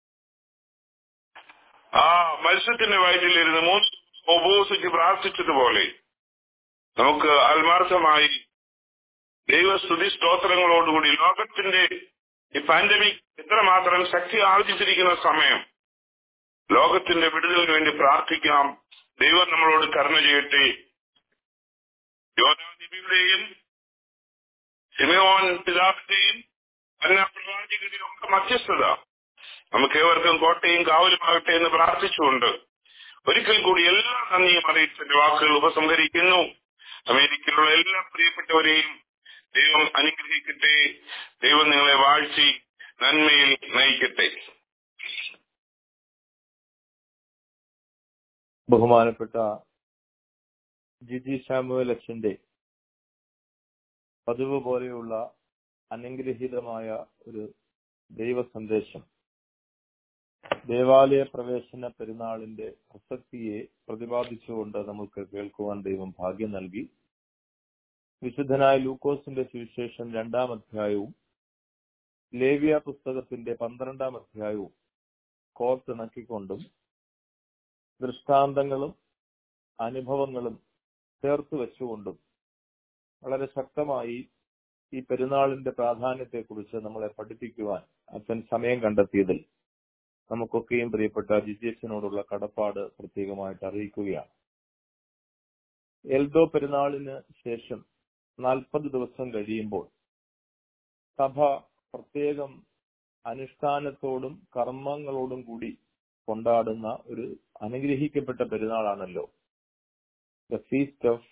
Speaker 7: ആ മത്സ്യത്തിന്റെ വയറ്റിലിരുന്ന് മൂന്ന് ഉപവസിച്ച് പ്രാർത്ഥിച്ചതുപോലെ നമുക്ക് ആത്മാർത്ഥമായി ദൈവസ്തുതി സ്തോത്രങ്ങളോടുകൂടി ലോകത്തിന്റെ ഈ പാൻഡമിക് എത്രമാത്രം ശക്തി ആർജിച്ചിരിക്കുന്ന സമയം ലോകത്തിന്റെ വിടുതലിന് വേണ്ടി പ്രാർത്ഥിക്കാം ദൈവം നമ്മളോട് കരുണ ചെയ്യട്ടെ യോനാദിബിയുടെയും സിമയോൻ പിതാവിന്റെയും അന്ന പ്രവാചകരുടെയും ഒക്കെ മധ്യസ്ഥത നമുക്ക് ഏവർക്കും കോട്ടയും കാവലുമാകട്ടെ എന്ന് പ്രാർത്ഥിച്ചുകൊണ്ട് ഒരിക്കൽ കൂടി എല്ലാ നന്ദിയും അറിയിച്ചെന്റെ വാക്കുകൾ ഉപസംഹരിക്കുന്നു അമേരിക്കയിലുള്ള എല്ലാ പ്രിയപ്പെട്ടവരെയും ദൈവം അനുഗ്രഹിക്കട്ടെ ദൈവം നിങ്ങളെ വാഴ്ചി നന്മയിൽ നയിക്കട്ടെ
Speaker 3: ബഹുമാനപ്പെട്ട ജിജി സാമുവൽ അച്ഛന്റെ പതിവ് പോലെയുള്ള അനുഗ്രഹീതമായ ഒരു ദൈവ സന്ദേശം ദേവാലയ പ്രവേശന പെരുന്നാളിന്റെ പ്രസക്തിയെ പ്രതിപാദിച്ചുകൊണ്ട് നമുക്ക് കേൾക്കുവാൻ ദൈവം ഭാഗ്യം നൽകി വിശുദ്ധനായ ലൂക്കോസിന്റെ സുവിശേഷം രണ്ടാം അധ്യായവും ലേവിയ പുസ്തകത്തിന്റെ പന്ത്രണ്ടാം അധ്യായവും കോർത്തിണക്കിക്കൊണ്ടും ദൃഷ്ടാന്തങ്ങളും അനുഭവങ്ങളും ചേർത്ത് വെച്ചുകൊണ്ടും വളരെ ശക്തമായി ഈ പെരുന്നാളിന്റെ പ്രാധാന്യത്തെക്കുറിച്ച് നമ്മളെ പഠിപ്പിക്കുവാൻ അച്ഛൻ സമയം കണ്ടെത്തിയതിൽ നമുക്കൊക്കെയും പ്രിയപ്പെട്ട ജിജേച്ചനോടുള്ള കടപ്പാട് പ്രത്യേകമായിട്ട് അറിയിക്കുകയാണ് എൽദോ പെരുന്നാളിന് ശേഷം നാൽപ്പത് ദിവസം കഴിയുമ്പോൾ സഭ പ്രത്യേകം അനുഷ്ഠാനത്തോടും കർമ്മങ്ങളോടും കൂടി കൊണ്ടാടുന്ന ഒരു അനുഗ്രഹിക്കപ്പെട്ട പെരുന്നാളാണല്ലോ the feast of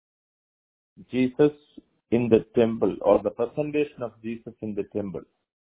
Speaker 3: Jesus in the temple or the presentation of Jesus in the temple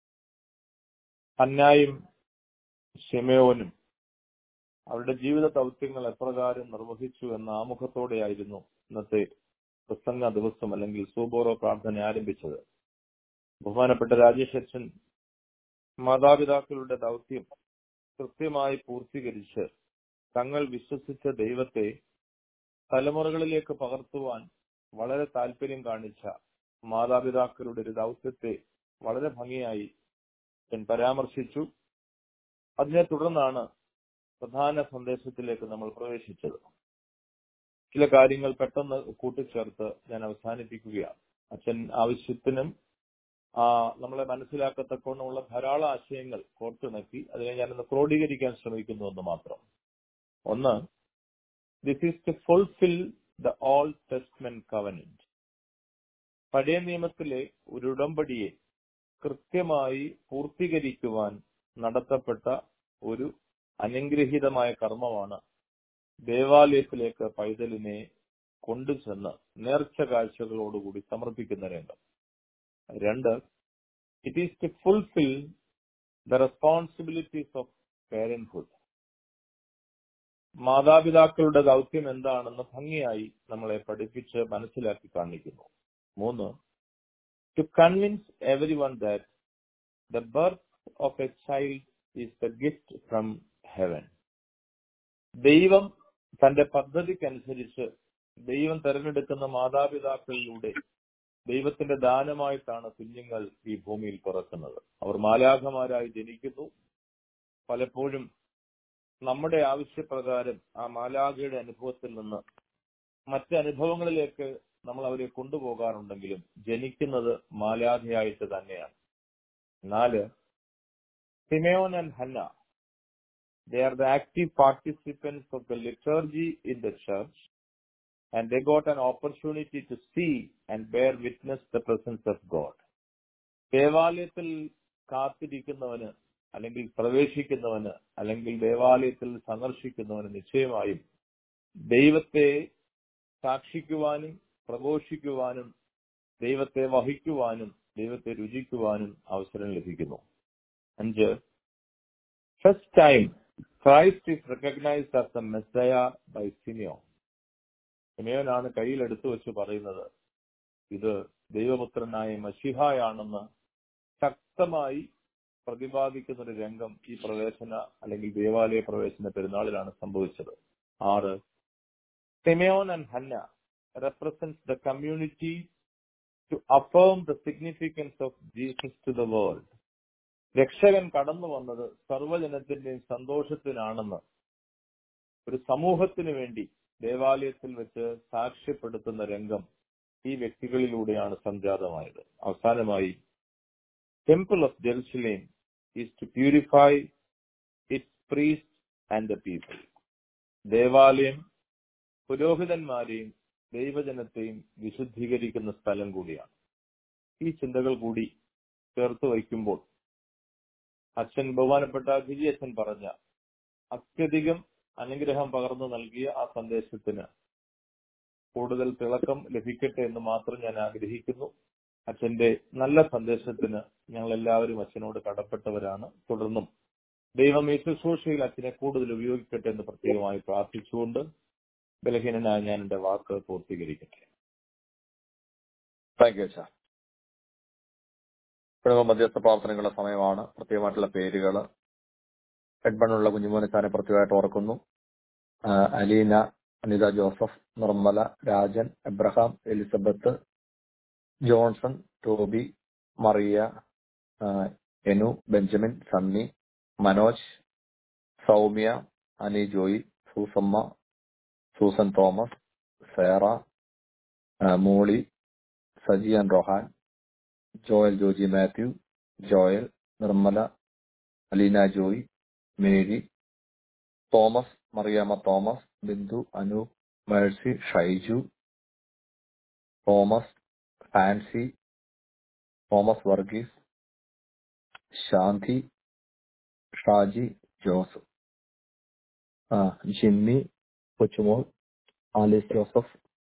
Speaker 3: അന്നായും ഷിമയോനും അവരുടെ ജീവിത ദൗത്യങ്ങൾ എപ്രകാരം നിർവഹിച്ചു എന്ന ആമുഖത്തോടെയായിരുന്നു ഇന്നത്തെ പ്രസംഗ ദിവസം അല്ലെങ്കിൽ സൂബോറോ പ്രാർത്ഥന ആരംഭിച്ചത് ബഹുമാനപ്പെട്ട രാജേഷ് അച്ഛൻ മാതാപിതാക്കളുടെ ദൗത്യം കൃത്യമായി പൂർത്തീകരിച്ച് തങ്ങൾ വിശ്വസിച്ച ദൈവത്തെ തലമുറകളിലേക്ക് പകർത്തുവാൻ വളരെ താല്പര്യം കാണിച്ച മാതാപിതാക്കളുടെ ഒരു ദൗത്യത്തെ വളരെ ഭംഗിയായി ഞാൻ പരാമർശിച്ചു അതിനെ തുടർന്നാണ് പ്രധാന സന്ദേശത്തിലേക്ക് നമ്മൾ പ്രവേശിച്ചത് ചില കാര്യങ്ങൾ പെട്ടെന്ന് കൂട്ടിച്ചേർത്ത് ഞാൻ അവസാനിപ്പിക്കുകയാണ് അച്ഛൻ ആവശ്യത്തിനും ആ നമ്മളെ മനസ്സിലാക്കത്തക്കോണമുള്ള ധാരാളം ആശയങ്ങൾ കോർത്തിണക്കി അതിനെ ഞാനൊന്ന് ക്രോഡീകരിക്കാൻ ശ്രമിക്കുന്നു എന്ന് മാത്രം ഒന്ന് this is to fulfil the old testament covenant പഴയ നിയമത്തിലെ ഒരു ഉടമ്പടിയെ കൃത്യമായി പൂർത്തീകരിക്കുവാൻ നടത്തപ്പെട്ട ഒരു അനുഗ്രഹീതമായ കർമ്മമാണ് ദേവാലയത്തിലേക്ക് പൈതലിനെ കൊണ്ടുചെന്ന് നേർച്ച കാഴ്ചകളോടുകൂടി സമർപ്പിക്കുന്ന രംഗം രണ്ട് it is to fulfil the responsibilities of parenthood മാതാപിതാക്കളുടെ ദൗത്യം എന്താണെന്ന് ഭംഗിയായി നമ്മളെ പഠിപ്പിച്ച് മനസ്സിലാക്കി കാണിക്കുന്നു മൂന്ന് to convince everyone that the birth of a child is the gift from heaven ദൈവം തന്റെ പദ്ധതിക്കനുസരിച്ച് ദൈവം തെരഞ്ഞെടുക്കുന്ന മാതാപിതാക്കളിലൂടെ ദൈവത്തിന്റെ ദാനമായിട്ടാണ് കുഞ്ഞുങ്ങൾ ഈ ഭൂമിയിൽ പിറക്കുന്നത് അവർ മാലാഖമാരായി ജനിക്കുന്നു പലപ്പോഴും നമ്മുടെ ആവശ്യപ്രകാരം ആ മാലാഖയുടെ അനുഭവത്തിൽ നിന്ന് മറ്റ് അനുഭവങ്ങളിലേക്ക് നമ്മൾ അവരെ കൊണ്ടുപോകാറുണ്ടെങ്കിലും ജനിക്കുന്നത് മാലാഖയായിട്ട് തന്നെയാണ് നാല് Simeon and Hannah they are the active participants of the liturgy in the church and they got an opportunity to see and bear witness the presence of God. ദേവാലയത്തിൽ കാത്തിരിക്കുന്നവന് അല്ലെങ്കിൽ പ്രവേശിക്കുന്നവന് അല്ലെങ്കിൽ ദേവാലയത്തിൽ സന്ദർശിക്കുന്നവന് നിശ്ചയമായും ദൈവത്തെ സാക്ഷിക്കുവാനും പ്രഘോഷിക്കുവാനും ദൈവത്തെ വഹിക്കുവാനും ദൈവത്തെ രുചിക്കുവാനും അവസരം ലഭിക്കുന്നു അഞ്ച് first time Christ is recognised as the Messiah by സിമിയോ സിമിയോനാണ് കയ്യിൽ എടുത്തു വെച്ച് പറയുന്നത് ഇത് ദൈവപുത്രനായ മഷിഹായാണെന്ന് ശക്തമായി പ്രതിപാദിക്കുന്ന ഒരു രംഗം ഈ പ്രവേശന അല്ലെങ്കിൽ ദേവാലയ പ്രവേശന പെരുന്നാളിലാണ് സംഭവിച്ചത് ആറ് Simeon and Hannah represents the community to affirm the significance of Jesus to the world. രക്ഷകൻ കടന്നു വന്നത് സർവ്വജനത്തിന്റെയും സന്തോഷത്തിനാണെന്ന് ഒരു സമൂഹത്തിന് വേണ്ടി ദേവാലയത്തിൽ വെച്ച് സാക്ഷ്യപ്പെടുത്തുന്ന രംഗം ഈ വ്യക്തികളിലൂടെയാണ് സംജാതമായത് അവസാനമായി temple of Jerusalem is to purify its priest and the people ദേവാലയം പുരോഹിതന്മാരെയും ദൈവജനത്തെയും വിശുദ്ധീകരിക്കുന്ന സ്ഥലം കൂടിയാണ് ഈ ചിന്തകൾ കൂടി ചേർത്ത് വയ്ക്കുമ്പോൾ അച്ഛൻ ബഹുമാനപ്പെട്ട ഗിരി അച്ഛൻ പറഞ്ഞ അത്യധികം അനുഗ്രഹം പകർന്നു നൽകിയ ആ സന്ദേശത്തിന് കൂടുതൽ തിളക്കം ലഭിക്കട്ടെ എന്ന് മാത്രം ഞാൻ ആഗ്രഹിക്കുന്നു അച്ഛന്റെ നല്ല സന്ദേശത്തിന് ഞങ്ങൾ എല്ലാവരും അച്ഛനോട് കടപ്പെട്ടവരാണ് തുടർന്നും ദൈവം ഈ ശുശ്രൂഷയിൽ അച്ഛനെ കൂടുതൽ ഉപയോഗിക്കട്ടെ എന്ന് പ്രത്യേകമായി പ്രാർത്ഥിച്ചുകൊണ്ട് ബലഹീനനായ ഞാൻ എന്റെ വാക്ക് പൂർത്തീകരിക്കട്ടെ താങ്ക് യു അച്ഛാ കുടുംബ മധ്യസ്ഥ പ്രാർത്ഥനകളുടെ സമയമാണ് പ്രത്യേകമായിട്ടുള്ള പേരുകൾ എഡ്ബണ്ണുള്ള കുഞ്ഞുമോനിച്ചാനെ പ്രത്യേകമായിട്ട് ഓർക്കുന്നു ആ, അലീന അനിത ജോസഫ് നിർമ്മല രാജൻ എബ്രഹാം എലിസബത്ത് ജോൺസൺ ടോബി മറിയ ആ, എനു ബെഞ്ചമിൻ സണ്ണി മനോജ് സൗമ്യ അനി ജോയി സൂസമ്മ സൂസൻ തോമസ് സേറ ആ, മോളി സജിയൻ റൊഹാൻ ജോയൽ ജോജി മാത്യു ജോയൽ നിർമ്മല അലീന ജോയി മേരി തോമസ് മറിയാമ്മ തോമസ് ബിന്ദു അനൂപ് മേഴ്സി ഷൈജു തോമസ് ഫാൻസി തോമസ് വർഗീസ് ശാന്തി ഷാജി ജോസഫ് ആ ജിമ്മി കൊച്ചുമോൾ ആലിസ് ജോസഫ്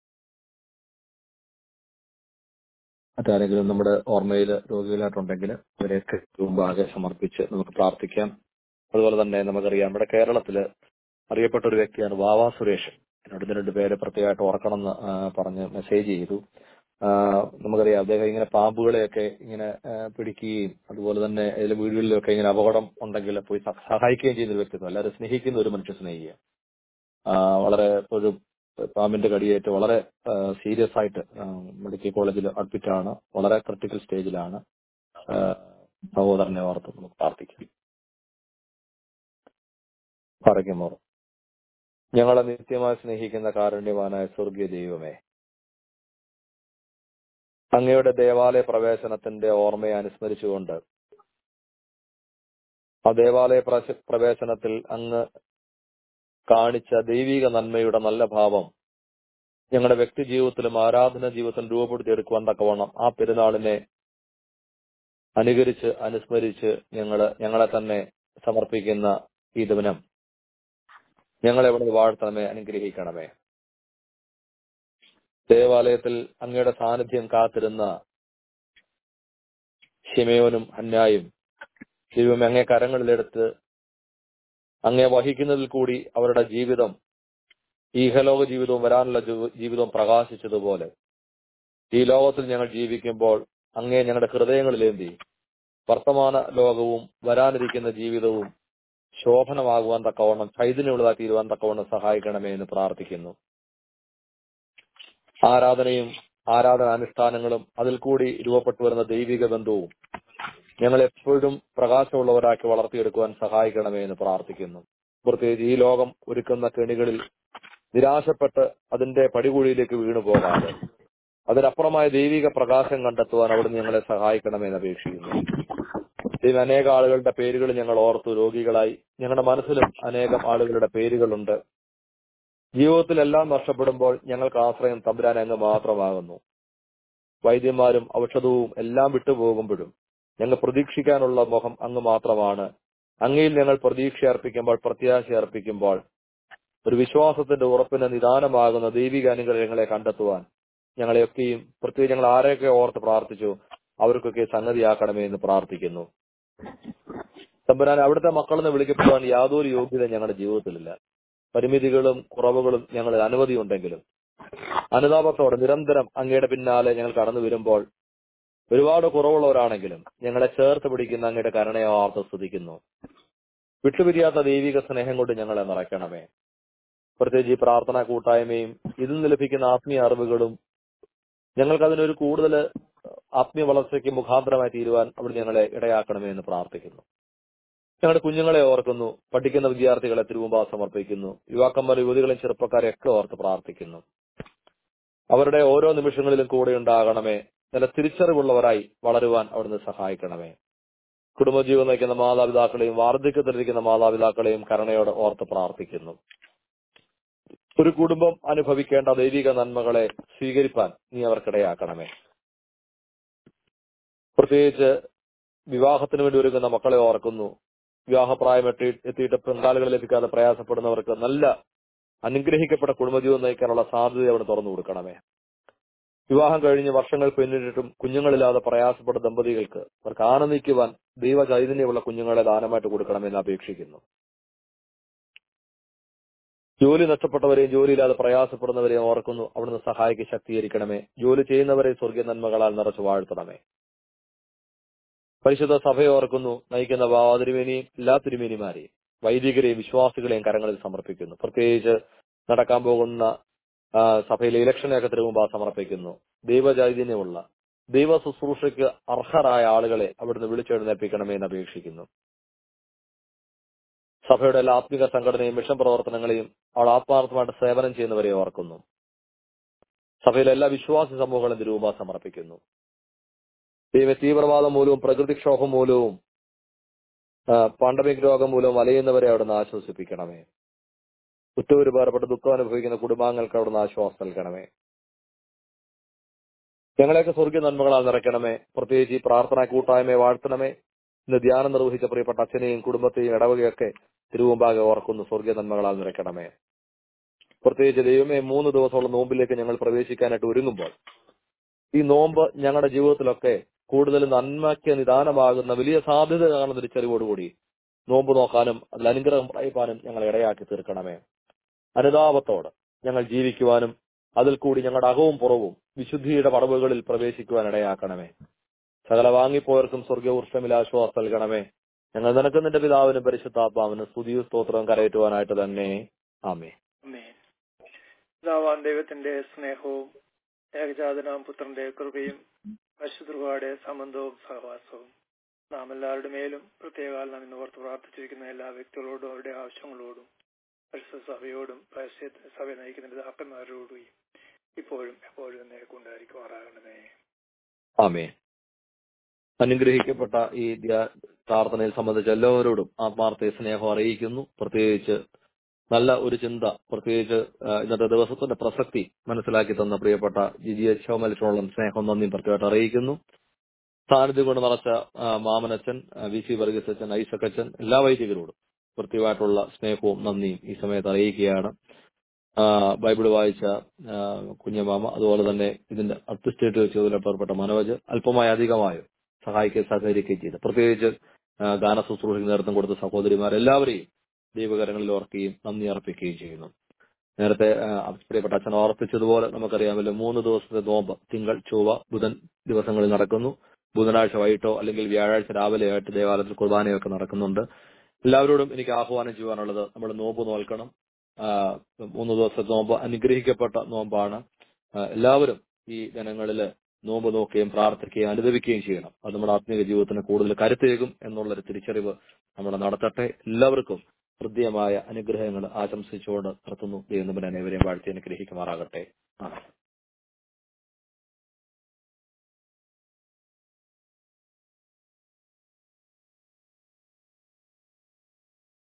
Speaker 3: മറ്റാരെങ്കിലും നമ്മുടെ ഓർമ്മയിൽ രോഗികളായിട്ടുണ്ടെങ്കിൽ അവരെയൊക്കെ മുമ്പാകെ സമർപ്പിച്ച് നമുക്ക് പ്രാർത്ഥിക്കാം അതുപോലെ തന്നെ നമുക്കറിയാം നമ്മുടെ കേരളത്തില് അറിയപ്പെട്ട ഒരു വ്യക്തിയാണ് വാവാ സുരേഷ് എന്നോട് ഇതിന് രണ്ട് പേരെ പ്രത്യേകമായിട്ട് ഓർക്കണം എന്ന് ആ, പറഞ്ഞ് മെസ്സേജ് ചെയ്തു ആ, നമുക്കറിയാം അദ്ദേഹം ഇങ്ങനെ പാമ്പുകളെയൊക്കെ ഇങ്ങനെ ആ, പിടിക്കുകയും അതുപോലെ തന്നെ അതിലെ വീടുകളിലൊക്കെ ഇങ്ങനെ അപകടം ഉണ്ടെങ്കിൽ പോയി സഹ- സഹായിക്കുകയും ചെയ്യുന്ന ഒരു വ്യക്തിത്വം എല്ലാവരും സ്നേഹിക്കുന്ന ഒരു മനുഷ്യ സ്നേഹിയ വളരെ ഒരു പാമ്പിന്റെ കടിയേറ്റ് വളരെ സീരിയസ് ആയിട്ട് ആ, മെഡിക്കൽ കോളേജിൽ അഡ്മിറ്റ് ആണ് വളരെ ക്രിട്ടിക്കൽ സ്റ്റേജിലാണ് ആ, സഹോദരനെ ഓർത്ത് നമുക്ക് പ്രാർത്ഥിക്കാം പറയുമോ ഞങ്ങളെ നിത്യമായി സ്നേഹിക്കുന്ന കാരുണ്യവാനായ സ്വർഗീയ ദൈവമേ അങ്ങയുടെ ദേവാലയ പ്രവേശനത്തിന്റെ ഓർമ്മയെ അനുസ്മരിച്ചുകൊണ്ട് ആ ദേവാലയ പ്രശ- പ്രവേശനത്തിൽ അങ്ങ് കാണിച്ച ദൈവിക നന്മയുടെ നല്ല ഭാവം ഞങ്ങളുടെ വ്യക്തി ജീവിതത്തിലും ആരാധന ജീവിതത്തിലും രൂപപ്പെടുത്തിയെടുക്കുവാൻ തക്കവണ്ണം ആ പെരുന്നാളിനെ അനുകരിച്ച് അനുസ്മരിച്ച് ഞങ്ങള് ഞങ്ങളെ തന്നെ സമർപ്പിക്കുന്ന ഈ ദിനം ഞങ്ങളെ ഇവിടെ വാഴ്ത്തണമേ അനുഗ്രഹിക്കണമേ ദേവാലയത്തിൽ അങ്ങയുടെ സാന്നിധ്യം കാത്തിരുന്ന ഷിമയോനും ഹന്നായും ദൈവം അങ്ങേ കരങ്ങളിലെടുത്ത് അങ്ങേ വഹിക്കുന്നതിൽ കൂടി അവരുടെ ജീവിതം ഈഹലോക ജീവിതവും വരാനുള്ള ജീവ- ജീവിതവും പ്രകാശിച്ചതുപോലെ ഈ ലോകത്തിൽ ഞങ്ങൾ ജീവിക്കുമ്പോൾ അങ്ങേ ഞങ്ങളുടെ ഹൃദയങ്ങളിലേന്തി വർത്തമാന ലോകവും വരാനിരിക്കുന്ന ജീവിതവും ശോഭനമാകുവാൻ തക്കവണ്ണം ചൈതന്യമുള്ളതായി തീരുവാൻ തക്കവണ്ണം സഹായിക്കണമേ എന്ന് പ്രാർത്ഥിക്കുന്നു ആരാധനയും ആരാധനാനുഷ്ഠാനങ്ങളും അതിൽ കൂടി രൂപപ്പെട്ടു വരുന്ന ദൈവിക ബന്ധവും ഞങ്ങൾ എപ്പോഴും പ്രകാശമുള്ളവരാക്കി വളർത്തിയെടുക്കുവാൻ സഹായിക്കണമേ എന്ന് പ്രാർത്ഥിക്കുന്നു പ്രത്യേകിച്ച് ഈ ലോകം ഒരുക്കുന്ന കെണികളിൽ നിരാശപ്പെട്ട് അതിന്റെ പടികുഴിയിലേക്ക് വീണു പോകാതെ അതിനപ്പുറമായ ദൈവിക പ്രകാശം കണ്ടെത്തുവാൻ അവിടുന്ന് ഞങ്ങളെ സഹായിക്കണമെന്ന് അപേക്ഷിക്കുന്നു ദൈവം അനേക ആളുകളുടെ പേരുകൾ ഞങ്ങൾ ഓർത്തു രോഗികളായി ഞങ്ങളുടെ മനസ്സിലും അനേകം ആളുകളുടെ പേരുകളുണ്ട് ജീവിതത്തിൽ എല്ലാം നഷ്ടപ്പെടുമ്പോൾ ഞങ്ങൾക്ക് ആശ്രയം തമ്പുരാൻ അങ്ങ് മാത്രമാകുന്നു വൈദ്യന്മാരും ഔഷധവും എല്ലാം വിട്ടുപോകുമ്പോഴും ഞങ്ങൾ പ്രതീക്ഷിക്കാനുള്ള മുഖം അങ്ങ് മാത്രമാണ് അങ്ങയിൽ ഞങ്ങൾ പ്രതീക്ഷ അർപ്പിക്കുമ്പോൾ പ്രത്യാശ അർപ്പിക്കുമ്പോൾ ഒരു വിശ്വാസത്തിന്റെ ഉറപ്പിന് നിദാനമാകുന്ന ദൈവിക അനുഗ്രഹങ്ങളെ കണ്ടെത്തുവാൻ ഞങ്ങളെയൊക്കെയും പ്രത്യേകിച്ച് ഞങ്ങൾ ആരെയൊക്കെ ഓർത്ത് പ്രാർത്ഥിച്ചു അവർക്കൊക്കെ സംഗതിയാക്കണമേ എന്ന് പ്രാർത്ഥിക്കുന്നു തമ്പുരാൻ അവിടുത്തെ മക്കളെന്ന് വിളിക്കപ്പെടുവാൻ യാതൊരു യോഗ്യത ഞങ്ങളുടെ ജീവിതത്തിലില്ല പരിമിതികളും കുറവുകളും ഞങ്ങൾ അനവധിയുണ്ടെങ്കിലും അനുതാപത്തോടെ നിരന്തരം അങ്ങയുടെ പിന്നാലെ ഞങ്ങൾ കടന്നു വരുമ്പോൾ ഒരുപാട് കുറവുള്ളവരാണെങ്കിലും ഞങ്ങളെ ചേർത്ത് പിടിക്കുന്ന അങ്ങയുടെ കരുണയെ ഓർത്ത് സ്തുതിക്കുന്നു വിട്ടുപിരിയാത്ത ദൈവിക സ്നേഹം കൊണ്ട് ഞങ്ങളെ നിറയ്ക്കണമേ പ്രത്യേകിച്ച് ഈ പ്രാർത്ഥനാ കൂട്ടായ്മയും ഇതിൽ നിന്ന് ലഭിക്കുന്ന ആത്മീയ അറിവുകളും ഞങ്ങൾക്ക് അതിനൊരു കൂടുതൽ ആത്മീയ വളർച്ചയ്ക്ക് മുഖാന്തരമായി തീരുവാൻ അവിടെ ഞങ്ങളെ ഇടയാക്കണമേ എന്ന് പ്രാർത്ഥിക്കുന്നു ഞങ്ങളുടെ കുഞ്ഞുങ്ങളെ ഓർക്കുന്നു പഠിക്കുന്ന വിദ്യാർത്ഥികളെ തിരുവുമ്പാ സമർപ്പിക്കുന്നു യുവാക്കന്മാർ യുവതികളെയും ചെറുപ്പക്കാരെ ഒക്കെ ഓർത്ത് പ്രാർത്ഥിക്കുന്നു അവരുടെ ഓരോ നിമിഷങ്ങളിലും കൂടെ ഉണ്ടാകണമേ നല്ല തിരിച്ചറിവുള്ളവരായി വളരുവാൻ അവിടുന്ന് സഹായിക്കണമേ കുടുംബജീവൻ നയിക്കുന്ന മാതാപിതാക്കളെയും വാർദ്ധക്യത്തിലിരിക്കുന്ന മാതാപിതാക്കളെയും കരുണയോടെ ഓർത്ത് പ്രാർത്ഥിക്കുന്നു ഒരു കുടുംബം അനുഭവിക്കേണ്ട ദൈവിക നന്മകളെ സ്വീകരിപ്പാൻ നീ അവർക്കിടയാക്കണമേ പ്രത്യേകിച്ച് വിവാഹത്തിന് വേണ്ടി ഒരുങ്ങുന്ന മക്കളെ ഓർക്കുന്നു വിവാഹപ്രായം എത്തി എത്തിയിട്ട് പങ്കാളികൾ ലഭിക്കാതെ പ്രയാസപ്പെടുന്നവർക്ക് നല്ല അനുഗ്രഹിക്കപ്പെട്ട കുടുംബജീവൻ നയിക്കാനുള്ള സാധ്യത അവിടെ തുറന്നു കൊടുക്കണമേ വിവാഹം കഴിഞ്ഞ് വർഷങ്ങൾ പിന്നിട്ടിട്ടും കുഞ്ഞുങ്ങളില്ലാതെ പ്രയാസപ്പെട്ട ദമ്പതികൾക്ക് അവർക്ക് ആനന്ദിക്കുവാൻ ദൈവ ചൈതന്യമുള്ള കുഞ്ഞുങ്ങളെ ദാനമായിട്ട് കൊടുക്കണമെന്ന് അപേക്ഷിക്കുന്നു ജോലി നഷ്ടപ്പെട്ടവരെയും ജോലിയില്ലാതെ പ്രയാസപ്പെടുന്നവരെയും ഓർക്കുന്നു അവിടുന്ന് സഹായിക്ക് ശക്തീകരിക്കണമേ ജോലി ചെയ്യുന്നവരെ സ്വർഗീയ നന്മകളാൽ നിറച്ചു വാഴ്ത്തണമേ പരിശുദ്ധ സഭയെ ഓർക്കുന്നു നയിക്കുന്ന വാതിരുമേനിയും എല്ലാ തിരുമേനിമാരെയും വൈദികരെയും വിശ്വാസികളെയും കരങ്ങളിൽ സമർപ്പിക്കുന്നു പ്രത്യേകിച്ച് നടക്കാൻ പോകുന്ന ആ, സഭയിലെ ഇലക്ഷനെയൊക്കെ തിരുമുമ്പ് സമർപ്പിക്കുന്നു ദൈവചൈതന്യമുള്ള ദൈവ ശുശ്രൂഷയ്ക്ക് അർഹരായ ആളുകളെ അവിടുന്ന് വിളിച്ചെഴുന്നേൽപ്പിക്കണമേ എന്ന് അപേക്ഷിക്കുന്നു സഭയുടെ എല്ലാ ആത്മിക സംഘടനയും മിഷൻ പ്രവർത്തനങ്ങളെയും അവൾ ആത്മാർത്ഥമായിട്ട് സേവനം ചെയ്യുന്നവരെ ഓർക്കുന്നു സഭയിലെ എല്ലാ വിശ്വാസി സമൂഹങ്ങളും തിരുവുമ്പ സമർപ്പിക്കുന്നു ദൈവ തീവ്രവാദം മൂലവും പ്രകൃതിക്ഷോഭം മൂലവും പാണ്ഡമിക് രോഗം മൂലവും വലയുന്നവരെ അവിടുന്ന് ആശ്വസിപ്പിക്കണമേ ഉറ്റവര് പേർപ്പെട്ട് ദുഃഖം അനുഭവിക്കുന്ന കുടുംബാംഗങ്ങൾക്ക് അവിടുന്ന് ആശ്വാസം നൽകണമേ ഞങ്ങളെയൊക്കെ സ്വർഗീയ നന്മകളാൽ നിറയ്ക്കണമേ പ്രത്യേകിച്ച് ഈ പ്രാർത്ഥനാ കൂട്ടായ്മയെ വാഴ്ത്തണമേ ഇന്ന് ധ്യാനം നിർവഹിച്ച പ്രിയപ്പെട്ട അച്ഛനെയും കുടുംബത്തെയും ഇടവകയൊക്കെ തിരുവുമ്പാകെ ഓർക്കുന്നു സ്വർഗീയ നന്മകളാൽ നിറയ്ക്കണമേ പ്രത്യേകിച്ച് ദൈവമേ മൂന്ന് ദിവസമുള്ള നോമ്പിലേക്ക് ഞങ്ങൾ പ്രവേശിക്കാനായിട്ട് ഒരുങ്ങുമ്പോൾ ഈ നോമ്പ് ഞങ്ങളുടെ ജീവിതത്തിലൊക്കെ കൂടുതൽ നന്മയ്ക്ക് നിദാനമാകുന്ന വലിയ സാധ്യത കാണുന്ന ഒരു ചെറിവോടുകൂടി നോമ്പ് നോക്കാനും അതിൽ അനുഗ്രഹം പ്രായിപ്പാനും ഞങ്ങൾ ഇടയാക്കി തീർക്കണമേ അനുതാപത്തോട് ഞങ്ങൾ ജീവിക്കുവാനും അതിൽ കൂടി ഞങ്ങളുടെ അകവും പുറവും വിശുദ്ധിയുടെ പടവുകളിൽ പ്രവേശിക്കുവാൻ ഇടയാക്കണമേ സകല വാങ്ങിപ്പോയർക്കും സ്വർഗീയ ആശ്വാസം നൽകണമേ ഞങ്ങൾ നിനക്ക് നിന്റെ പിതാവിനും പരിശുദ്ധാത്മാവിനും സ്തുതിയും സ്തോത്രവും കരയറ്റുവാനായിട്ട് തന്നെ ആമേ
Speaker 5: ആമേൻ. പിതാവാം ദൈവത്തിന്റെ സ്നേഹവും ഏകജാതനാം പുത്രന്റെ കൃപയും പരിശുദ്ധയുടെ സംബന്ധവും സഹവാസവും നാം എല്ലാവരുടെ മേലും പ്രത്യേകാൽ നാം ഇന്ന് ഓർത്ത് പ്രാർത്ഥിച്ചിരിക്കുന്ന എല്ലാ വ്യക്തികളോടും അവരുടെ ആവശ്യങ്ങളോടും പരിശുദ്ധ സഭയോടും പരിശുദ്ധ സഭയെ നയിക്കുന്ന പിതാക്കന്മാരോടും ഇപ്പോഴും എപ്പോഴും നേക്കൊണ്ടായിരിക്കുമാറാകണമേ
Speaker 3: ആമേ അനുഗ്രഹിക്കപ്പെട്ട ഈ ധ്യാ- പ്രാർത്ഥനയിൽ സംബന്ധിച്ച എല്ലാവരോടും ആത്മാർത്ഥ സ്നേഹം അറിയിക്കുന്നു പ്രത്യേകിച്ച് നല്ല ഒരു ചിന്ത പ്രത്യേകിച്ച് ആ, ഇന്നത്തെ ദിവസത്തിന്റെ പ്രസക്തി മനസ്സിലാക്കി തന്ന പ്രിയപ്പെട്ട ജിജി ശോമലിനോളം സ്നേഹം നന്ദി പ്രത്യേകമായിട്ട് അറിയിക്കുന്നു സാന്നിധ്യം കൊണ്ട് നിറച്ച ആ, മാമനച്ചൻ ആ, വി സി വർഗീസ് അച്ഛൻ ഐസക് അച്ഛൻ എല്ലാ വൈദികരോടും കൃത്യമായിട്ടുള്ള സ്നേഹവും നന്ദിയും ഈ സമയത്ത് അറിയിക്കുകയാണ് ആ, ബൈബിൾ വായിച്ച ആ, കുഞ്ഞമാമ അതുപോലെ തന്നെ ഇതിന്റെ അസിസ്റ്റേറ്റ് ചുമതലപ്പെട്ട മനോജ് അല്പമായി അധികമായോ സഹായിക്കുകയും സഹകരിക്കുകയും ചെയ്തു പ്രത്യേകിച്ച് ആ, ഗാന ശുശ്രൂഷയ്ക്ക് നേതൃത്വം കൊടുത്ത സഹോദരിമാരെല്ലാവരെയും ദൈവകരങ്ങളിൽ ഓർക്കുകയും നന്ദി അർപ്പിക്കുകയും ചെയ്യുന്നു നേരത്തെ ആ, പ്രിയപ്പെട്ട അച്ഛൻ ഓർപ്പിച്ചതുപോലെ നമുക്കറിയാമല്ലോ മൂന്ന് ദിവസത്തെ നോമ്പ് തിങ്കൾ ചൊവ്വ ബുധൻ ദിവസങ്ങളിൽ നടക്കുന്നു ബുധനാഴ്ച വൈകിട്ടോ അല്ലെങ്കിൽ വ്യാഴാഴ്ച രാവിലെ ആയിട്ട് ദേവാലയത്തിൽ കുർബാനയൊക്കെ നടക്കുന്നുണ്ട് എല്ലാവരോടും എനിക്ക് ആഹ്വാനം ചെയ്യാനുള്ളത് നമ്മൾ നോമ്പ് നോൽക്കണം ആ, മൂന്ന് ദിവസത്തെ നോമ്പ് അനുഗ്രഹിക്കപ്പെട്ട നോമ്പാണ് ആ, എല്ലാവരും ഈ ദിനങ്ങളില് നോമ്പ് നോക്കുകയും പ്രാർത്ഥിക്കുകയും അനുദവിക്കുകയും ചെയ്യണം അത് നമ്മുടെ ആത്മീയ ജീവിതത്തിന് കൂടുതൽ കരുത്തേകും എന്നുള്ളൊരു തിരിച്ചറിവ് നമ്മൾ നടത്തട്ടെ എല്ലാവർക്കും ഹൃദ്യമായ അനുഗ്രഹങ്ങൾ ആശംസിച്ചുകൊണ്ട് നിർത്തുന്നു ദൈവം അനേവരെയും വാഴ്ത്തി അനുഗ്രഹിക്കുമാറാകട്ടെ ആമേൻ